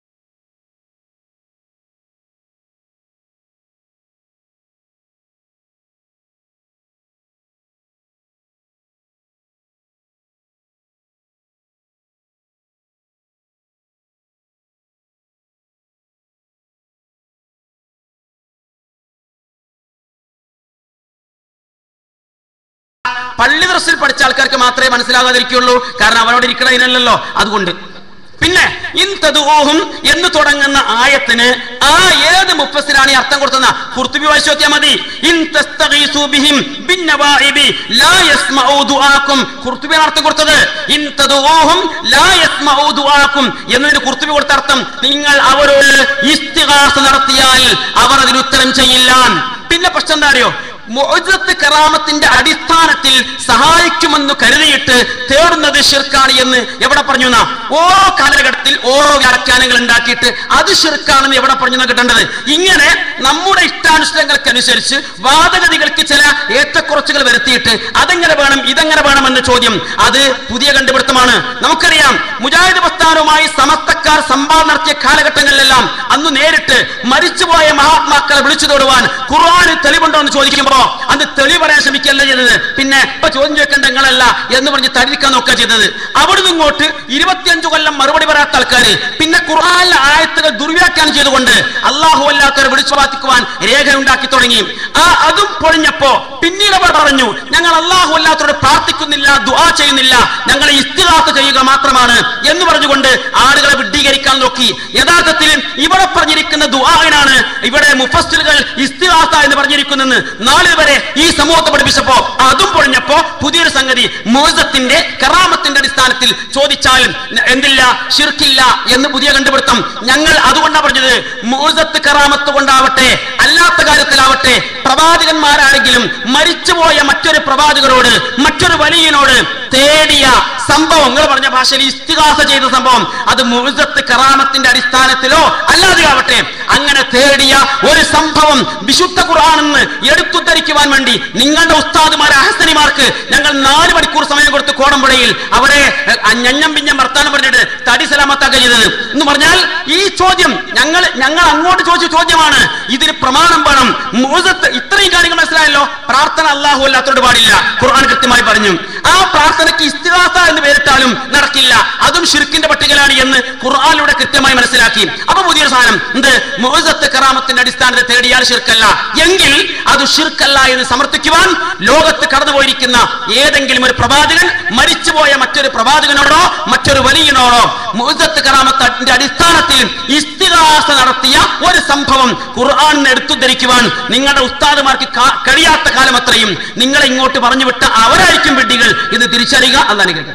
പള്ളി ദർസിൽ പഠിച്ച ആൾക്കാർക്ക് മാത്രമേ മനസ്സിലാകാതിരിക്കുള്ളൂ കാരണം അവരോട് ഇരിക്കണതിനല്ലോ അതുകൊണ്ട് പിന്നെ ഇൻതദൂഹും എന്ന് തുടങ്ങുന്ന ആയത്തിന് ആ ഏത് മുഫസ്സിലാണ് ഈ അർത്ഥം കൊടുത്തുന്ന കുർത്തുബി വായിച്ചു നോക്കിയാൽ മതി ഇൻ തസ്തഗീസു ബിഹിം ബിന്നവാഇബി ലാ യസ്മഉ ദുആക്കും കുർത്തുബിയാണ് അർത്ഥം കൊടുത്തത് ഇൻ തദൂഹും ലാ യസ്മഉ ദുആക്കും എന്നതിന് കുർത്തുബി കൊടുത്ത അർത്ഥം നിങ്ങൾ അവരോട് ഇസ്തിഗാസ നടത്തിയാൽ അവർ അതിന് ഉത്തരം ചെയ്യില്ല പിന്നെ പ്രശ്നം എന്താ അറിയോ മുഅ്ജിസത്ത് കറാമത്തിന്റെ അടിസ്ഥാനത്തിൽ സഹായിക്കുമെന്ന് കരുതിയിട്ട് തേടുന്നത് ഷിർക്കാണ് എന്ന് എവിടെ പറഞ്ഞു എന്നാ ഓരോ കാലഘട്ടത്തിൽ ഓരോ വ്യാഖ്യാനങ്ങൾ ഉണ്ടാക്കിയിട്ട് അത് ഷിർക്കാണെന്ന് എവിടെ പറഞ്ഞു എന്നാ കിട്ടേണ്ടത് ഇങ്ങനെ നമ്മുടെ ഇഷ്ടാനുഷ്ഠങ്ങൾക്കനുസരിച്ച് വാദഗതികൾക്ക് ചില ഏറ്റക്കുറച്ചുകൾ വരുത്തിയിട്ട് അതെങ്ങനെ വേണം ഇതെങ്ങനെ വേണം എന്ന ചോദ്യം അത് പുതിയ കണ്ടുപിടുത്തമാണ് നമുക്കറിയാം മുജാഹിദ് പ്രസ്ഥാനവുമായി സമസ്തക്കാർ സംവാദം നടത്തിയ കാലഘട്ടങ്ങളിലെല്ലാം അന്ന് നേരിട്ട് മരിച്ചുപോയ മഹാത്മാക്കളെ വിളിച്ചു തൊടുവാൻ ഖുർആന് തെളിവുണ്ടോ എന്ന് ചോദിക്കുമ്പോ അന്ന് തെളിവ് പറയാൻ ശ്രമിക്കുകയല്ല ചെയ്തത് പിന്നെ ഇപ്പൊ ചോദ്യം ചോദിക്കേണ്ട നിങ്ങളല്ല എന്ന് പറഞ്ഞ് തടിക്കാൻ നോക്കുക ചെയ്തത് അവിടുന്ന് ഇങ്ങോട്ട് ഇരുപത്തിയഞ്ചു കൊല്ലം മറുപടി പറയാത്ത ആൾക്കാര് പിന്നെ ഖുർആനിലെ ആയത്തുകൾ ദുർവ്യാഖ്യാനം ചെയ്തുകൊണ്ട് അള്ളാഹു അല്ലാത്തവരെ വിളിച്ചു പ്രാർത്ഥിക്കുവാൻ രേഖ ഉണ്ടാക്കി തുടങ്ങി ആ അതും പൊളിഞ്ഞപ്പോ പിന്നീട് അവർ പറഞ്ഞു ഞങ്ങൾ അള്ളാഹു അല്ലാത്തവരോട് പ്രാർത്ഥിക്കുന്നില്ല ദുആ ചെയ്യുന്നില്ല ഞങ്ങളെ ഇസ്തിഹാത്ത് ചെയ്യുക മാത്രമാണ് എന്ന് പറഞ്ഞുകൊണ്ട് ആളുകളെ വിഡ്ഢീകരിക്കാൻ നോക്കി യഥാർത്ഥത്തിൽ ഇവിടെ പറഞ്ഞിരിക്കുന്ന ദുആനാണ് ഇവിടെ മുഫസ്റ്റുകൾ ഇസ്തിഹാസ എന്ന് പറഞ്ഞിരിക്കുന്നെന്ന് നാളിൽ വരെ ഈ സമൂഹത്തെ പഠിപ്പിച്ചപ്പോ അതും പൊളിഞ്ഞപ്പോ പുതിയൊരു സംഗതി മോസത്തിന്റെ കറാമത്തിന്റെ അടിസ്ഥാനത്തിൽ ചോദിച്ചാൽ എന്തില്ല ഷിർക്കില്ല എന്ന് പുതിയ കണ്ടുപിടുത്തം ഞങ്ങൾ അതുകൊണ്ടാണ് പറഞ്ഞത് മോസത്ത് കറാമത്ത് കൊണ്ടാവട്ടെ അല്ലാത്ത കാര്യത്തിലാവട്ടെ പ്രവാചകന്മാരാണെങ്കിലും മരിച്ചുപോയ മറ്റൊരു പ്രവാചകരോട് മറ്റൊരു വലിയനോട് തേടിയ സംഭവം നിങ്ങൾ പറഞ്ഞ ഭാഷയിൽ ഇസ്തിഹാസ ചെയ്ത സംഭവം അത് മുഴുസത്ത് കറാമത്തിന്റെ അടിസ്ഥാനത്തിലോ അല്ലാതെ ആവട്ടെ അങ്ങനെ തേടിയ ഒരു സംഭവം വിശുദ്ധ ഖുർആാനെന്ന് എടുത്തുദ്ധരിക്കുവാൻ വേണ്ടി നിങ്ങളുടെ ഉസ്താദുമാരെ അഹസനിമാർക്ക് ഞങ്ങൾ നാല് മണിക്കൂർ സമയം കൊടുത്ത് കോടമ്പുഴയിൽ അവരെ അഹ്, ഞഞ്ഞം പിഞ്ഞം വർത്താനം പറഞ്ഞിട്ട് തടി സലാമത്താക്ക ചെയ്തത് എന്ന് പറഞ്ഞാൽ ഈ ചോദ്യം ഞങ്ങൾ ഞങ്ങൾ അങ്ങോട്ട് ചോദിച്ച ചോദ്യമാണ് ഇതിന് പ്രമാണം വേണം മുഴുസത്ത് ഇത്രയും കാര്യങ്ങൾ മനസ്സിലായല്ലോ പ്രാർത്ഥന അള്ളാഹു അല്ലാത്തോട് പാടില്ല ഖുർആൻ കൃത്യമായി പറഞ്ഞു ആ പ്രാർത്ഥനയ്ക്ക് ഇസ്തിഹാസ എന്ന് പേരിട്ടാലും നടക്കില്ല അതും ഷിർക്കിന്റെ പട്ടികയിലാണ് എന്ന് ഖുർആാനിലൂടെ കൃത്യമായി മനസ്സിലാക്കി അപ്പൊ പുതിയൊരു സാധനം എന്ത് മോസത്ത് കറാമത്തിന്റെ അടിസ്ഥാനത്തിൽ തേടിയാൽ ഷിർക്കല്ല എങ്കിൽ അത് ഷിർക്കല്ല എന്ന് സമർത്ഥിക്കുവാൻ ലോകത്ത് കടന്നുപോയിരിക്കുന്ന ഏതെങ്കിലും ഒരു പ്രവാചകൻ മരിച്ചുപോയ മറ്റൊരു പ്രവാചകനോടോ മറ്റൊരു വലിയനോടോ മോസത്ത് കറാമത്തിന്റെ അടിസ്ഥാനത്തിൽ ഇസ്തിഹാസ നടത്തിയ ഒരു സംഭവം ഖുർആാനിന് എടുത്തുദ്ധരിക്കുവാൻ നിങ്ങളുടെ ഉസ്താദുമാർക്ക് കാ- കഴിയാത്ത കാലം അത്രയും നിങ്ങളെ ഇങ്ങോട്ട് പറഞ്ഞു വിട്ട അവരായിരിക്കും വിഡ്ഢികൾ ഇത് തിരിച്ചറിയുക അതാണ് കേൾക്കുന്നത്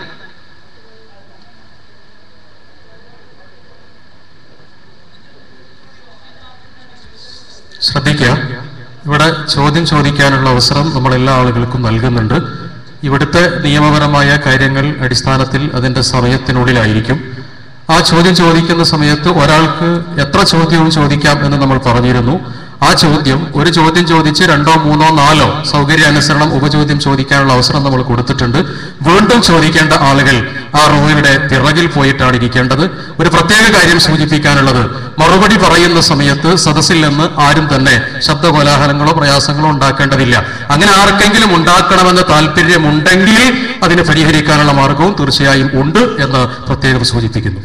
ക്ഷണിക്കുക ഇവിടെ ചോദ്യം ചോദിക്കാനുള്ള അവസരം നമ്മൾ എല്ലാ ആളുകൾക്കും നൽകുന്നുണ്ട് ഇവിടുത്തെ നിയമപരമായ കാര്യങ്ങൾ അടിസ്ഥാനത്തിൽ അതിന്റെ സമയത്തിനുള്ളിലായിരിക്കും ആ ചോദ്യം ചോദിക്കുന്ന സമയത്ത് ഒരാൾക്ക് എത്ര ചോദ്യവും ചോദിക്കാം എന്ന് നമ്മൾ പറഞ്ഞിരുന്നു ആ ചോദ്യം ഒരു ചോദ്യം ചോദിച്ച് രണ്ടോ മൂന്നോ നാലോ സൗകര്യാനുസരണം ഉപചോദ്യം ചോദിക്കാനുള്ള അവസരം നമ്മൾ കൊടുത്തിട്ടുണ്ട് വീണ്ടും ചോദിക്കേണ്ട ആളുകൾ ആ റൂമിയുടെ പിറകിൽ പോയിട്ടാണ് ഇരിക്കേണ്ടത് ഒരു പ്രത്യേക കാര്യം സൂചിപ്പിക്കാനുള്ളത് മറുപടി പറയുന്ന സമയത്ത് സദസ്സിൽ നിന്ന് ആരും തന്നെ ശബ്ദ കോലാഹലങ്ങളോ പ്രയാസങ്ങളോ ഉണ്ടാക്കേണ്ടതില്ല അങ്ങനെ ആർക്കെങ്കിലും ഉണ്ടാക്കണമെന്ന് താല്പര്യമുണ്ടെങ്കിൽ അതിനെ പരിഹരിക്കാനുള്ള മാർഗവും തീർച്ചയായും ഉണ്ട് എന്ന് പ്രത്യേകം സൂചിപ്പിക്കുന്നു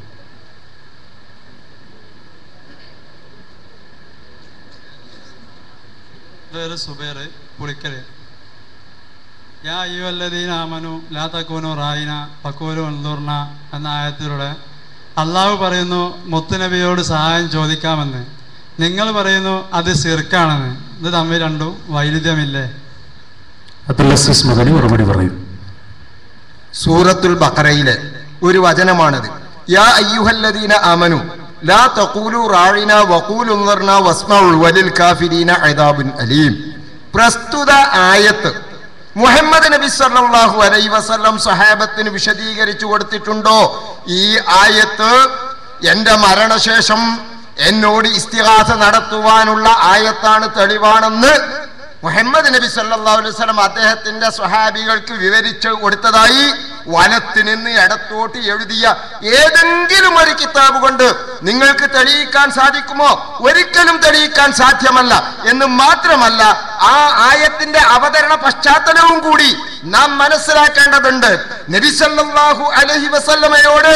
പേര് സുബേർ പുളിക്കല് യാ അയ്യുവല്ലദീന ആമനു ലാ തക്കൂനു റായിന പക്കൂനു എന്തൂർണ എന്ന ആയത്തിലൂടെ അള്ളാഹു പറയുന്നു മുത്തുനബിയോട് സഹായം ചോദിക്കാമെന്ന് നിങ്ങൾ പറയുന്നു അത് സിർക്കാണെന്ന് ഇത് തമ്മിൽ രണ്ടും വൈരുദ്ധ്യമില്ലേ അബ്ദുൽ അസീസ് മദനി മറുപടി പറയും സൂറത്തുൽ ബഖറയിലെ ഒരു വചനമാണിത് യാ അയ്യുഹല്ലദീന ആമനു ലാ തഖൂലു റാഴിന വഖൂലു ഉൻദർന വസ്മഉൽ വലിൽ കാഫിരീന അദാബുൻ അലീം പ്രസ്തുത ആയത്ത് മുഹമ്മദ് നബി സല്ലല്ലാഹു അലൈഹി വസല്ലം സഹാബത്തിന് വിശദീകരിച്ചു കൊടുത്തിട്ടുണ്ടോ ഈ ആയത്ത് എന്റെ മരണശേഷം എന്നോട് ഇസ്തിഹാസ നടത്തുവാനുള്ള ആയത്താണ് തെളിവാണെന്ന് മുഹമ്മദ് നബി സല്ലല്ലാഹു അലൈഹി വസല്ലം അദ്ദേഹത്തിന്റെ സ്വഹാബികൾക്ക് വിവരിച്ചു കൊടുത്തതായി വനത്ത് നിന്ന് ഇടത്തോട്ട് എഴുതിയ ഏതെങ്കിലും ഒരു കിതാബ് കൊണ്ട് നിങ്ങൾക്ക് തെളിയിക്കാൻ സാധിക്കുമോ ഒരിക്കലും തെളിയിക്കാൻ സാധ്യമല്ല എന്ന് മാത്രമല്ല ആ ആയത്തിന്റെ അവതരണ പശ്ചാത്തലവും കൂടി നാം മനസ്സിലാക്കേണ്ടതുണ്ട് നബി സല്ലല്ലാഹു അലൈഹി വസല്ലമയോട്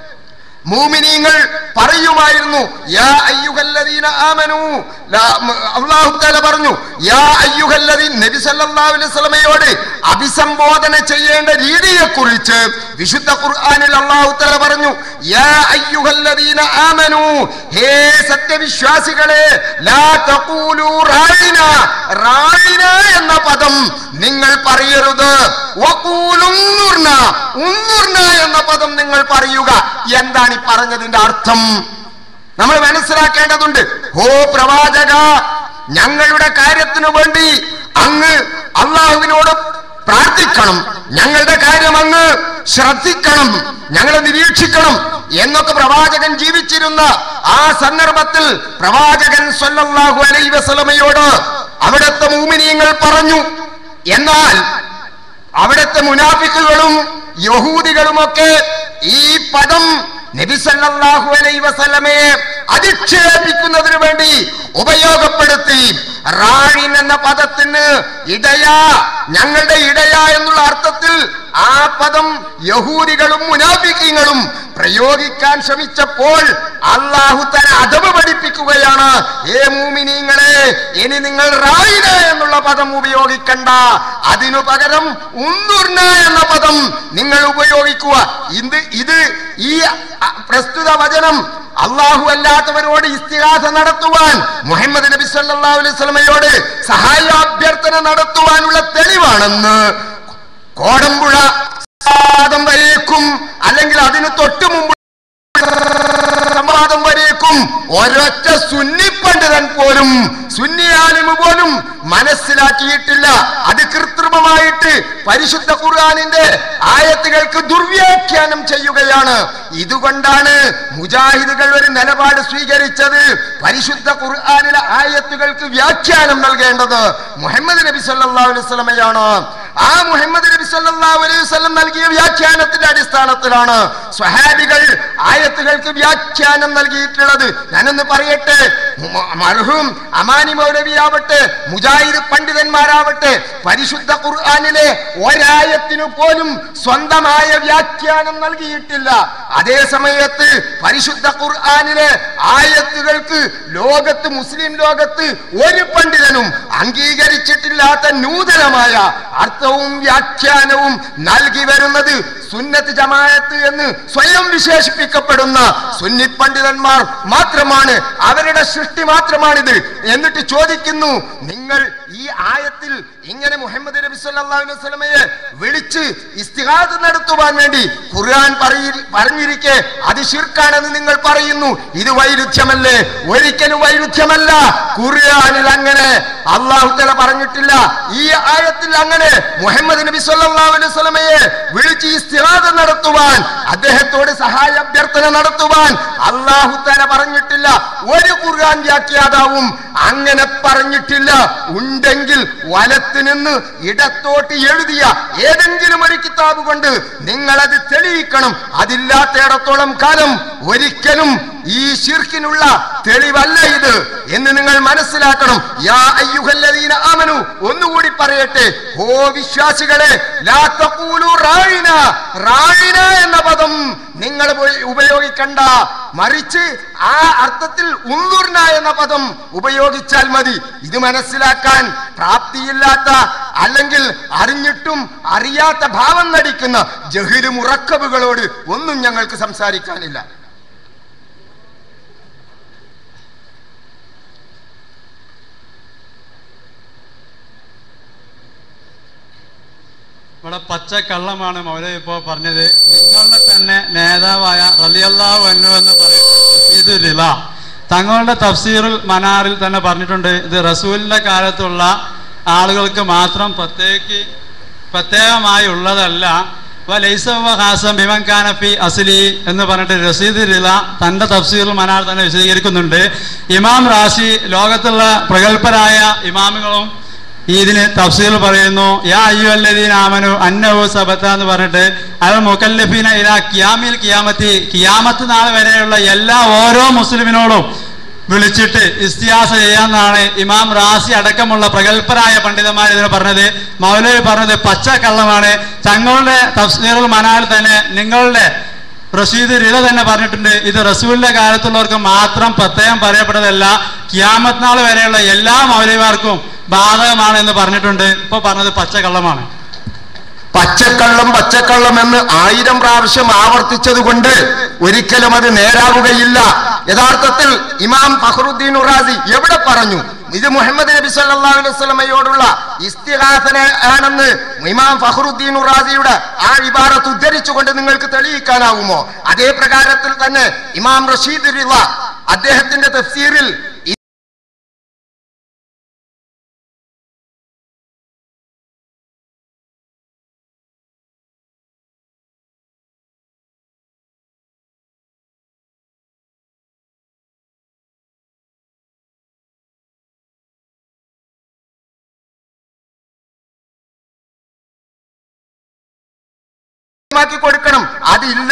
മൂമിനീങ്ങൾ പറയുമായിരുന്നു യാ അയ്യുഹല്ലദീന ആമനു ലാ- മ- അല്ലാഹു തആല പറഞ്ഞു യാ അയ്യുഹല്ലദീൻ നബി സല്ലല്ലാഹു അലൈഹി വസല്ലമയോട് അഭിസംബോധന ചെയ്യേണ്ട രീതിയെ കുറിച്ച് വിശുദ്ധ ഖുർആനിൽ അല്ലാഹു തആല പറഞ്ഞു യാ അയ്യുഹല്ലദീന ആമനു ഹേ സത്യവിശ്വാസികളെ ലാ തഖൂലു റായിന റായിന എന്ന പദം നിങ്ങൾ പറയരുത് വഖൂലു ഉന്നുർന ഉന്നുർന എന്ന പദം നിങ്ങൾ പറയുക എന്താണ് ഈ പറഞ്ഞതിന്റെ അർത്ഥം നമ്മൾ മനസ്സിലാക്കേണ്ടതുണ്ട് ഓ പ്രവാചക ഞങ്ങളുടെ കാര്യത്തിനു വേണ്ടി അങ്ങ് അള്ളാഹുവിനോട് പ്രാർത്ഥിക്കണം ഞങ്ങളുടെ കാര്യം അങ്ങ് ശ്രദ്ധിക്കണം ഞങ്ങളെ നിരീക്ഷിക്കണം എന്നൊക്കെ പ്രവാചകൻ ജീവിച്ചിരുന്ന ആ സന്ദർഭത്തിൽ പ്രവാചകൻ സ്വല്ലല്ലാഹു അലൈഹി വസല്ലമയോട് അവിടുത്തെ മൂമിനിയങ്ങൾ പറഞ്ഞു എന്നാൽ അവിടുത്തെ മുനാഫിക്കുകളും യഹൂദികളുമൊക്കെ ഈ പദം നബി സല്ലല്ലാഹു അലൈഹി വസല്ലമയെ അധിക്ഷേപിക്കുന്നതിന് വേണ്ടി ഉപയോഗപ്പെടുത്തി റാഴിൻ എന്ന പദത്തിന് ഇടയ ഞങ്ങളുടെ ഇടയ എന്നുള്ള അർത്ഥത്തിൽ ആ പദം യഹൂദികളും മുനാഫിക്കങ്ങളും പ്രയോഗിക്കാൻ ശ്രമിച്ചപ്പോൾ അള്ളാഹു തല അഥവ് പഠിപ്പിക്കുകയാണ് ഏ മൂമിനീങ്ങളെ ഇനി നിങ്ങൾ റായിന എന്നുള്ള പദം ഉപയോഗിക്കണ്ട അതിനു പകരം ഉന്നുർന എന്ന പദം നിങ്ങൾ ഉപയോഗിക്കുക ഇത് ഇത് ഈ അ- പ്രസ്തുത വചനം അള്ളാഹു അല്ലാത്തവരോട് ഇസ്തിഹാസ നടത്തുവാൻ മുഹമ്മദ് നബി സല്ലല്ലാഹു അലൈഹി വസല്ലമയോട് സഹായാഭ്യർത്ഥന നടത്തുവാനുള്ള തെളിവാണെന്ന് കോടമ്പുഴ സംവാദം വരേക്കും അല്ലെങ്കിൽ അതിന് തൊട്ടു മുമ്പ് സംവാദം വരേക്കും ഒരൊറ്റ സുന്നി പണ്ഡിതൻ പോലും സുന്നി ആലിമ് പോലും മനസ്സിലാക്കിയിട്ടില്ല അത് കൃത്രിമമായിട്ട് പരിശുദ്ധ ഖുർആനിന്റെ ആയത്തുകൾക്ക് ദുർവ്യാഖ്യാനം ചെയ്യുകയാണ് ഇതുകൊണ്ടാണ് മുജാഹിദുകൾ ഒരു നിലപാട് സ്വീകരിച്ചത് പരിശുദ്ധ ഖുർആനിലെ ആയത്തുകൾക്ക് വ്യാഖ്യാനം നൽകേണ്ടത് മുഹമ്മദ് നബി സല്ലല്ലാഹു അലൈഹി വസല്ലമയാണ് ആ മുഹമ്മദ് നബി സല്ലല്ലാഹു അലൈഹി വസല്ലം നൽകിയ വ്യാഖ്യാനത്തിന്റെ അടിസ്ഥാനത്തിലാണ് സ്വഹാബികൾ ആയത്തുകൾക്ക് വ്യാഖ്യാനം നൽകിയിട്ടുള്ളത് ഞാനൊന്ന് പറയട്ടെ മ- മർഹൂം അമാനി മൗലവിയാവട്ടെ മുജാഹിദ് പണ്ഡിതന്മാരാവട്ടെ പരിശുദ്ധ ഖുർആനിലെ ഒരായത്തിനു പോലും സ്വന്തമായ വ്യാഖ്യാനം നൽകിയിട്ടില്ല അതേ സമയത്ത് പരിശുദ്ധ ഖുർആനിലെ ആയത്തുകൾക്ക് ലോകത്ത് മുസ്ലിം ലോകത്ത് ഒരു പണ്ഡിതനും അംഗീകരിച്ചിട്ടില്ലാത്ത നൂതനമായ അർത്ഥവും വ്യാഖ്യാനവും നൽകി വരുന്നത് സുന്നത്ത് ജമാഅത്ത് എന്ന് സ്വയം വിശേഷിപ്പിക്കപ്പെടുന്ന സുന്നി പണ്ഡിതന്മാർ മാത്രമാണ് അവരുടെ സൃഷ്ടി മാത്രമാണിത് എന്നിട്ട് ചോദിക്കുന്നു നിങ്ങൾ ഈ ആയത്തിൽ ഇങ്ങനെ മുഹമ്മദ് നബി സല്ലല്ലാഹു അലൈഹി വസല്ലമയെ വിളിച്ച് ഇസ്തിഹാദ് നടത്തുവാൻ വേണ്ടി ഖുർആൻ പറയി പറഞ്ഞിരിക്കെ അത് ശിർക്കാണെന്ന് നിങ്ങൾ പറയുന്നു ചോദിക്കുന്നു ഇത് വൈരുദ്ധ്യമല്ലേ ഒരിക്കലും വൈരുദ്ധ്യമല്ല ഖുർആനിൽ അങ്ങനെ അള്ളാഹു തല പറഞ്ഞിട്ടില്ല ഈ ആയത്തിൽ അങ്ങനെ മുഹമ്മദ് നബി സല്ലല്ലാഹു അലൈഹി വസല്ലമയെ വിളിച്ച് ഇസ്തിഹാദ നടത്തുവാൻ അദ്ദേഹത്തോട് സഹായ അഭ്യർത്ഥന നടത്തുവാൻ അള്ളാഹു തല പറഞ്ഞിട്ടില്ല ഒരു ഖുർആൻ വ്യാഖ്യാതാവും അങ്ങനെ പറഞ്ഞിട്ടില്ല ഉണ്ടെങ്കിൽ വലത്ത് നിന്ന് ഇടത്തോട്ട് എഴുതിയ ഏതെങ്കിലും ഒരു കിതാബ് കൊണ്ട് നിങ്ങളത് തെളിയിക്കണം അതില്ലാത്തയിടത്തോളം കാലം ഒരിക്കലും ഈ ശിർക്കിനുള്ള തെളിവല്ല ഇത് എന്ന് നിങ്ങൾ മനസ്സിലാക്കണം യാ അയ്യുഹല്ലദീന ആമനു ഒന്നുകൂടി പറയട്ടെ ഓ വിശ്വാസികളെ ലാ തഖൂലു റായിന റായിന എന്ന പദം നിങ്ങൾ ഉപ- ഉപയോഗിക്കണ്ട മറിച്ച് ആ അർത്ഥത്തിൽ ഉന്തുർന എന്ന പദം ഉപയോഗിച്ചാൽ മതി ഇത് മനസ്സിലാക്കാൻ പ്രാപ്തിയില്ലാത്ത അല്ലെങ്കിൽ അറിഞ്ഞിട്ടും അറിയാത്ത ഭാവം നടിക്കുന്ന ജഹിലും ഉറക്കബുകളോട് ഒന്നും ഞങ്ങൾക്ക് സംസാരിക്കാനില്ല ഇവിടെ പച്ച കള്ളമാണ് മൗലവി ഇപ്പോ പറഞ്ഞത് നിങ്ങളുടെ തന്നെ നേതാവായ റലിയല്ലാഹു അന്നു എന്ന് പറയുന്നത് ഇത് റില തങ്ങളുടെ തഫ്സീറുൽ മനാറിൽ തന്നെ പറഞ്ഞിട്ടുണ്ട് ഇത് റസൂലിന്റെ കാലത്തുള്ള ആളുകൾക്ക് മാത്രം പ്രത്യേക പ്രത്യേകമായി ഉള്ളതല്ല ഹാസം ബിമൻ കാനഫി അസ്ലി എന്ന് പറഞ്ഞിട്ട് റസീദ് റില തന്റെ തഫ്സീറുൽ മനാർ തന്നെ വിശദീകരിക്കുന്നുണ്ട് ഇമാം റാഷി ലോകത്തുള്ള പ്രഗത്ഭരായ ഇമാമുകളും ഇതിന് തഫ്സീൽ പറയുന്നു യാ അയ്യോ അല്ലദീൻ ആമനു അന്നഹു സബത്ത എന്ന് പറഞ്ഞിട്ട് അൽ മുക്കല്ലഫീന ഇലാ കിയാമിൽ കിയാമത്തി കിയാമത്ത് നാൾ വരെയുള്ള എല്ലാ ഓരോ മുസ്ലിമിനോടും വിളിച്ചിട്ട് ഇസ്തിയാസ ചെയ്യാന്നാണ് ഇമാം റാസി അടക്കമുള്ള പ്രഗത്ഭരായ പണ്ഡിതന്മാർ ഇതിന് പറഞ്ഞത് മൗലവി പറഞ്ഞത് പച്ച കള്ളമാണ് തങ്ങളുടെ തഫ്സീറുൽ മനാൽ തന്നെ നിങ്ങളുടെ റഷീദ് റില തന്നെ പറഞ്ഞിട്ടുണ്ട് ഇത് റസൂലിന്റെ കാലത്തുള്ളവർക്ക് മാത്രം പ്രത്യേകം പറയപ്പെട്ടതല്ല കിയാമത്ത് നാൾ വരെയുള്ള എല്ലാ മൗലവിമാർക്കും ബാധകമാണ് എന്ന് പറഞ്ഞിട്ടുണ്ട് ഇപ്പൊ പറഞ്ഞത് പച്ചക്കള്ളമാണ് പച്ചക്കള്ളം പച്ചക്കള്ളം എന്ന് ആയിരം പ്രാവശ്യം ആവർത്തിച്ചത് കൊണ്ട് ഒരിക്കലും അത് നേരാവുകയില്ല യഥാർത്ഥത്തിൽ ഇമാം ഫഖറുദ്ദീൻ ഉറാസി എവിടെ പറഞ്ഞു ഇത് മുഹമ്മദ് നബി സല്ലല്ലാഹു അലൈഹി വസല്ലമയോടുള്ള ഇസ്തിഹാസന ആണെന്ന് ഇമാം ഫഖറുദ്ദീൻ ഉറാസിയുടെ ആ ഇബാറത്ത് ഉദ്ധരിച്ചുകൊണ്ട് നിങ്ങൾക്ക് തെളിയിക്കാനാവുമോ അതേ പ്രകാരത്തിൽ തന്നെ ഇമാം റഷീദ് റിള അദ്ദേഹത്തിന്റെ തഫ്സീറിൽ മാക്കി കൊടുക്കണം അതില്ല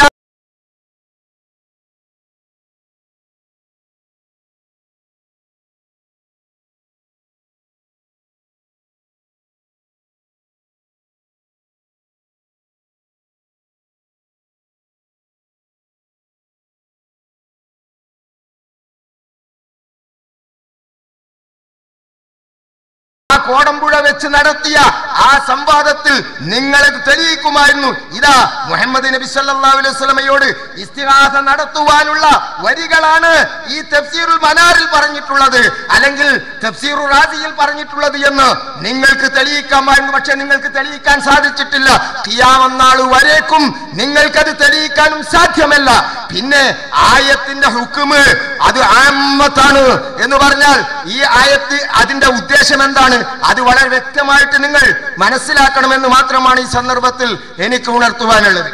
ആ കോടമ്പുഴ വെച്ച് നടത്തിയ ആ സംവാദത്തിൽ നിങ്ങളത് തെളിയിക്കുമായിരുന്നു ഇതാ മുഹമ്മദ് നബി സല്ലല്ലാഹു അലൈഹി വസല്ലമയോട് ഇസ്തിഹാസ നടത്തുവാനുള്ള വരികളാണ് ഈ തഫ്സീറുൽ മനാറിൽ പറഞ്ഞിട്ടുള്ളത് അല്ലെങ്കിൽ തഫ്സീറുൽ റാസിയിൽ പറഞ്ഞിട്ടുള്ളത് എന്ന് നിങ്ങൾക്ക് തെളിയിക്കാമായിരുന്നു പക്ഷെ നിങ്ങൾക്ക് തെളിയിക്കാൻ സാധിച്ചിട്ടില്ല കിയാമന്നാൾ വരേക്കും നിങ്ങൾക്കത് തെളിയിക്കാനും സാധ്യമല്ല പിന്നെ ആയത്തിന്റെ ഹുക്കുമ് അത് ആമത്താണ് എന്ന് പറഞ്ഞാൽ ഈ ആയത്ത് അതിന്റെ ഉദ്ദേശം എന്താണ് അത് വളരെ വ്യക്തമായിട്ട് നിങ്ങൾ മനസ്സിലാക്കണമെന്ന് മാത്രമാണ് ഈ സന്ദർഭത്തിൽ എനിക്ക് ഉണർത്തുവാനുള്ളത്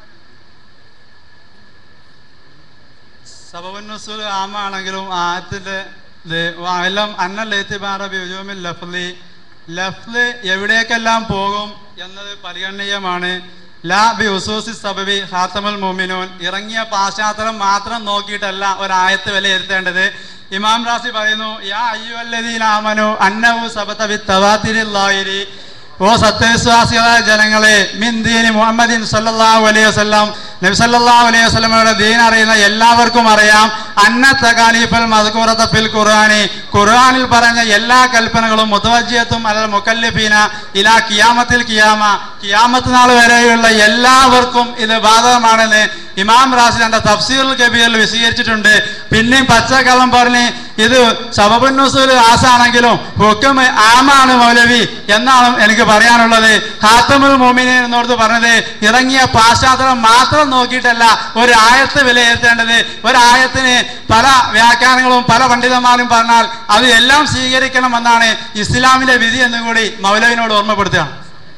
സബവന്നുസുൽ ആമാണെങ്കിലും ആയത്തിന്റെ എല്ലാം അന്നൽ ലഫ്ലി ലഫ്ല് എവിടേക്കെല്ലാം പോകും എന്നത് പരിഗണനീയമാണ് ലാ ബി ഉസൂസി സബബി ഹാത്തമുൽ മോമിനോൻ ഇറങ്ങിയ പാശ്ചാത്തലം മാത്രം നോക്കിയിട്ടല്ല ഒരായത്ത് വിലയിരുത്തേണ്ടത് ഇമാം റാസി പറയുന്നു യാ അയ്യുവല്ലദീനാമനു അന്നഹു സബത ബിത്തവാതിരില്ലാഹിരി ഓ സത്യവിശ്വാസികളായ ജനങ്ങളെ മിൻ ദീനി മുഹമ്മദിൻ സല്ലല്ലാഹു അലൈഹി വസല്ലം നബി സല്ലല്ലാഹു അലൈഹി വസല്ലമയുടെ ദീൻ അറിയുന്ന എല്ലാവർക്കും അറിയാം അന്ന തകാലീഫൽ മദ്കൂറത ഫിൽ ഖുർആനി ഖുർആനിൽ പറഞ്ഞ എല്ലാ കൽപ്പനകളും മുതവജ്ജിയത്തും അലൽ മുക്കല്ലിഫീന ഇലാ കിയാമത്തിൽ കിയാമ കിയാമത്ത് നാൾ വരെയുള്ള എല്ലാവർക്കും ഇത് ബാധകമാണെന്ന് ഇമാം റാസി തന്റെ തഫ്സീറുൽ കബീറിൽ വിശദീകരിച്ചിട്ടുണ്ട് പിന്നെയും പച്ചക്കള്ളം പറഞ്ഞ് ഇത് സബബുന്നൂസുൽ ആസാണെങ്കിലും ഹുക്കും ആമാണ് മൗലവി എന്നാണ് എനിക്ക് പറയാനുള്ളത് ഹാത്തമുൽ മോമിനെ എന്നോർത്ത് പറഞ്ഞത് ഇറങ്ങിയ പാശ്ചാത്തലം മാത്രം നോക്കിയിട്ടല്ല ഒരു ആയത്ത് വിലയിരുത്തേണ്ടത് ഒരായത്തിന് പല വ്യാഖ്യാനങ്ങളും പല പണ്ഡിതന്മാരും പറഞ്ഞാൽ അത് എല്ലാം സ്വീകരിക്കണമെന്നാണ് ഇസ്ലാമിലെ വിധി എന്നും കൂടി മൗലവിനോട് ഓർമ്മപ്പെടുത്തുകയാണ്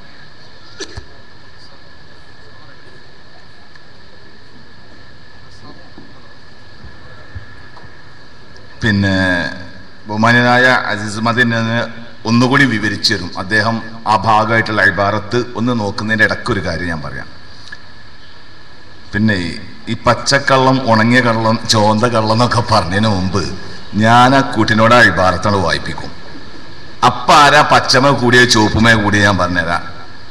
പിന്നെ ബഹുമാനനായ അസീസ് മദീൻ എന്ന് ഒന്നുകൂടി വിവരിച്ചു തരും അദ്ദേഹം ആ ഭാഗമായിട്ടുള്ള ഇബാറത്ത് ഒന്ന് നോക്കുന്നതിൻ്റെ ഇടയ്ക്കൊരു കാര്യം ഞാൻ പറയാം പിന്നെ ഈ- ഈ പച്ചക്കള്ളം ഉണങ്ങിയ കള്ളം ചോന്ത കള്ളം എന്നൊക്കെ പറഞ്ഞതിന് മുമ്പ് ഞാൻ ആ കുട്ടിനോട് ആ ഇബാറത്തോട് വായിപ്പിക്കും അപ്പ ആരാ പച്ചമ കൂടിയ ചുവപ്പുമേ കൂടിയ ഞാൻ പറഞ്ഞുതരാം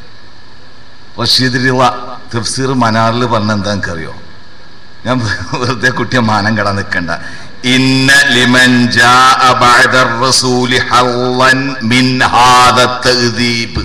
റഷീദിലുള്ള തഫ്സീർ മനാറിൽ പറഞ്ഞ എന്താ എനിക്കറിയോ ഞാൻ വെറുതെ കുട്ടിയെ മാനം കെടാൻ നിൽക്കണ്ട ഇന്ന ലിമൻ ജാഅ ബഅദർ റസൂലി ഹള്ളൻ മിൻ ഹാദ തഅദീബ്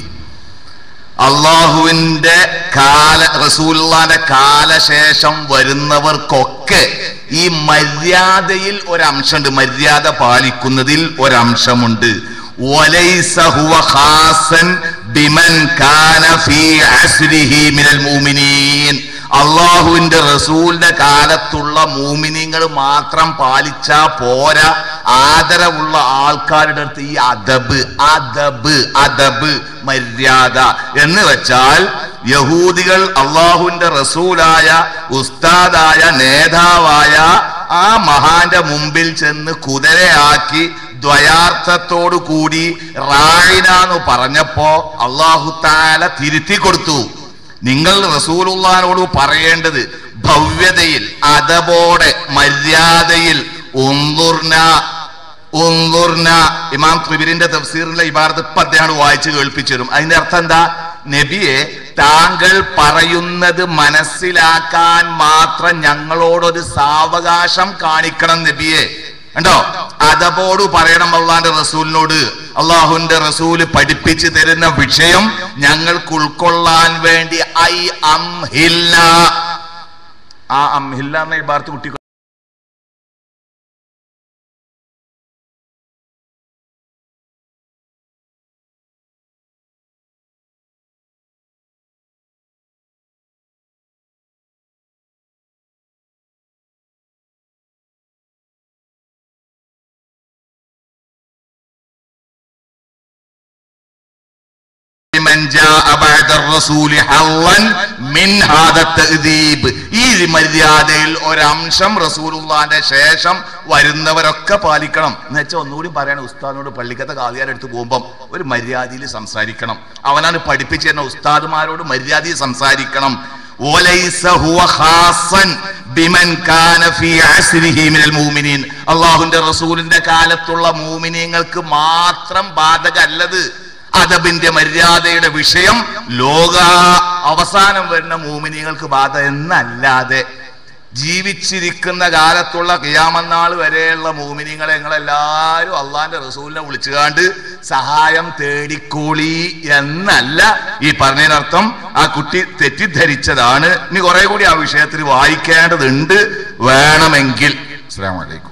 അള്ളാഹുവിന്റെ കാല റസൂലുള്ളാന്റെ കാലശേഷം വരുന്നവർക്കൊക്കെ ഈ മര്യാദയിൽ ഒരംശമുണ്ട് മര്യാദ പാലിക്കുന്നതിൽ ഒരംശമുണ്ട് വലൈസ ഹുവ ഖാസൻ ബിമൻ കാന ഫീ അസ്രിഹി മിനൽ മുഅ്മിനീൻ അള്ളാഹുവിന്റെ റസൂലിന്റെ കാലത്തുള്ള മൂമിനിങ്ങൾ മാത്രം പാലിച്ചാ പോരാ ആദരവുള്ള ആൾക്കാരുടെ അടുത്ത് ഈ അദബ് അദബ് അദബ് മര്യാദ എന്ന് വെച്ചാൽ യഹൂദികൾ അള്ളാഹുവിന്റെ റസൂലായ ഉസ്താദായ നേതാവായ ആ മഹാന്റെ മുമ്പിൽ ചെന്ന് കുതിരയാക്കി ദ്വയാർത്ഥത്തോടു കൂടി റായിന എന്ന് പറഞ്ഞപ്പോ അള്ളാഹു താല തിരുത്തി കൊടുത്തു നിങ്ങൾ റസൂലുള്ളാനോട് പറയേണ്ടത് ഭവ്യതയിൽ അതബോടെ മര്യാദയിൽ ഉന്തുർന ഉന്തുർന ഇമാം ത്രിബിരിന്റെ തഫ്സീറിലെ ഇബാറത്ത് ഇപ്പൊ അദ്ദേഹം വായിച്ചു കേൾപ്പിച്ചു തരും അതിന്റെ അർത്ഥം എന്താ നബിയെ താങ്കൾ പറയുന്നത് മനസ്സിലാക്കാൻ മാത്രം ഞങ്ങളോടൊരു സാവകാശം കാണിക്കണം നബിയെ കണ്ടോ അതബോട് പറയണം അള്ളാന്റെ റസൂലിനോട് അള്ളാഹുന്റെ റസൂല് പഠിപ്പിച്ചു തരുന്ന വിഷയം ഞങ്ങൾക്ക് ഉൾക്കൊള്ളാൻ വേണ്ടി ഐ അംഹില്ല ആ അംഹില്ല എന്ന ഇബാർത്ത് കുട്ടി من جاء بعد الرسول حظا من هذا التأديب ഈ മര്യാദയിൽ ഒരംശം റസൂലുള്ളാന്റെ ശേഷം വരുന്നവരൊക്കെ പാലിക്കണം എന്ന് വെച്ചാൽ ഒന്നുകൂടി പറയണം ഉസ്താദിനോട് പള്ളിക്കത്തെ കാതിയാരുടെ അടുത്ത് പോകുമ്പം ഒരു മര്യാദയിൽ സംസാരിക്കണം അവനാണ് പഠിപ്പിച്ചു തരുന്ന ഉസ്താദുമാരോട് മര്യാദയിൽ സംസാരിക്കണം وليس هو خاصا بمن كان في عصره من المؤمنين അള്ളാഹുന്റെ റസൂലിന്റെ കാലത്തുള്ള മൂമിനീങ്ങൾക്ക് മാത്രം ബാധകല്ലത് അദബിന്റെ മര്യാദയുടെ വിഷയം ലോക അവസാനം വരുന്ന മൂമിനികൾക്ക് ബാധ എന്നല്ലാതെ ജീവിച്ചിരിക്കുന്ന കാലത്തുള്ള കിയാമന്നാൾ വരെയുള്ള മൂമിനിങ്ങളെ ഞങ്ങളെല്ലാവരും അള്ളാന്റെ റസൂലിനെ വിളിച്ചുകാണ്ട് സഹായം തേടിക്കോളി എന്നല്ല ഈ പറഞ്ഞതിനർത്ഥം ആ കുട്ടി തെറ്റിദ്ധരിച്ചതാണ് ഇനി കുറെ കൂടി ആ വിഷയത്തിൽ വായിക്കേണ്ടതുണ്ട് വേണമെങ്കിൽ അസ്സാം വലൈക്കും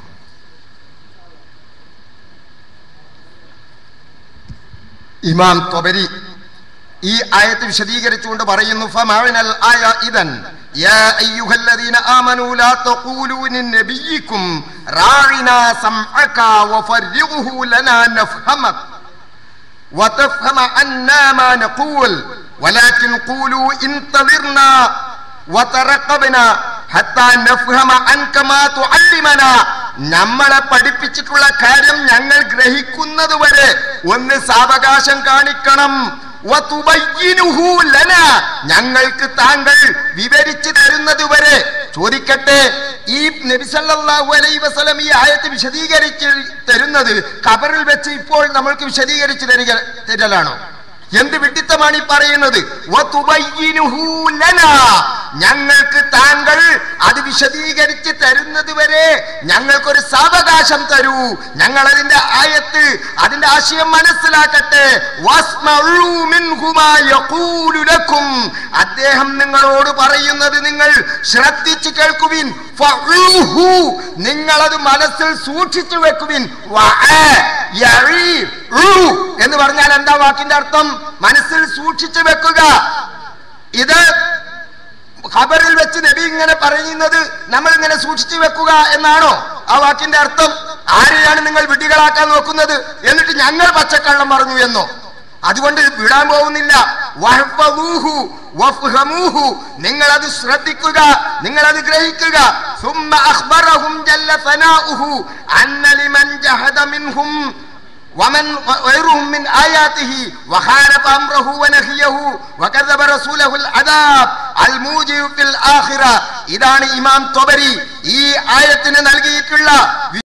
ഇമാം തൊബരി ഈ ആയത്ത് വിശദീകരിച്ചുകൊണ്ട് പറയുന്നു ഫമഅനൽ ആയ ഇദൻ യാ അയ്യുഹല്ലദീന ആമനൂ ലാ തഖൂലൂ ലിനബിയിക്കും റാഇനാ സംഅക വഫർരിഹു ലനാ നഫ്ഹമക وتفهم عنا ما نقول ولكن قولوا انتظرنا وترقبنا حتى نفهم عنك ما تعلمنا നമ്മളെ പഠിപ്പിച്ചിട്ടുള്ള കാര്യം ഞങ്ങൾ ഗ്രഹിക്കുന്നത് വരെ ഒന്ന് സാവകാശം കാണിക്കണം വതുബയ്യിനുഹു ലനാ. ഞങ്ങൾക്ക് താങ്കൾ വിവരിച്ചു തരുന്നത് വരെ ചോദിക്കട്ടെ ഈ നബിസല്ലാഹു അലൈ വസലം ഈ ആയത്ത് വിശദീകരിച്ച് തരുന്നത് ഖബറിൽ വെച്ച് ഇപ്പോൾ നമ്മൾക്ക് വിശദീകരിച്ചു തരിക തരലാണോ എന്ത് വിഡിത്തമാണ് ഈ പറയുന്നത് വതുബയ്യിനുഹു ലനാ. ഞങ്ങൾക്ക് താങ്കൾ അത് വിശദീകരിച്ച് തരുന്നത് വരെ ഞങ്ങൾക്കൊരു സാവകാശം തരൂ ഞങ്ങൾ അതിന്റെ ആയത്ത് അതിന്റെ ആശയം മനസ്സിലാക്കട്ടെ വസ്മഉ മിൻഹുമാ യഖൂലു ലക്കും. അദ്ദേഹം നിങ്ങളോട് പറയുന്നത് നിങ്ങൾ ശ്രദ്ധിച്ചു കേൾക്കുവിൻ ഫഉഹു. നിങ്ങളത് മനസ്സിൽ സൂക്ഷിച്ചു വെക്കുവിൻ വഅ യഈ ഉ എന്ന് പറഞ്ഞാൽ എന്താ വാക്കിന്റെ അർത്ഥം മനസ്സിൽ സൂക്ഷിച്ചു വെക്കുക ഇത് ഖബറിൽ വെച്ച് നബി ഇങ്ങനെ പറയുന്നത് നമ്മൾ ഇങ്ങനെ സൂക്ഷിച്ചു വെക്കുക എന്നാണോ ആ വാക്കിന്റെ അർത്ഥം ആരെയാണ് നിങ്ങൾ വിഡ്ഢികളാക്കാൻ നോക്കുന്നത് എന്നിട്ട് ഞങ്ങൾ പച്ചക്കള്ളം പറഞ്ഞു എന്നോ അതുകൊണ്ട് വിടാൻ പോകുന്നില്ല വഹ്ഫദൂഹു വഫ്ഹമൂഹു. നിങ്ങൾ അത് ശ്രദ്ധിക്കുക നിങ്ങൾ അത് ഗ്രഹിക്കുക ثم أخبرهم جل ثناؤه أن لمن جحد منهم ومن غيرهم من آياته وخالف أمره ونهيه وكذب رسوله العذاب الموجب في الآخرة ഇതാണ് ഇമാം തൊബരി ഈ ആയത്തിന് നൽകിയിട്ടുള്ള വി-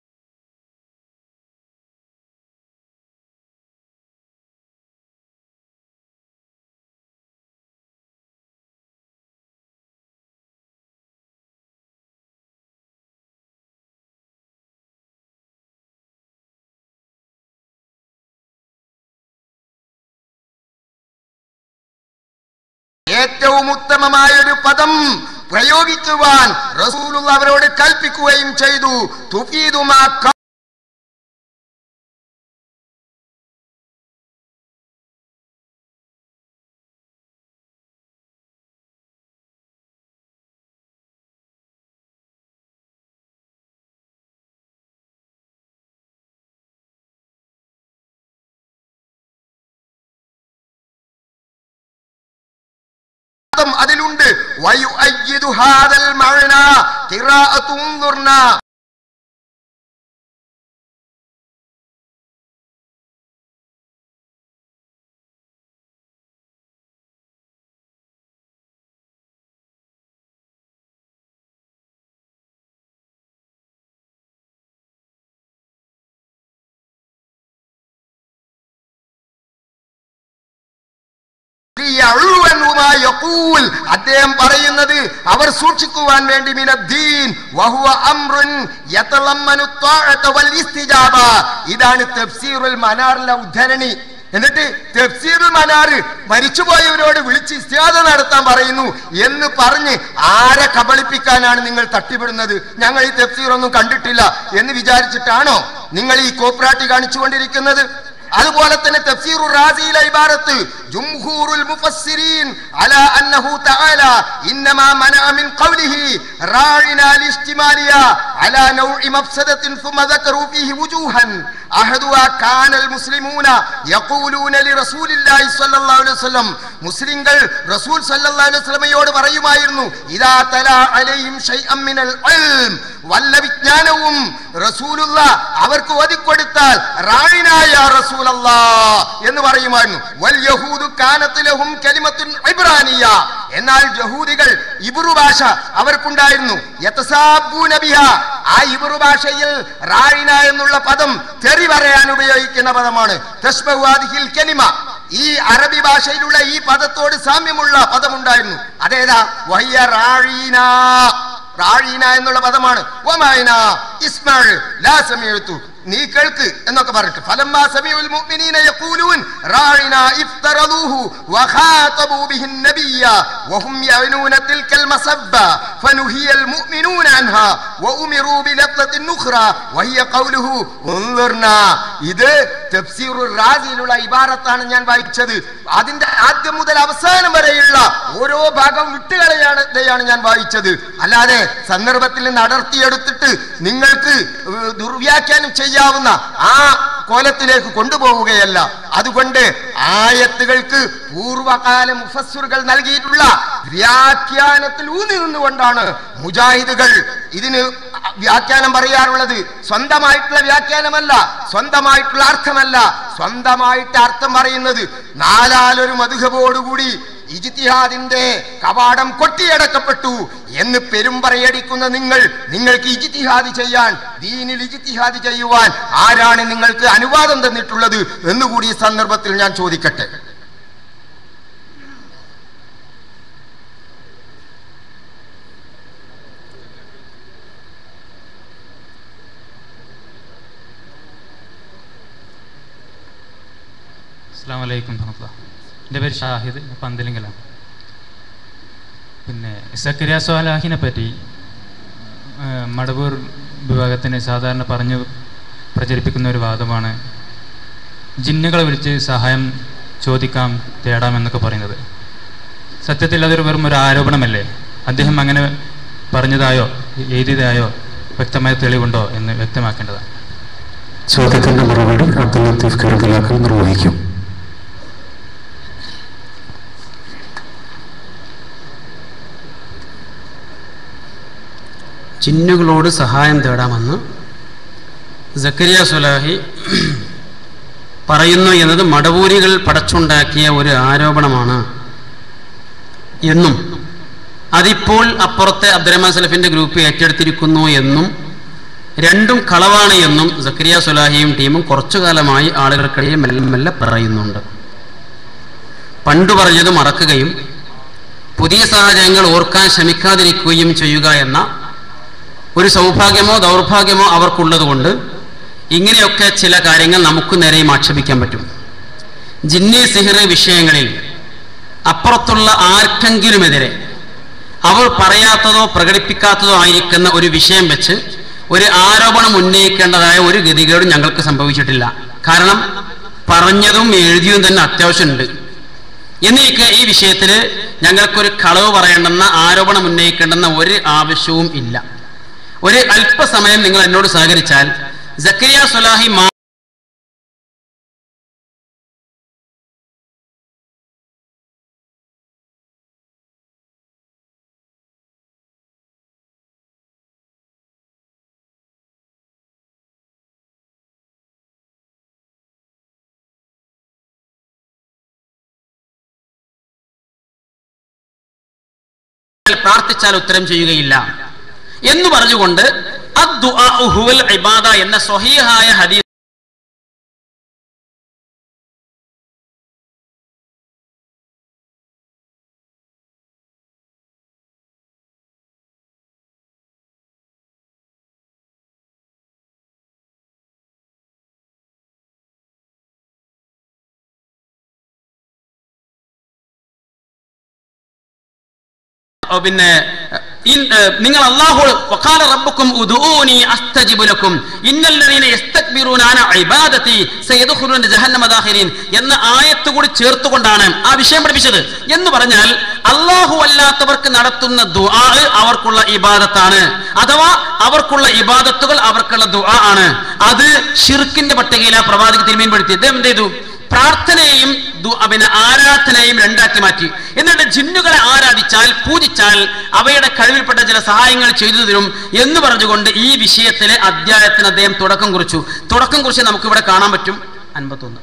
ഏറ്റവും ഉത്തമമായ ഒരു പദം പ്രയോഗിക്കുവാൻ റസൂലുള്ള അവരോട് കൽപ്പിക്കുകയും ചെയ്തു തുഫീദുമാ ക- അർത്ഥം അതിലുണ്ട് വയുഅയ്യിദു ഹാദൽ മഅന ഖിറാഅത്തു ഉൻദുർന ലിയഉവനുമാ യഖൂൽ. അദ്ദേഹം പറയുന്നത് അവർ സൂക്ഷിക്കുവാൻ വേണ്ടി മിനദ്ദീൻ വഹുവ അംറുൻ യതളമ്മനു ത്വാഅത വൽ ഇസ്തിജാബ ഇതാണ് തഫ്സീറുൽ മനാറിലെ ഉദ്ധരണി എന്നിട്ട് തഫ്സീറുൽ മനാർ മരിച്ചുപോയവരോട് വിളിച്ച് ഇസ്തിയാദ നടത്താൻ പറയുന്നു എന്ന് പറഞ്ഞ് ആരെ കബളിപ്പിക്കാനാണ് നിങ്ങൾ തട്ടിവിടുന്നത് ഞങ്ങൾ ഈ തഫ്സീർ ഒന്നും കണ്ടിട്ടില്ല എന്ന് വിചാരിച്ചിട്ടാണോ നിങ്ങൾ ഈ കോപ്രാട്ടി കാണിച്ചുകൊണ്ടിരിക്കുന്നത് അതുപോലെ തന്നെ തഫ്സീറു റാസിയിലെ ഇബാറത്ത് ജുംഹൂറുൽ മുഫസ്സിരീൻ അലാ അന്നഹു തആല ഇന്നമാ മനഅ മിൻ ഖൗലിഹി റാഇനാ ലിസ്തിമാലിയ അലാ നൗഇ മഫ്സദത്തിൻ ثم ذكروا فيه وجوها أحدها كان المسلمون يقولون لرسول الله صلى الله عليه وسلم മുസ്ലിങ്ങൾ റസൂൽ സല്ലല്ലാഹു അലൈഹി വസല്ലമയോട് പറയുമായിരുന്നു ഇദാ തലാ അലൈഹിം ശൈഅൻ മിനൽ ഇൽം വല്ല വിജ്ഞാനവും റസൂലുള്ള അവർക്ക് ഓതിക്കൊടുത്താൽ റായിനായ റസൂലല്ലാ എന്ന് പറയുമായിരുന്നു വൽ യഹൂദു കാനത്ത് ലഹും കലിമത്തുൻ ഇബ്രാനിയ എന്നാൽ യഹൂദികൾ ഇബ്രു ഭാഷ അവർക്കുണ്ടായിരുന്നു യതസാബൂന ബിഹാ ആ ഇബ്രു ഭാഷയിൽ റായിന എന്നുള്ള പദം തെറി പറയാൻ ഉപയോഗിക്കുന്ന പദമാണ് തസ്ബഹു ഹാദിഹിൽ കലിമ ഈ അറബി ഭാഷയിലുള്ള ഈ പദത്തോട് സാമ്യമുള്ള പദമുണ്ടായിരുന്നു അതേതാ വയ്യ റാഴീന റാഴീന എന്നുള്ള പദമാണ് ഒമായന ഇസ്മാൾ ലാ സമയത്തു നീ കേൾക്ക് എന്നൊക്കെ പറഞ്ഞിട്ട് ഫലമ്മാ സമീഉൽ മുഅ്മിനീന യഖൂലൂൻ റാഇനാ ഇഫ്തറദൂഹു വഖാതബൂ ബിഹിൻ നബിയ്യ വഹും യഅനൂന തിൽക്കൽ മസബ്ബ ഫനുഹിയൽ മുഅ്മിനൂന അൻഹാ വഉമിറൂ ബിലഫ്ലത്തിൻ ഉഖ്റ വഹിയ ഖൗലുഹു ഉൻദുർനാ ഇത് തഫ്സീറുർ റാസിയിലുള്ള ഇബാറത്താണ് ഞാൻ വായിച്ചത് അതിന്റെ ആദ്യം മുതൽ അവസാനം വരെയുള്ള ഓരോ ഭാഗം വിട്ടുകളയാണ് ഇതാണ് ഞാൻ വായിച്ചത് അല്ലാതെ സന്ദർഭത്തിൽ നിന്ന് അടർത്തിയെടുത്തിട്ട് നിങ്ങൾക്ക് ഏഹ്, ദുർവ്യാഖ്യാനം ചെയ്യാവുന്ന ആ കോലത്തിലേക്ക് കൊണ്ടുപോവുകയല്ല അതുകൊണ്ട് ആയത്തുകൾക്ക് പൂർവകാല മുഫസ്സുറുകൾ നൽകിയിട്ടുള്ള വ്യാഖ്യാനത്തിൽ ഊന്നി നിന്നുകൊണ്ടാണ് മുജാഹിദുകൾ ഇതിന് വ്യാഖ്യാനം പറയാറുള്ളത് സ്വന്തമായിട്ടുള്ള വ്യാഖ്യാനമല്ല സ്വന്തമായിട്ടുള്ള അർത്ഥമല്ല സ്വന്തമായിട്ട് അർത്ഥം പറയുന്നത് നാലാലൊരു മധുഹബോടുകൂടി ഇജിത്തിഹാദിന്റെ കവാടം കൊട്ടിയടക്കപ്പെട്ടു എന്ന് പെരുമ്പറയടിക്കുന്ന നിങ്ങൾ നിങ്ങൾക്ക് ഇജിത്തിഹാദ് ചെയ്യാൻ ദീനിൽ ഇജിത്തിഹാദ് ചെയ്യുവാൻ ആരാണ് നിങ്ങൾക്ക് അനുവാദം തന്നിട്ടുള്ളത് എന്നുകൂടി ഈ സന്ദർഭത്തിൽ ഞാൻ ചോദിക്കട്ടെ അസ്സാം വലൈക്കും വറഹമുല്ല എൻ്റെ പേര് ഷാഹിദ് പന്തലിങ്കലാണ് പിന്നെ സക്കരിയ സ്വാലാഹിനെ പറ്റി ആ, മടവൂർ വിഭാഗത്തിന് സാധാരണ പറഞ്ഞു പ്രചരിപ്പിക്കുന്ന ഒരു വാദമാണ് ജിന്നുകളെ വിളിച്ച് സഹായം ചോദിക്കാം തേടാമെന്നൊക്കെ പറയുന്നത് സത്യത്തിൽ അതൊരു വെറും ഒരു ആരോപണമല്ലേ അദ്ദേഹം അങ്ങനെ പറഞ്ഞതായോ എഴുതിയതായോ വ്യക്തമായ തെളിവുണ്ടോ എന്ന് വ്യക്തമാക്കേണ്ടതാണ് ചോദ്യത്തിന്റെ മറുപടി അബ്ദുൽ ലത്തീഫ് കരുതലാക്കൽ നിർവഹിക്കും ചിന്നുകളോട് സഹായം തേടാമെന്ന് സക്കരിയ സുലാഹി പറയുന്നു എന്നത് മടവൂരികൾ പടച്ചുണ്ടാക്കിയ ഒരു ആരോപണമാണ് എന്നും അതിപ്പോൾ അപ്പുറത്തെ അബ്ദുറഹ്മാൻ സലഫിന്റെ ഗ്രൂപ്പ് ഏറ്റെടുത്തിരിക്കുന്നു എന്നും രണ്ടും കളവാണ് എന്നും സക്കരിയ സുലാഹിയും ടീമും കുറച്ചു കാലമായി ആളുകൾക്കിടയിൽ മെല്ലെ മെല്ലെ പറയുന്നുണ്ട് പണ്ടു പറഞ്ഞത് മറക്കുകയും പുതിയ സാഹചര്യങ്ങൾ ഓർക്കാൻ ശ്രമിക്കാതിരിക്കുകയും ചെയ്യുക എന്ന ഒരു സൗഭാഗ്യമോ ദൗർഭാഗ്യമോ അവർക്കുള്ളതുകൊണ്ട് ഇങ്ങനെയൊക്കെ ചില കാര്യങ്ങൾ നമുക്ക് നേരെയും ആക്ഷേപിക്കാൻ പറ്റും ജിന്നി സിഹിർ വിഷയങ്ങളിൽ അപ്പുറത്തുള്ള ആർക്കെങ്കിലുമെതിരെ അവർ പറയാത്തതോ പ്രകടിപ്പിക്കാത്തതോ ആയിരിക്കുന്ന ഒരു വിഷയം വെച്ച് ഒരു ആരോപണം ഉന്നയിക്കേണ്ടതായ ഒരു ഗതികേടും ഞങ്ങൾക്ക് സംഭവിച്ചിട്ടില്ല കാരണം പറഞ്ഞതും എഴുതിയതും തന്നെ അത്യാവശ്യമുണ്ട് എന്നിരിക്കെ ഈ വിഷയത്തിൽ ഞങ്ങൾക്കൊരു കളവ് പറയേണ്ടെന്ന ആരോപണം ഉന്നയിക്കേണ്ടെന്ന ഒരു ആവശ്യവും ഇല്ല ഒരു അല്പസമയം നിങ്ങൾ എന്നോട് സഹകരിച്ചാൽ സക്കരിയ സുലാഹി മാ പ്രാർത്ഥിച്ചാൽ ഉത്തരം ചെയ്യുകയില്ല എന്ന് പറഞ്ഞുകൊണ്ട് അദ്ദുആഉ ഹുവൽ ഇബാദ എന്ന സ്വഹീഹായ ഹദീസ് ഓ, പിന്നെ ഇൻ- ഏ, നിങ്ങൾ അള്ളാഹു വഖാല റബ്ബുക്കും ഉദൂനി അസ്തജിബു ലക്കും ഇന്നല്ലദീന യസ്തക്ബിറൂന അന ഇബാദതി സയദ്ഖുലൂന ജഹന്നമ ദാഖിലീൻ എന്ന ആയത്ത് കൂടി ചേർത്തുകൊണ്ടാണ് ആ വിഷയം പഠിപ്പിച്ചത് എന്ന് പറഞ്ഞാൽ അള്ളാഹു അല്ലാത്തവർക്ക് നടത്തുന്ന ദുആ അവർക്കുള്ള ഇബാദത്താണ് അഥവാ അവർക്കുള്ള ഇബാദത്തുകൾ അവർക്കുള്ള ദുആ ആണ് അത് ഷിർക്കിന്റെ പട്ടികയിലെ പ്രവാചക തിരുമീൻപെടുത്തി അദ്ദേഹം എന്ത് ചെയ്തു പ്രാർത്ഥനയെയും ദു- പിന്നെ ആരാധനയും രണ്ടാക്കി മാറ്റി എന്നിട്ട് ജിന്നുകളെ ആരാധിച്ചാൽ പൂജിച്ചാൽ അവയുടെ കഴിവിൽപ്പെട്ട ചില സഹായങ്ങൾ ചെയ്തു തരും എന്ന് പറഞ്ഞുകൊണ്ട് ഈ വിഷയത്തിലെ അധ്യായത്തിന് അദ്ദേഹം തുടക്കം കുറിച്ചു തുടക്കം കുറിച്ച് നമുക്ക് ഇവിടെ കാണാൻ പറ്റും അൻപത്തൊന്ന്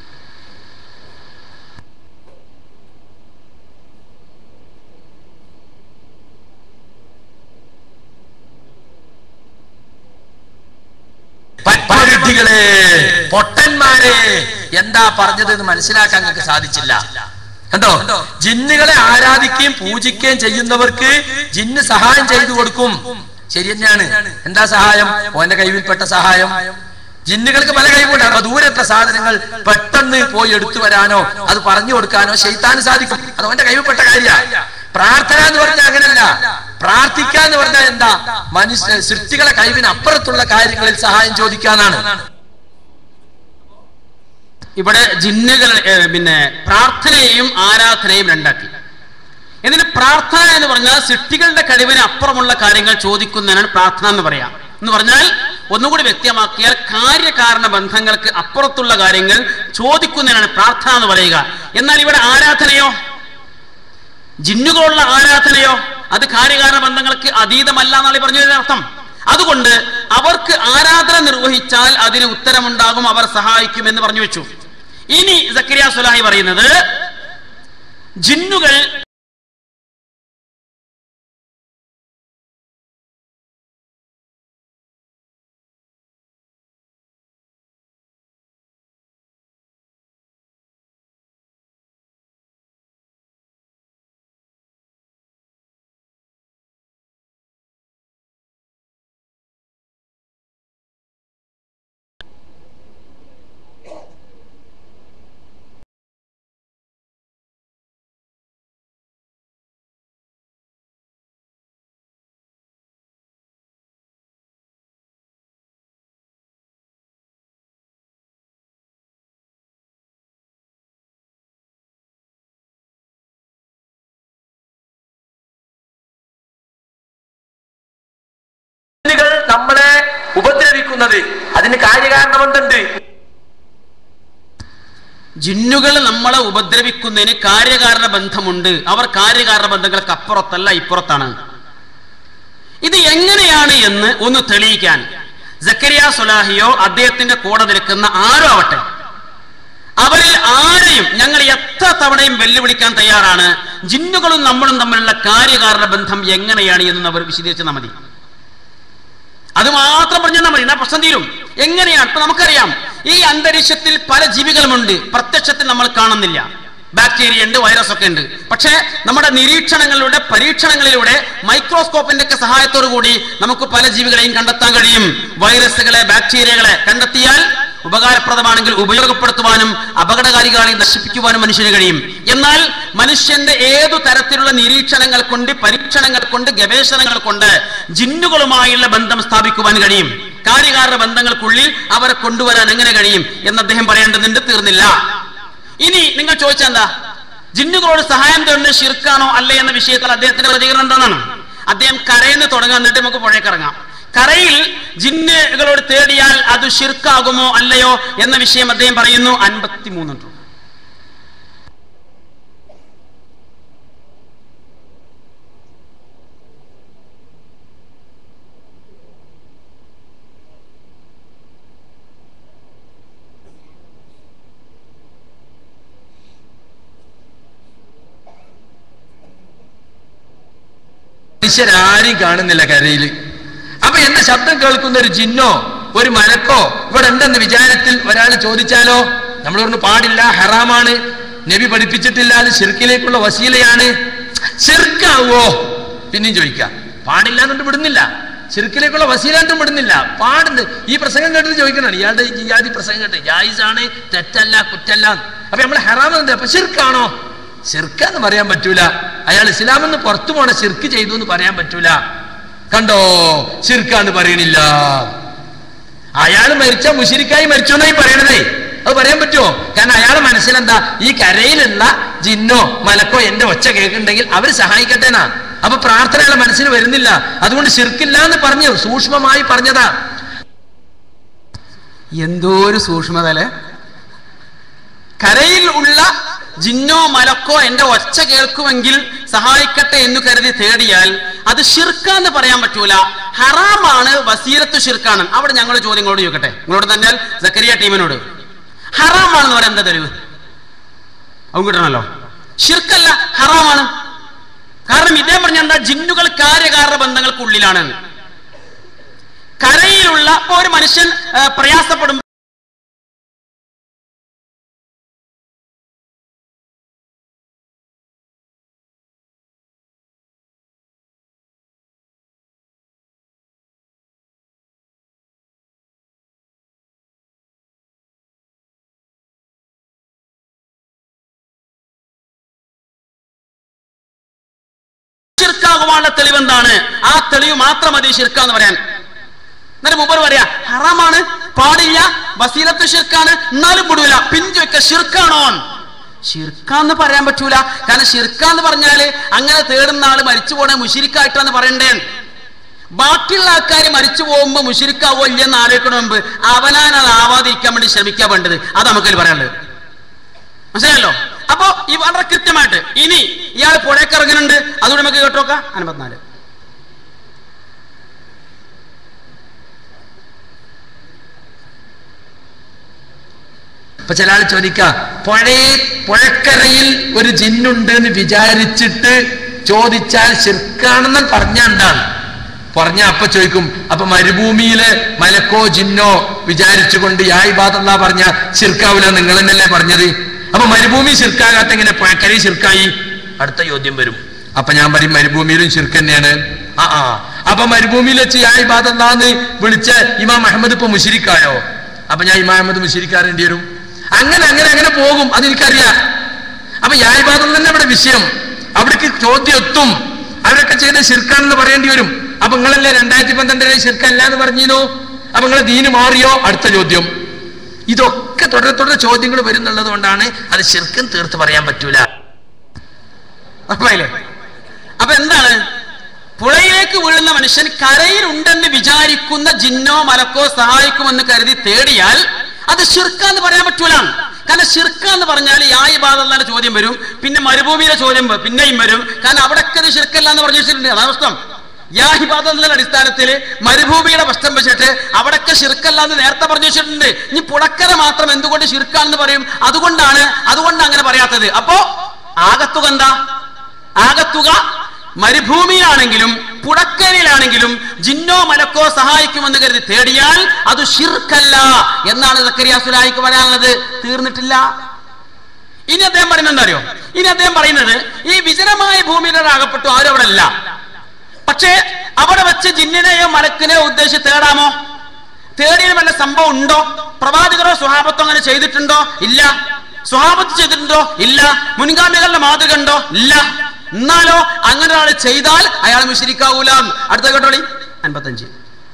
പരിധികളെ പൊട്ടന്മാരെ എന്താ പറഞ്ഞത് എന്ന് മനസ്സിലാക്കാൻ നിങ്ങൾക്ക് സാധിച്ചില്ല കണ്ടോ ജിന്നുകളെ ആരാധിക്കുകയും പൂജിക്കുകയും ചെയ്യുന്നവർക്ക് ജിന്ന് സഹായം ചെയ്തു കൊടുക്കും ശരി തന്നെയാണ് എന്താ സഹായം ഓന്റെ കൈവിൽപ്പെട്ട സഹായം ജിന്നുകൾക്ക് പല കഴിവുണ്ട് അപ്പൊ ദൂരത്തെ സാധനങ്ങൾ പെട്ടെന്ന് പോയി എടുത്തു വരാനോ അത് പറഞ്ഞു കൊടുക്കാനോ ചെയ്താൻ സാധിക്കും അത് ഓന്റെ കൈവിൽപ്പെട്ട കാര്യമാണ് പ്രാർത്ഥന എന്ന് പറഞ്ഞാൽ അങ്ങനല്ല പ്രാർത്ഥിക്കുക എന്ന് പറഞ്ഞാൽ എന്താ മനുഷ്യ സൃഷ്ടികളെ കഴിവിന് അപ്പുറത്തുള്ള കാര്യങ്ങളിൽ സഹായം ചോദിക്കാനാണ് ഇവിടെ ജിന്നുകൾ ഏ, പിന്നെ പ്രാർത്ഥനയെയും ആരാധനയും രണ്ടാക്കി എന്നിട്ട് പ്രാർത്ഥന എന്ന് പറഞ്ഞാൽ സൃഷ്ടികളുടെ കഴിവിന് അപ്പുറമുള്ള കാര്യങ്ങൾ ചോദിക്കുന്നതിനാണ് പ്രാർത്ഥന എന്ന് പറയാം എന്ന് പറഞ്ഞാൽ ഒന്നുകൂടി വ്യക്തമാക്കിയാൽ കാര്യകാരണ ബന്ധങ്ങൾക്ക് അപ്പുറത്തുള്ള കാര്യങ്ങൾ ചോദിക്കുന്നതിനാണ് പ്രാർത്ഥന എന്ന് പറയുക എന്നാൽ ഇവിടെ ആരാധനയോ ജിന്നുകളുള്ള ആരാധനയോ അത് കാര്യകാരണ ബന്ധങ്ങൾക്ക് അതീതമല്ല എന്നാണ് ഈ പറഞ്ഞതിന്റെ അർത്ഥം അതുകൊണ്ട് അവർക്ക് ആരാധന നിർവഹിച്ചാൽ അതിന് ഉത്തരമുണ്ടാകും അവർ സഹായിക്കും എന്ന് പറഞ്ഞു വെച്ചു ഇനി സക്കരിയ സുലാഹി പറയുന്നത് ജിന്നുകൾ ഉപദ്രവിക്കുന്നത് അതിന് കാര്യകാരണം എന്തുണ്ട് ജിന്നുകൾ നമ്മളെ ഉപദ്രവിക്കുന്നതിന് കാര്യകാരണ ബന്ധമുണ്ട് അവർ കാര്യകാരണ ബന്ധങ്ങൾക്ക് അപ്പുറത്തല്ല ഇപ്പുറത്താണ് ഇത് എങ്ങനെയാണ് എന്ന് ഒന്ന് തെളിയിക്കാൻ ജക്കരിയ സുലാഹിയോ അദ്ദേഹത്തിന്റെ കൂടെ നിൽക്കുന്ന ആരോ ആവട്ടെ അവരിൽ ആരെയും ഞങ്ങൾ എത്ര തവണയും വെല്ലുവിളിക്കാൻ തയ്യാറാണ് ജിന്നുകളും നമ്മളും തമ്മിലുള്ള കാര്യകാരണ ബന്ധം എങ്ങനെയാണ് എന്ന് അവർ വിശദീകരിച്ചാൽ മതി അത് മാത്രം പറഞ്ഞാൽ മതി എന്നാ പ്രശ്നം തീരും എങ്ങനെയാണ് ഇപ്പൊ നമുക്കറിയാം ഈ അന്തരീക്ഷത്തിൽ പല ജീവികളുമുണ്ട് പ്രത്യക്ഷത്തിൽ നമ്മൾ കാണുന്നില്ല ബാക്ടീരിയ ഉണ്ട് വൈറസ് ഒക്കെ ഉണ്ട് പക്ഷേ നമ്മുടെ നിരീക്ഷണങ്ങളിലൂടെ പരീക്ഷണങ്ങളിലൂടെ മൈക്രോസ്കോപ്പിന്റെ ഒക്കെ സഹായത്തോടു കൂടി നമുക്ക് പല ജീവികളെയും കണ്ടെത്താൻ കഴിയും വൈറസുകളെ ബാക്ടീരിയകളെ കണ്ടെത്തിയാൽ ഉപകാരപ്രദമാണെങ്കിൽ ഉപയോഗപ്പെടുത്തുവാനും അപകടകാരികളെ നശിപ്പിക്കുവാനും മനുഷ്യന് കഴിയും എന്നാൽ മനുഷ്യന്റെ ഏതു തരത്തിലുള്ള നിരീക്ഷണങ്ങൾ കൊണ്ട് പരീക്ഷണങ്ങൾ കൊണ്ട് ഗവേഷണങ്ങൾ കൊണ്ട് ജിന്നുകളുമായുള്ള ബന്ധം സ്ഥാപിക്കുവാൻ കഴിയും കാര്യകാരണ ബന്ധങ്ങൾക്കുള്ളിൽ അവരെ കൊണ്ടുവരാൻ എങ്ങനെ കഴിയും എന്ന് അദ്ദേഹം പറയേണ്ടതുണ്ട് തീർന്നില്ല ഇനി നിങ്ങൾ ചോദിച്ചാൽ എന്താ ജിന്നുകളോട് സഹായം തേടുന്നത് ഷിർക്കാണോ അല്ലേ എന്ന വിഷയത്തിൽ അദ്ദേഹത്തിന്റെ പ്രതികരണം എന്താണ് അദ്ദേഹം കരയെന്ന് തുടങ്ങാൻ എന്നിട്ട് നമുക്ക് പുഴയ്ക്ക് ഇറങ്ങാം കരയിൽ ജിന്നുകളോട് തേടിയാൽ അത് ഷിർക്കാകുമോ അല്ലയോ എന്ന വിഷയം അദ്ദേഹം പറയുന്നു അൻപത്തിമൂന്ന് മനുഷ്യരാരും കാണുന്നില്ല കരയിൽ അപ്പൊ എന്റെ ശബ്ദം കേൾക്കുന്ന ഒരു ജിന്നോ ഒരു മലക്കോ ഇവിടെ ഉണ്ടെന്ന് വിചാരത്തിൽ ഒരാൾ ചോദിച്ചാലോ നമ്മൾ പറഞ്ഞു പാടില്ല ഹറാമാണ് നബി പഠിപ്പിച്ചിട്ടില്ല അത് ഷിർക്കിലേക്കുള്ള വസീലയാണ് ഷിർക്കാവോ പിന്നെയും ചോദിക്കാം പാടില്ല എന്നിട്ട് വിടുന്നില്ല ഷിർക്കിലേക്കുള്ള വസീലായിട്ടും വിടുന്നില്ല പാടുന്നു ഈ പ്രസംഗം കേട്ടിട്ട് ചോദിക്കണം ഇയാളുടെ ഈ ജിയാദി പ്രസംഗം കേട്ട് ജായിസാണ് തെറ്റല്ല കുറ്റല്ല അപ്പൊ നമ്മൾ ഹറാം എന്താ അപ്പൊ ഷിർക്കാണോ ഷിർക്കാന്ന് പറയാൻ പറ്റൂല അയാൾ ഇസ്ലാമെന്ന് പുറത്തു പോണ ഷിർക്ക് ചെയ്തു എന്ന് പറയാൻ പറ്റൂല കണ്ടോ ഷിർക്കാന്ന് പറയണില്ല അയാൾ മരിച്ച മുഷിരിക്കായി മരിച്ചു എന്നായി പറയണതേ അത് പറയാൻ പറ്റുമോ കാരണം അയാളെ മനസ്സിലെന്താ ഈ കരയിലുള്ള ജിന്നോ മലക്കോ എന്റെ ഒച്ച കേൾക്കുന്നുണ്ടെങ്കിൽ അവർ സഹായിക്കട്ടേനാ അപ്പൊ പ്രാർത്ഥന അയാളെ മനസ്സിന് വരുന്നില്ല അതുകൊണ്ട് ഷിർക്കില്ല എന്ന് പറഞ്ഞു സൂക്ഷ്മമായി പറഞ്ഞതാ എന്തോ ഒരു സൂക്ഷ്മതല് കരയിൽ ഉള്ള ജിന്നോ മലക്കോ എന്റെ ഒച്ച കേൾക്കുമെങ്കിൽ സഹായിക്കട്ടെ എന്ന് കരുതി തേടിയാൽ അത് ഷിർക്കാന്ന് പറയാൻ പറ്റൂല ഹറാമാണ് വസീലത്ത് ഷിർക്കാണ് അവിടെ ഞങ്ങൾ ചോദ്യങ്ങളോട് ചോദിക്കട്ടെ നിങ്ങളോട് തന്നെ സക്കരിയ ടീമിനോട് ഹറാമാണെന്ന് പറയാൻ എന്താ തെളിവ് അവൻ കിട്ടണല്ലോ ഷിർക്കല്ല ഹറാമാണ് കാരണം ഇതേ പറഞ്ഞ എന്താ ജിന്നുകൾ കാര്യകാരണ ബന്ധങ്ങൾക്കുള്ളിലാണ് കരയിലുള്ള ഇപ്പൊ ഒരു മനുഷ്യൻ ആ, പ്രയാസപ്പെടും ഷിർക്കാകുവാനുള്ള തെളിവ് എന്താണ് ആ തെളിവ് മാത്രം മതി ഷിർക്കാന്ന് പറയാൻ എന്നിട്ട് മുമ്പ് പറയാ ഹറാമാണ് പാടില്ല വസീലത്ത് ഷിർക്കാണ് എന്നാലും വിടൂല പിഞ്ചൊക്കെ ഷിർക്കാണോ ഷിർക്കാന്ന് പറയാൻ പറ്റൂല കാരണം ഷിർക്കാന്ന് പറഞ്ഞാല് അങ്ങനെ തേടുന്ന ആള് മരിച്ചു പോണേ മുഷിരിക്കായിട്ടാന്ന് പറയണ്ടേ ബാക്കിയുള്ള ആൾക്കാർ മരിച്ചു പോകുമ്പോ മുഷിരിക്കാവോ ഇല്ലെന്ന് ആലോചിക്കണ മുമ്പ് അവനാൻ അത് ആവാതിരിക്കാൻ വേണ്ടി ശ്രമിക്കാൻ വേണ്ടത് അത് നമുക്കതിൽ പറയാനുള്ളത് മനസ്സിലായല്ലോ അപ്പോ ഈ വളരെ കൃത്യമായിട്ട് ഇനി ഇയാൾ പുഴയ്ക്ക് ഇറങ്ങുന്നുണ്ട് അതുകൂടെ നമുക്ക് കേട്ടോക്കാം അൻപത്തിനാല് ഇപ്പൊ ചില ആൾ ചോദിക്കാം പുഴയെ പുഴക്കരയിൽ ഒരു ജിന്നുണ്ട് എന്ന് വിചാരിച്ചിട്ട് ചോദിച്ചാൽ ശിർക്കാണെന്ന് പറഞ്ഞാണ്ടാണ് പറഞ്ഞ അപ്പൊ ചോദിക്കും അപ്പൊ മരുഭൂമിയിലെ മലക്കോ ജിന്നോ വിചാരിച്ചുകൊണ്ട് യായ് ബാദല്ല പറഞ്ഞ ശിർക്കാവില്ല നിങ്ങൾ തന്നെയല്ലേ പറഞ്ഞത് അപ്പൊ മരുഭൂമി ശിർക്കാകാത്ത എങ്ങനെ പുഴക്കരയിൽ ശിർക്കായി അടുത്ത ചോദ്യം വരും അപ്പൊ ഞാൻ പറയും മരുഭൂമിയിലും ശിർക്ക് തന്നെയാണ് ആ ആ അപ്പൊ മരുഭൂമിയിൽ വെച്ച് യായ് ബാദല്ലാന്ന് വിളിച്ച ഇമാം അഹമ്മദ് ഇപ്പൊ മുഷിരിക്കായോ അപ്പൊ ഞാൻ ഇമാം അഹമ്മദ് മുഷിരിക്കാറേണ്ടി വരും അങ്ങനെ അങ്ങനെ അങ്ങനെ പോകും അതെനിക്കറിയാം അപ്പൊ യായ്പാദം തന്നെ അവിടെ വിഷയം അവിടേക്ക് ചോദ്യം എത്തും അവരൊക്കെ ചെയ്ത ശിർക്കാണെന്ന് പറയേണ്ടി വരും അപ്പൊ നിങ്ങളല്ലേ രണ്ടായിരത്തി പന്ത്രണ്ടിലെ ശിർക്കല്ല എന്ന് പറഞ്ഞിരുന്നു അപ്പൊ നിങ്ങളെ ദീന് മാറിയോ അടുത്ത ചോദ്യം ഇതൊക്കെ തുടരെ തുടരെ ചോദ്യങ്ങൾ വരുന്നുള്ളത് കൊണ്ടാണ് അത് ശിർക്കും തീർത്ത് പറയാൻ പറ്റൂല ഉറപ്പായില്ലേ അപ്പൊ എന്താണ് പുഴയിലേക്ക് വീഴുന്ന മനുഷ്യൻ കരയിലുണ്ടെന്ന് വിചാരിക്കുന്ന ജിന്നോ മലക്കോ സഹായിക്കുമെന്ന് കരുതി തേടിയാൽ അത് ഷിർക്ക എന്ന് പറയാൻ പറ്റൂല കാരണം ഷിർക്ക എന്ന് പറഞ്ഞാൽ യാ ഇബാദല്ലാന്റെ ചോദ്യം വരും പിന്നെ മരുഭൂമിയിലെ ചോദ്യം വ- പിന്നെയും വരും കാരണം അവിടൊക്കെ അത് ഷിർക്കല്ല എന്ന് പറഞ്ഞു വെച്ചിട്ടുണ്ട് അതാണ് പ്രശ്നം യാ ഹിബാദത്തിന്റെ അടിസ്ഥാനത്തിൽ മരുഭൂമിയുടെ പ്രശ്നം വെച്ചിട്ട് അവിടൊക്കെ ഷിർക്കല്ല എന്ന് നേരത്തെ പറഞ്ഞു വെച്ചിട്ടുണ്ട് ഇനി പുഴക്കര മാത്രം എന്തുകൊണ്ട് ഷിർക്കാണെന്ന് പറയും അതുകൊണ്ടാണ് അതുകൊണ്ട് അങ്ങനെ പറയാത്തത് അപ്പോ ആകത്തുക എന്താ ആകത്തുക മരുഭൂമിയിലാണെങ്കിലും പുഴക്കരയിലാണെങ്കിലും ജിന്നോ മലക്കോ സഹായിക്കുമെന്ന് കരുതി തേടിയാൽ അത് ഷിർക്കല്ല എന്നാണ് സക്കരിയാസുലായിക്ക് പറയാനുള്ളത് തീർന്നിട്ടില്ല ഇനി അദ്ദേഹം പറയുന്നത് എന്താ അറിയോ ഇനി അദ്ദേഹം പറയുന്നത് ഈ വിജനമായ ഭൂമിയിലൊരു അകപ്പെട്ടു ആരും അവിടെ അല്ല പക്ഷേ അവിടെ വെച്ച് ജിന്നിനെയോ മലക്കിനെയോ ഉദ്ദേശിച്ച് തേടാമോ തേടിയതിന് വല്ല സംഭവം ഉണ്ടോ പ്രവാചകരോ സ്വഹാബത്തോ അങ്ങനെ ചെയ്തിട്ടുണ്ടോ ഇല്ല സ്വഹാബത്ത് ചെയ്തിട്ടുണ്ടോ ഇല്ല മുൻഗാമികളുടെ മാതൃക ഉണ്ടോ ഇല്ല എന്നാലോ അങ്ങനെ ഒരാൾ ചെയ്താൽ അയാൾ മുഷരിക്കാവൂല അടുത്ത കേട്ടോളി അൻപത്തഞ്ച്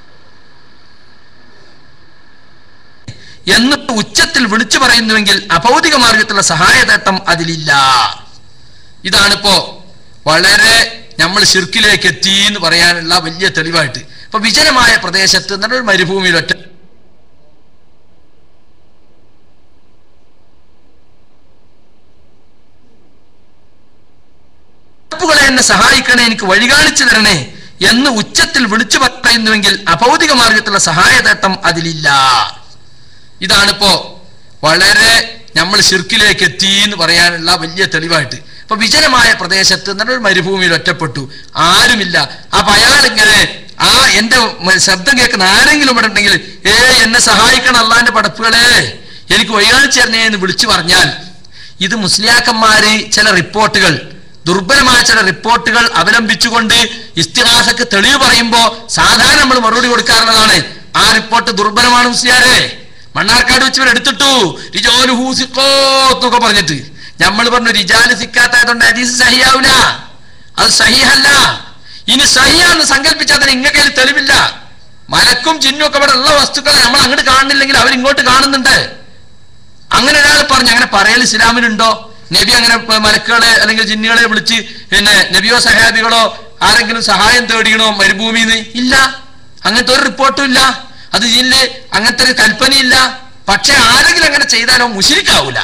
എന്ന് ഉച്ചത്തിൽ വിളിച്ചു പറയുന്നുവെങ്കിൽ അഭൗതിക മാർഗത്തിലുള്ള സഹായതേട്ടം അതിലില്ല ഇതാണിപ്പോ വളരെ നമ്മൾ ഷിർക്കിലേക്ക് എത്തി എന്ന് പറയാനുള്ള വലിയ തെളിവായിട്ട് ഇപ്പൊ വിജനമായ പ്രദേശത്ത് എന്നൊരു മരുഭൂമിയിൽ ഒറ്റ ഉറപ്പുകളെ എന്നെ സഹായിക്കണേ എനിക്ക് വഴി കാണിച്ചു തരണേ എന്ന് ഉച്ചത്തിൽ വിളിച്ചു പറയുന്നുവെങ്കിൽ അഭൗതിക മാർഗത്തിലുള്ള സഹായതേട്ടം അതിലില്ല ഇതാണിപ്പോ വളരെ നമ്മൾ ഷിർക്കിലേക്ക് എത്തി എന്ന് പറയാനുള്ള വലിയ തെളിവായിട്ട് ഇപ്പൊ വിജനമായ പ്രദേശത്ത് എന്നൊരു മരുഭൂമിയിൽ ഒറ്റപ്പെട്ടു ആരുമില്ല അപ്പൊ അയാൾ ഇങ്ങനെ ആ എന്റെ മ- ശബ്ദം കേൾക്കുന്ന ആരെങ്കിലും ഇവിടെ ഉണ്ടെങ്കിൽ ഏ എന്നെ സഹായിക്കണം അള്ളാന്റെ പടപ്പുകളെ എനിക്ക് വഴികാണിച്ചു തരണേ എന്ന് വിളിച്ചു പറഞ്ഞാൽ ഇത് മുസ്ലിയാക്കന്മാര് ചില റിപ്പോർട്ടുകൾ ദുർബലമായ ചില റിപ്പോർട്ടുകൾ അവലംബിച്ചുകൊണ്ട് ഇസ്തിഹാസക്ക് തെളിവ് പറയുമ്പോ സാധാരണ നമ്മൾ മറുപടി കൊടുക്കാറുള്ളതാണ് ആ റിപ്പോർട്ട് ദുർബലമാണ് മുസ്ലിയാരെ മണ്ണാർക്കാട് വെച്ച് ഇവർ എടുത്തിട്ടു റിജോലു ഹൂസിക്കോ എന്നൊക്കെ പറഞ്ഞിട്ട് നമ്മൾ പറഞ്ഞു റിജാല് സിക്കാത്തതുകൊണ്ട് ഹദീസ് സഹിയാവില്ല അത് സഹിഹല്ല ഇനി സഹിയാന്ന് സങ്കല്പിച്ചാൽ തന്നെ ഇങ്ങക്കതിൽ തെളിവില്ല മലക്കും ജിന്നും ഒക്കെ ഇവിടെ ഉള്ള വസ്തുക്കളെ നമ്മൾ അങ്ങോട്ട് കാണുന്നില്ലെങ്കിൽ അവരിങ്ങോട്ട് കാണുന്നുണ്ട് അങ്ങനെ ഒരാൾ പറഞ്ഞു അങ്ങനെ പറയൽ ഇസ്ലാമിലുണ്ടോ നബി അങ്ങനെ പ- മലക്കുകളെ അല്ലെങ്കിൽ ജിന്നുകളെ വിളിച്ച് പിന്നെ നബിയോ സഹാബികളോ ആരെങ്കിലും സഹായം തേടിയണോ മരുഭൂമിന്ന് ഇല്ല അങ്ങനത്തെ ഒരു റിപ്പോർട്ടും ഇല്ല അത് ജില്ല് അങ്ങനത്തെ ഒരു കൽപ്പനയില്ല പക്ഷെ ആരെങ്കിലും അങ്ങനെ ചെയ്താലോ മുഷിരിക്കാവൂല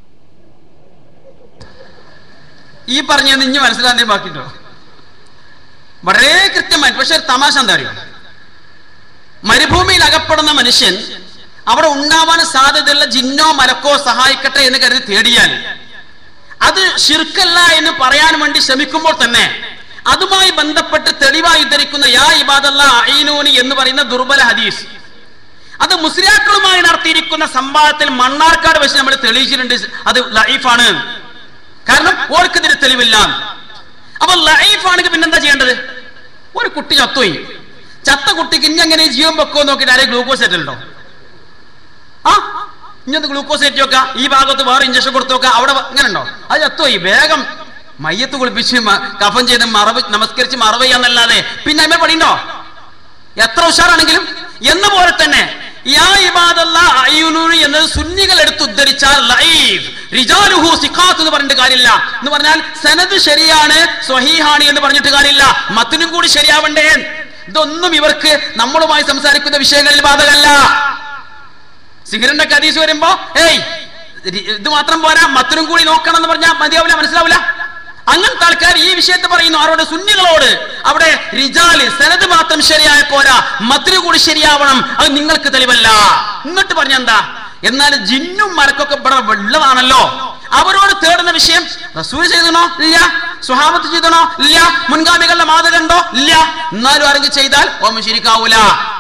ഈ പറഞ്ഞത് ഇനി മനസ്സിലാന്തേ ബാക്കിട്ടോ വളരെ കൃത്യമായി പക്ഷെ ഒരു തമാശ എന്താ അറിയോ മരുഭൂമിയിൽ അകപ്പെടുന്ന മനുഷ്യൻ അവിടെ ഉണ്ടാവാൻ സാധ്യതയുള്ള ജിന്നോ മലക്കോ സഹായിക്കട്ടെ എന്ന് കരുതി തേടിയാൽ അത് ഷിർക്കല്ല എന്ന് പറയാൻ വേണ്ടി ശ്രമിക്കുമ്പോൾ തന്നെ അതുമായി ബന്ധപ്പെട്ട് തെളിവായി ഉദ്ധരിക്കുന്ന യാ ഇബാദല്ല അയിനൂനി എന്ന് പറയുന്ന ദുർബല ഹദീസ് അത് മുസ്ലിയാക്കളുമായി നടത്തിയിരിക്കുന്ന സംവാദത്തിൽ മണ്ണാർക്കാട് വെച്ച് നമ്മൾ തെളിയിച്ചിട്ടുണ്ട് അത് ലൈഫാണ് കാരണം ഓർക്കെതിരെ തെളിവില്ല അപ്പൊ ലൈഫ് ആണെങ്കിൽ പിന്നെന്താ ചെയ്യേണ്ടത് ഒരു കുട്ടി ചത്തുപോയി ചത്ത കുട്ടിക്ക് ഇനി എങ്ങനെ ജീവൻ വെക്കോ നോക്കിയിട്ട് ആരെയും ഗ്ലൂക്കോസ് ഏറ്റുണ്ടോ ആ ഇഞ്ഞൊന്ന് ഗ്ലൂക്കോസ് ഏറ്റി വെക്കാം ഈ ഭാഗത്ത് വേറെ ഇഞ്ചക്ഷൻ കൊടുത്തു നോക്കാം അവിടെ വ- ഇങ്ങനെ ഉണ്ടോ അത് ചത്തുപോയി വേഗം മയ്യത്ത് കുളിപ്പിച്ച് മ- കഫൻ ചെയ്ത് മറവ് നമസ്കരിച്ച് മറവ് ചെയ്യാന്നല്ലാതെ പിന്നെ അമ്മ പണിയുണ്ടോ എത്ര ഉഷാറാണെങ്കിലും എന്ന പോലെ തന്നെ യാ ഇബാദല്ല അയ്യുനൂരി എന്നത് സുന്നികൾ എടുത്ത് ഉദ്ധരിച്ചാൽ ലൈഫ് റിജാലുഹു സിഖാത്ത് എന്ന് പറഞ്ഞിട്ട് കാര്യമില്ല എന്ന് പറഞ്ഞാൽ സനത് ശരിയാണ് സ്വഹീഹാണ് എന്ന് പറഞ്ഞിട്ട് കാര്യമില്ല മത്തിനും കൂടി ശരിയാവണ്ടേ ഇതൊന്നും ഇവർക്ക് നമ്മളുമായി സംസാരിക്കുന്ന വിഷയങ്ങളിൽ ബാധകല്ല സിഗരന്റെ കദീസ് വരുമ്പോ ഏയ് രി- ഇത് മാത്രം പോരാ മത്തിനും കൂടി നോക്കണം എന്ന് പറഞ്ഞാൽ മതിയാവില്ല മനസ്സിലാവില്ല അങ്ങനത്തെ ആൾക്കാർ ഈ വിഷയത്തെ പറയുന്നു ആരോട് സുന്നികളോട് അവിടെ റിജാല് സനത് മാത്രം ശരിയായ പോരാ മത്തിനു കൂടി ശരിയാവണം അത് നിങ്ങൾക്ക് തെളിവല്ല എന്നിട്ട് പറഞ്ഞ എന്താ എന്നാൽ ജിന്നും മലക്കൊക്കെ ഇവിടെ ഉള്ളതാണല്ലോ അവരോട് തേടുന്ന വിഷയം റസൂൽ ചെയ്തണോ ഇല്ല സ്വഹാബത്ത് ചെയ്തണോ ഇല്ല മുൻഗാമികളുടെ മാതൃക ഉണ്ടോ ഇല്ല എന്നാലും ആരെങ്കിലും ചെയ്താൽ ഓമ ശരിക്കാവൂല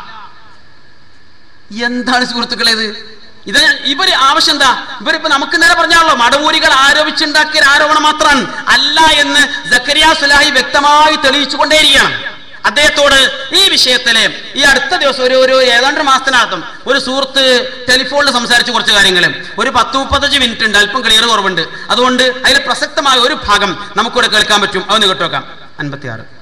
എന്താണ് സുഹൃത്തുക്കളെ ഇത് ഇത് ഇവര് ആവശ്യം എന്താ ഇവരിപ്പോ നമുക്ക് നേരെ പറഞ്ഞാണല്ലോ മടവൂരികൾ ആരോപിച്ചുണ്ടാക്കിയ ഒരു ആരോപണം മാത്രമാണ് അല്ല എന്ന് ജക്കരിയ സുലാഹി വ്യക്തമായി തെളിയിച്ചുകൊണ്ടേയിരിക്കുകയാണ് അദ്ദേഹത്തോട് ഈ വിഷയത്തില് ഈ അടുത്ത ദിവസം ഒരു ഒരു ഏതാണ്ട് ഒരു മാസത്തിനകത്തും ഒരു സുഹൃത്ത് ടെലിഫോണിൽ സംസാരിച്ച കുറച്ച് കാര്യങ്ങൾ ഒരു പത്ത് മുപ്പത്തഞ്ച് മിനിറ്റ് ഉണ്ട് അല്പം ക്ലിയർ കുറവുണ്ട് അതുകൊണ്ട് അതിൽ പ്രസക്തമായ ഒരു ഭാഗം നമുക്കിവിടെ കേൾക്കാൻ പറ്റും അതൊന്ന് കേട്ടോക്കാം അൻപത്തി ആറ്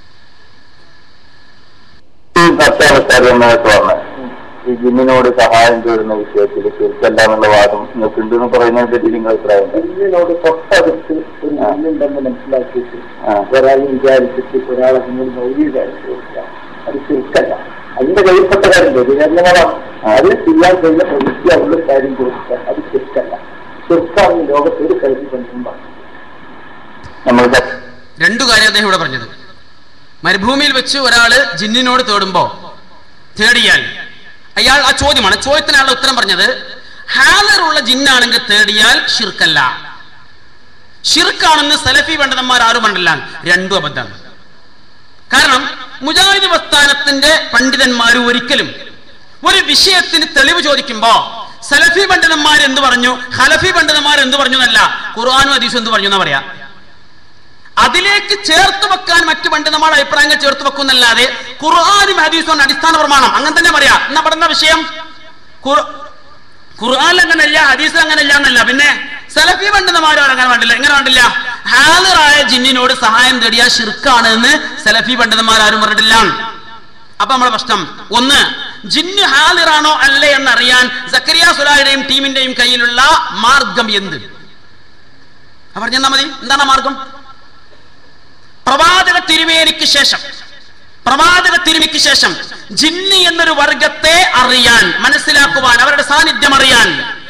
സത്യാവസ്ഥാരമായിട്ട് പറഞ്ഞ ഈ ജിന്നിനോട് സഹായം തേടുന്ന വിഷയത്തിൽ ശരിക്കല്ല എന്നുള്ള വാദം നിങ്ങൾക്ക് ഉണ്ടെന്ന് പറയുന്നതിനെ പറ്റി നിങ്ങൾ അഭിപ്രായം ജിന്നിനോട് തൊട്ടടുത്ത് ഒരു ജിന്നുണ്ടെന്ന് മനസ്സിലാക്കിയിട്ട് ഒരാൾ വിചാരിച്ചിട്ട് ഒരാളെ നിങ്ങൾ മൗലിക കൊടുക്കുക അത് ചുരുക്കല്ല അതിന്റെ കയ്യിൽപ്പെട്ട കാര്യം പ്രതികരണങ്ങളാണ് അത് ചെയ്യാൻ കഴിയുന്ന പ്രവൃത്തിയാവുള്ള കാര്യം കൊടുക്കുക അത് ചുരുക്കല്ല ചുരുക്കാണ് ലോകത്ത് ഒരു കരുതി കൊണ്ടുമ്പോൾ നമ്മൾ രണ്ടു കാര്യം അദ്ദേഹം ഇവിടെ പറഞ്ഞത് മരുഭൂമിയിൽ വെച്ച് ഒരാള് ജിന്നിനോട് തേടുമ്പോ തേടിയാൽ അയാൾ ആ ചോദ്യമാണ് ചോദ്യത്തിനുള്ള ഉത്തരം പറഞ്ഞത് ഹാലറുള്ള ജിന്നാണെങ്കിൽ തേടിയാൽ ഷിർക്കല്ല ഷിർക്കാണെന്ന് സലഫി പണ്ഡിതന്മാർ ആരും പണ്ടല്ല രണ്ടും അബദ്ധമാണ് കാരണം മുജാഹിദ് പ്രസ്ഥാനത്തിന്റെ പണ്ഡിതന്മാർ ഒരിക്കലും ഒരു വിഷയത്തിന് തെളിവ് ചോദിക്കുമ്പോ സലഫി പണ്ഡിതന്മാർ എന്ത് പറഞ്ഞു ഹലഫി പണ്ഡിതന്മാർ എന്ത് പറഞ്ഞു എന്നല്ല ഖുർആാനും ഹദീസും എന്ത് പറഞ്ഞു എന്നാ പറയാ അതിലേക്ക് ചേർത്ത് വെക്കാൻ മറ്റു പണ്ഡിതന്മാരുടെ അഭിപ്രായങ്ങൾ ചേർത്ത് വെക്കുന്നല്ലാതെ ഖുർആാനും ഹദീസും അടിസ്ഥാന പ്രമാണം അങ്ങനെ തന്നെ പറയാം എന്നാ പഠന വിഷയം ഖുർ- ഖുർആനിൽ അങ്ങനല്ല ഹദീസിൽ അങ്ങനല്ല എന്നല്ല പിന്നെ സലഫി പണ്ഡിതന്മാരോ അങ്ങനെ വേണ്ടില്ല എങ്ങനെ വേണ്ടില്ല ഹാലിറായ ജിന്നിനോട് സഹായം തേടിയ ഷിർക്കാണ് എന്ന് സലഫി പണ്ഡിതന്മാരും പറഞ്ഞിട്ടില്ല അപ്പൊ നമ്മളെ പ്രശ്നം ഒന്ന് ജിന്ന് ഹാലിറാണോ അല്ലേ എന്നറിയാൻ സക്കരിയ സുലായുടെയും ടീമിന്റെയും കയ്യിലുള്ള മാർഗം എന്ത് ആ പറഞ്ഞാ മതി എന്താണ് ആ മാർഗം പ്രവാചക തിരുമേനിക്ക് ശേഷം പ്രവാചക തിരുമിക്ക് ശേഷം ജിന്നി എന്നൊരു വർഗത്തെ അറിയാൻ മനസ്സിലാക്കുവാൻ അവരുടെ സാന്നിധ്യം അറിയാൻ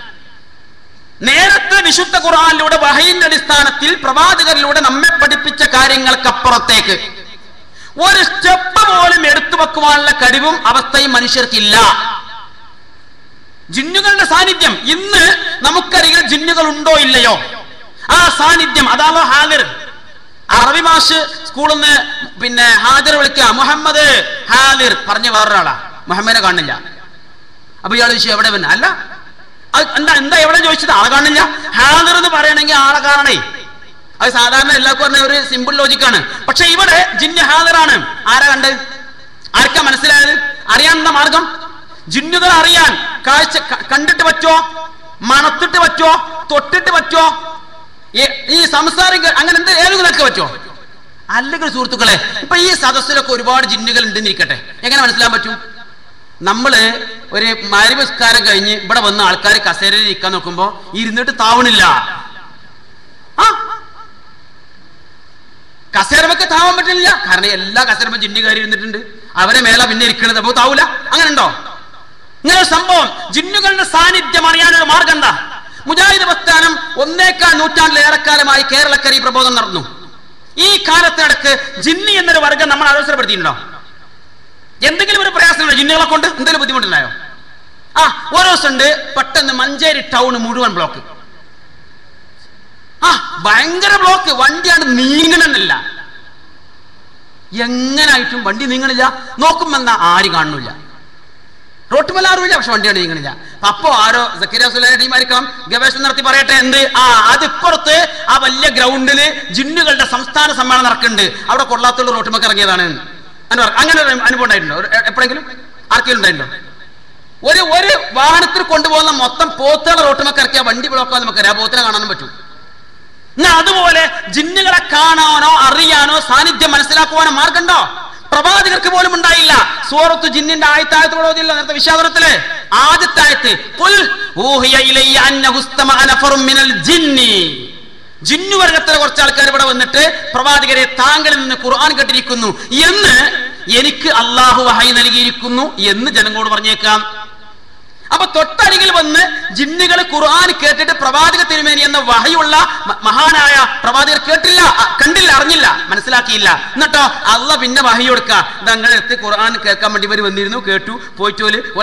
നേരത്തെ വിശുദ്ധ ഖുർആനിലൂടെ വഹയിന്റെ അടിസ്ഥാനത്തിൽ പ്രവാചകരിലൂടെ നമ്മെ പഠിപ്പിച്ച കാര്യങ്ങൾക്കപ്പുറത്തേക്ക് ഒരു സ്റ്റെപ്പ് പോലും എടുത്തു വെക്കുവാനുള്ള കഴിവും അവസ്ഥയും മനുഷ്യർക്കില്ല ജിന്നുകളുടെ സാന്നിധ്യം ഇന്ന് നമുക്കറിയാം ജിന്നുകൾ ഉണ്ടോ ഇല്ലയോ ആ സാന്നിധ്യം അതാണോ ഹാലിർ അറബി മാഷ് സ്കൂളിൽ നിന്ന് പിന്നെ ഹാജർ വിളിക്കുക മുഹമ്മദ് ഹാലിർ പറഞ്ഞ വേറൊരാളാ മുഹമ്മദിനെ കാണില്ല അപ്പൊ ഇയാൾ ചോദിച്ചു എവിടെ പിന്നെ അല്ല അത് എന്താ എന്താ എവിടെ ചോദിച്ചത് ആളെ കാണില്ല ഹാലിർ എന്ന് പറയണമെങ്കിൽ ആളെ കാണണേ അത് സാധാരണ എല്ലാവർക്കും പറഞ്ഞ ഒരു സിമ്പിൾ ലോജിക്കാണ് പക്ഷെ ഇവിടെ ജിന്ന് ഹാലിറാണ് ആരാ കണ്ട് ആർക്കാ മനസ്സിലായത് അറിയാവുന്ന മാർഗം ജിന്നുകൾ അറിയാൻ കാഴ്ച ക- കണ്ടിട്ട് പറ്റോ മണത്തിട്ട് പറ്റോ തൊട്ടിട്ട് പറ്റോ ഈ- ഈ സംസാരം കേ- അങ്ങനെ എന്ത് ഏതെങ്കിലും നിനക്ക് പറ്റോ അല്ലെങ്കിൽ സുഹൃത്തുക്കളെ ഇപ്പൊ ഈ സദസ്സിലൊക്കെ ഒരുപാട് ജിന്നുകൾ ഉണ്ടെന്നിരിക്കട്ടെ എങ്ങനെ മനസ്സിലാൻ പറ്റും നമ്മള് ഒരു മാരിപസ്കാരം കഴിഞ്ഞ് ഇവിടെ വന്ന ആൾക്കാർ കസേരയിൽ ഇരിക്കാൻ നോക്കുമ്പോ ഇരുന്നിട്ട് താവണില്ല ആ കസേരമൊക്കെ താവാൻ പറ്റില്ല കാരണം എല്ലാ കസേരമ ജിന്നു കയറി ഇരുന്നിട്ടുണ്ട് അവരെ മേലെ പിന്നെ ഇരിക്കണത് അപ്പൊ താവൂല അങ്ങനെ ഉണ്ടോ ഇങ്ങനെ ഒരു സംഭവം ജിന്നുകളുടെ സാന്നിധ്യം അറിയാനൊരു മാർഗം എന്താ മുജാഹിദ് പ്രസ്ഥാനം ഒന്നേക്കാൾ നൂറ്റാണ്ടിലേറെക്കാലമായി കേരളക്കര ഈ പ്രബോധനം നടന്നു ഈ കാലത്തിനടക്ക് ജിന്നി എന്നൊരു വർഗം നമ്മൾ അവസരപ്പെടുത്തിയിട്ടുണ്ടോ എന്തെങ്കിലും ഒരു പ്രയാസമുണ്ടോ ജിന്നുകളെ കൊണ്ട് എന്തെങ്കിലും ബുദ്ധിമുട്ടുണ്ടായോ ആ ഓരോ ദിവസം ഉണ്ട് പെട്ടെന്ന് മഞ്ചേരി ടൗൺ മുഴുവൻ ബ്ലോക്ക് ആ ഭയങ്കര ബ്ലോക്ക് വണ്ടിയാണ് നീങ്ങണമെന്നില്ല എങ്ങനായിട്ടും വണ്ടി നീങ്ങണില്ല നോക്കുമെന്നാ ആരും കാണുന്നില്ല റോട്ടുമല്ല ആരുമില്ല പക്ഷെ വണ്ടിയാണ് നീങ്ങണില്ല അപ്പൊ ആരോ സക്കീര സുലൈന ടീമായിരിക്കാം ഗവേഷണം നടത്തി പറയട്ടെ എന്ത് ആ അതിപ്പുറത്ത് ആ വലിയ ഗ്രൗണ്ടില് ജിന്നുകളുടെ സംസ്ഥാന സമ്മേളനം നടക്കുന്നുണ്ട് അവിടെ കൊള്ളാത്തുള്ള റോട്ടുമൊക്കെ ഇറങ്ങിയതാണ് എന്ന് പറ- അങ്ങനെ ഒരു അനുഭവം ഉണ്ടായിട്ടുണ്ടോ ഒരു- എ- എപ്പോഴെങ്കിലും ആർക്കെങ്കിലും ഉണ്ടായിട്ടുണ്ടോ ഒരു ഒരു വാഹനത്തിൽ കൊണ്ടുപോകുന്ന മൊത്തം പോത്തുകളെ റോട്ടുമൊക്കെ ഇറക്കിയ വണ്ടി ബ്ലോക്കാന്ന് നമുക്കറിയാം ആ പോത്തിനെ കാണാനും പറ്റും എന്നാ അതുപോലെ ജിന്നുകളെ കാണാനോ അറിയാനോ സാന്നിധ്യം മനസ്സിലാക്കുവാനോ മാർഗമുണ്ടോ പ്രവാചകർക്ക് പോലും ഉണ്ടായില്ല സൂറത്ത് ജിന്നിന്റെ ആയത്തായത്തോടെ ഓതിയില്ല നേരത്തെ വിശ്വാസത്തില് ആദ്യത്തെ ആയത്ത് "ഖുൽ ഊഹിയ ഇലയ്യ അന്നഹു ഇസ്തമഅ നഫറും മിനൽ ജിന്നി ജിന്നു വർഗത്തിലെ കുറച്ച് ആൾക്കാർ ഇവിടെ വന്നിട്ട് പ്രവാചകരെ താങ്കളിൽ നിന്ന് ഖുർആൻ കേട്ടിരിക്കുന്നു എന്ന് എനിക്ക് അള്ളാഹു വഹയി നൽകിയിരിക്കുന്നു എന്ന് ജനങ്ങളോട് പറഞ്ഞേക്കാം അപ്പൊ തൊട്ടരികിൽ വന്ന് ജിന്നുകൾ ഖുർആൻ കേട്ടിട്ട് പ്രവാചക തിരുമേനി എന്ന വഹയുള്ള മ- മഹാനായ പ്രവാചകർ കേട്ടില്ല അ- കണ്ടില്ല അറിഞ്ഞില്ല മനസ്സിലാക്കിയില്ല എന്നിട്ടോ അള്ള പിന്നെ വഹി കൊടുക്കുക തങ്ങളുടെ അടുത്ത് ഖുർആൻ കേൾക്കാൻ വേണ്ടി ഇവർ വന്നിരുന്നു കേട്ടു പോയിട്ടോല്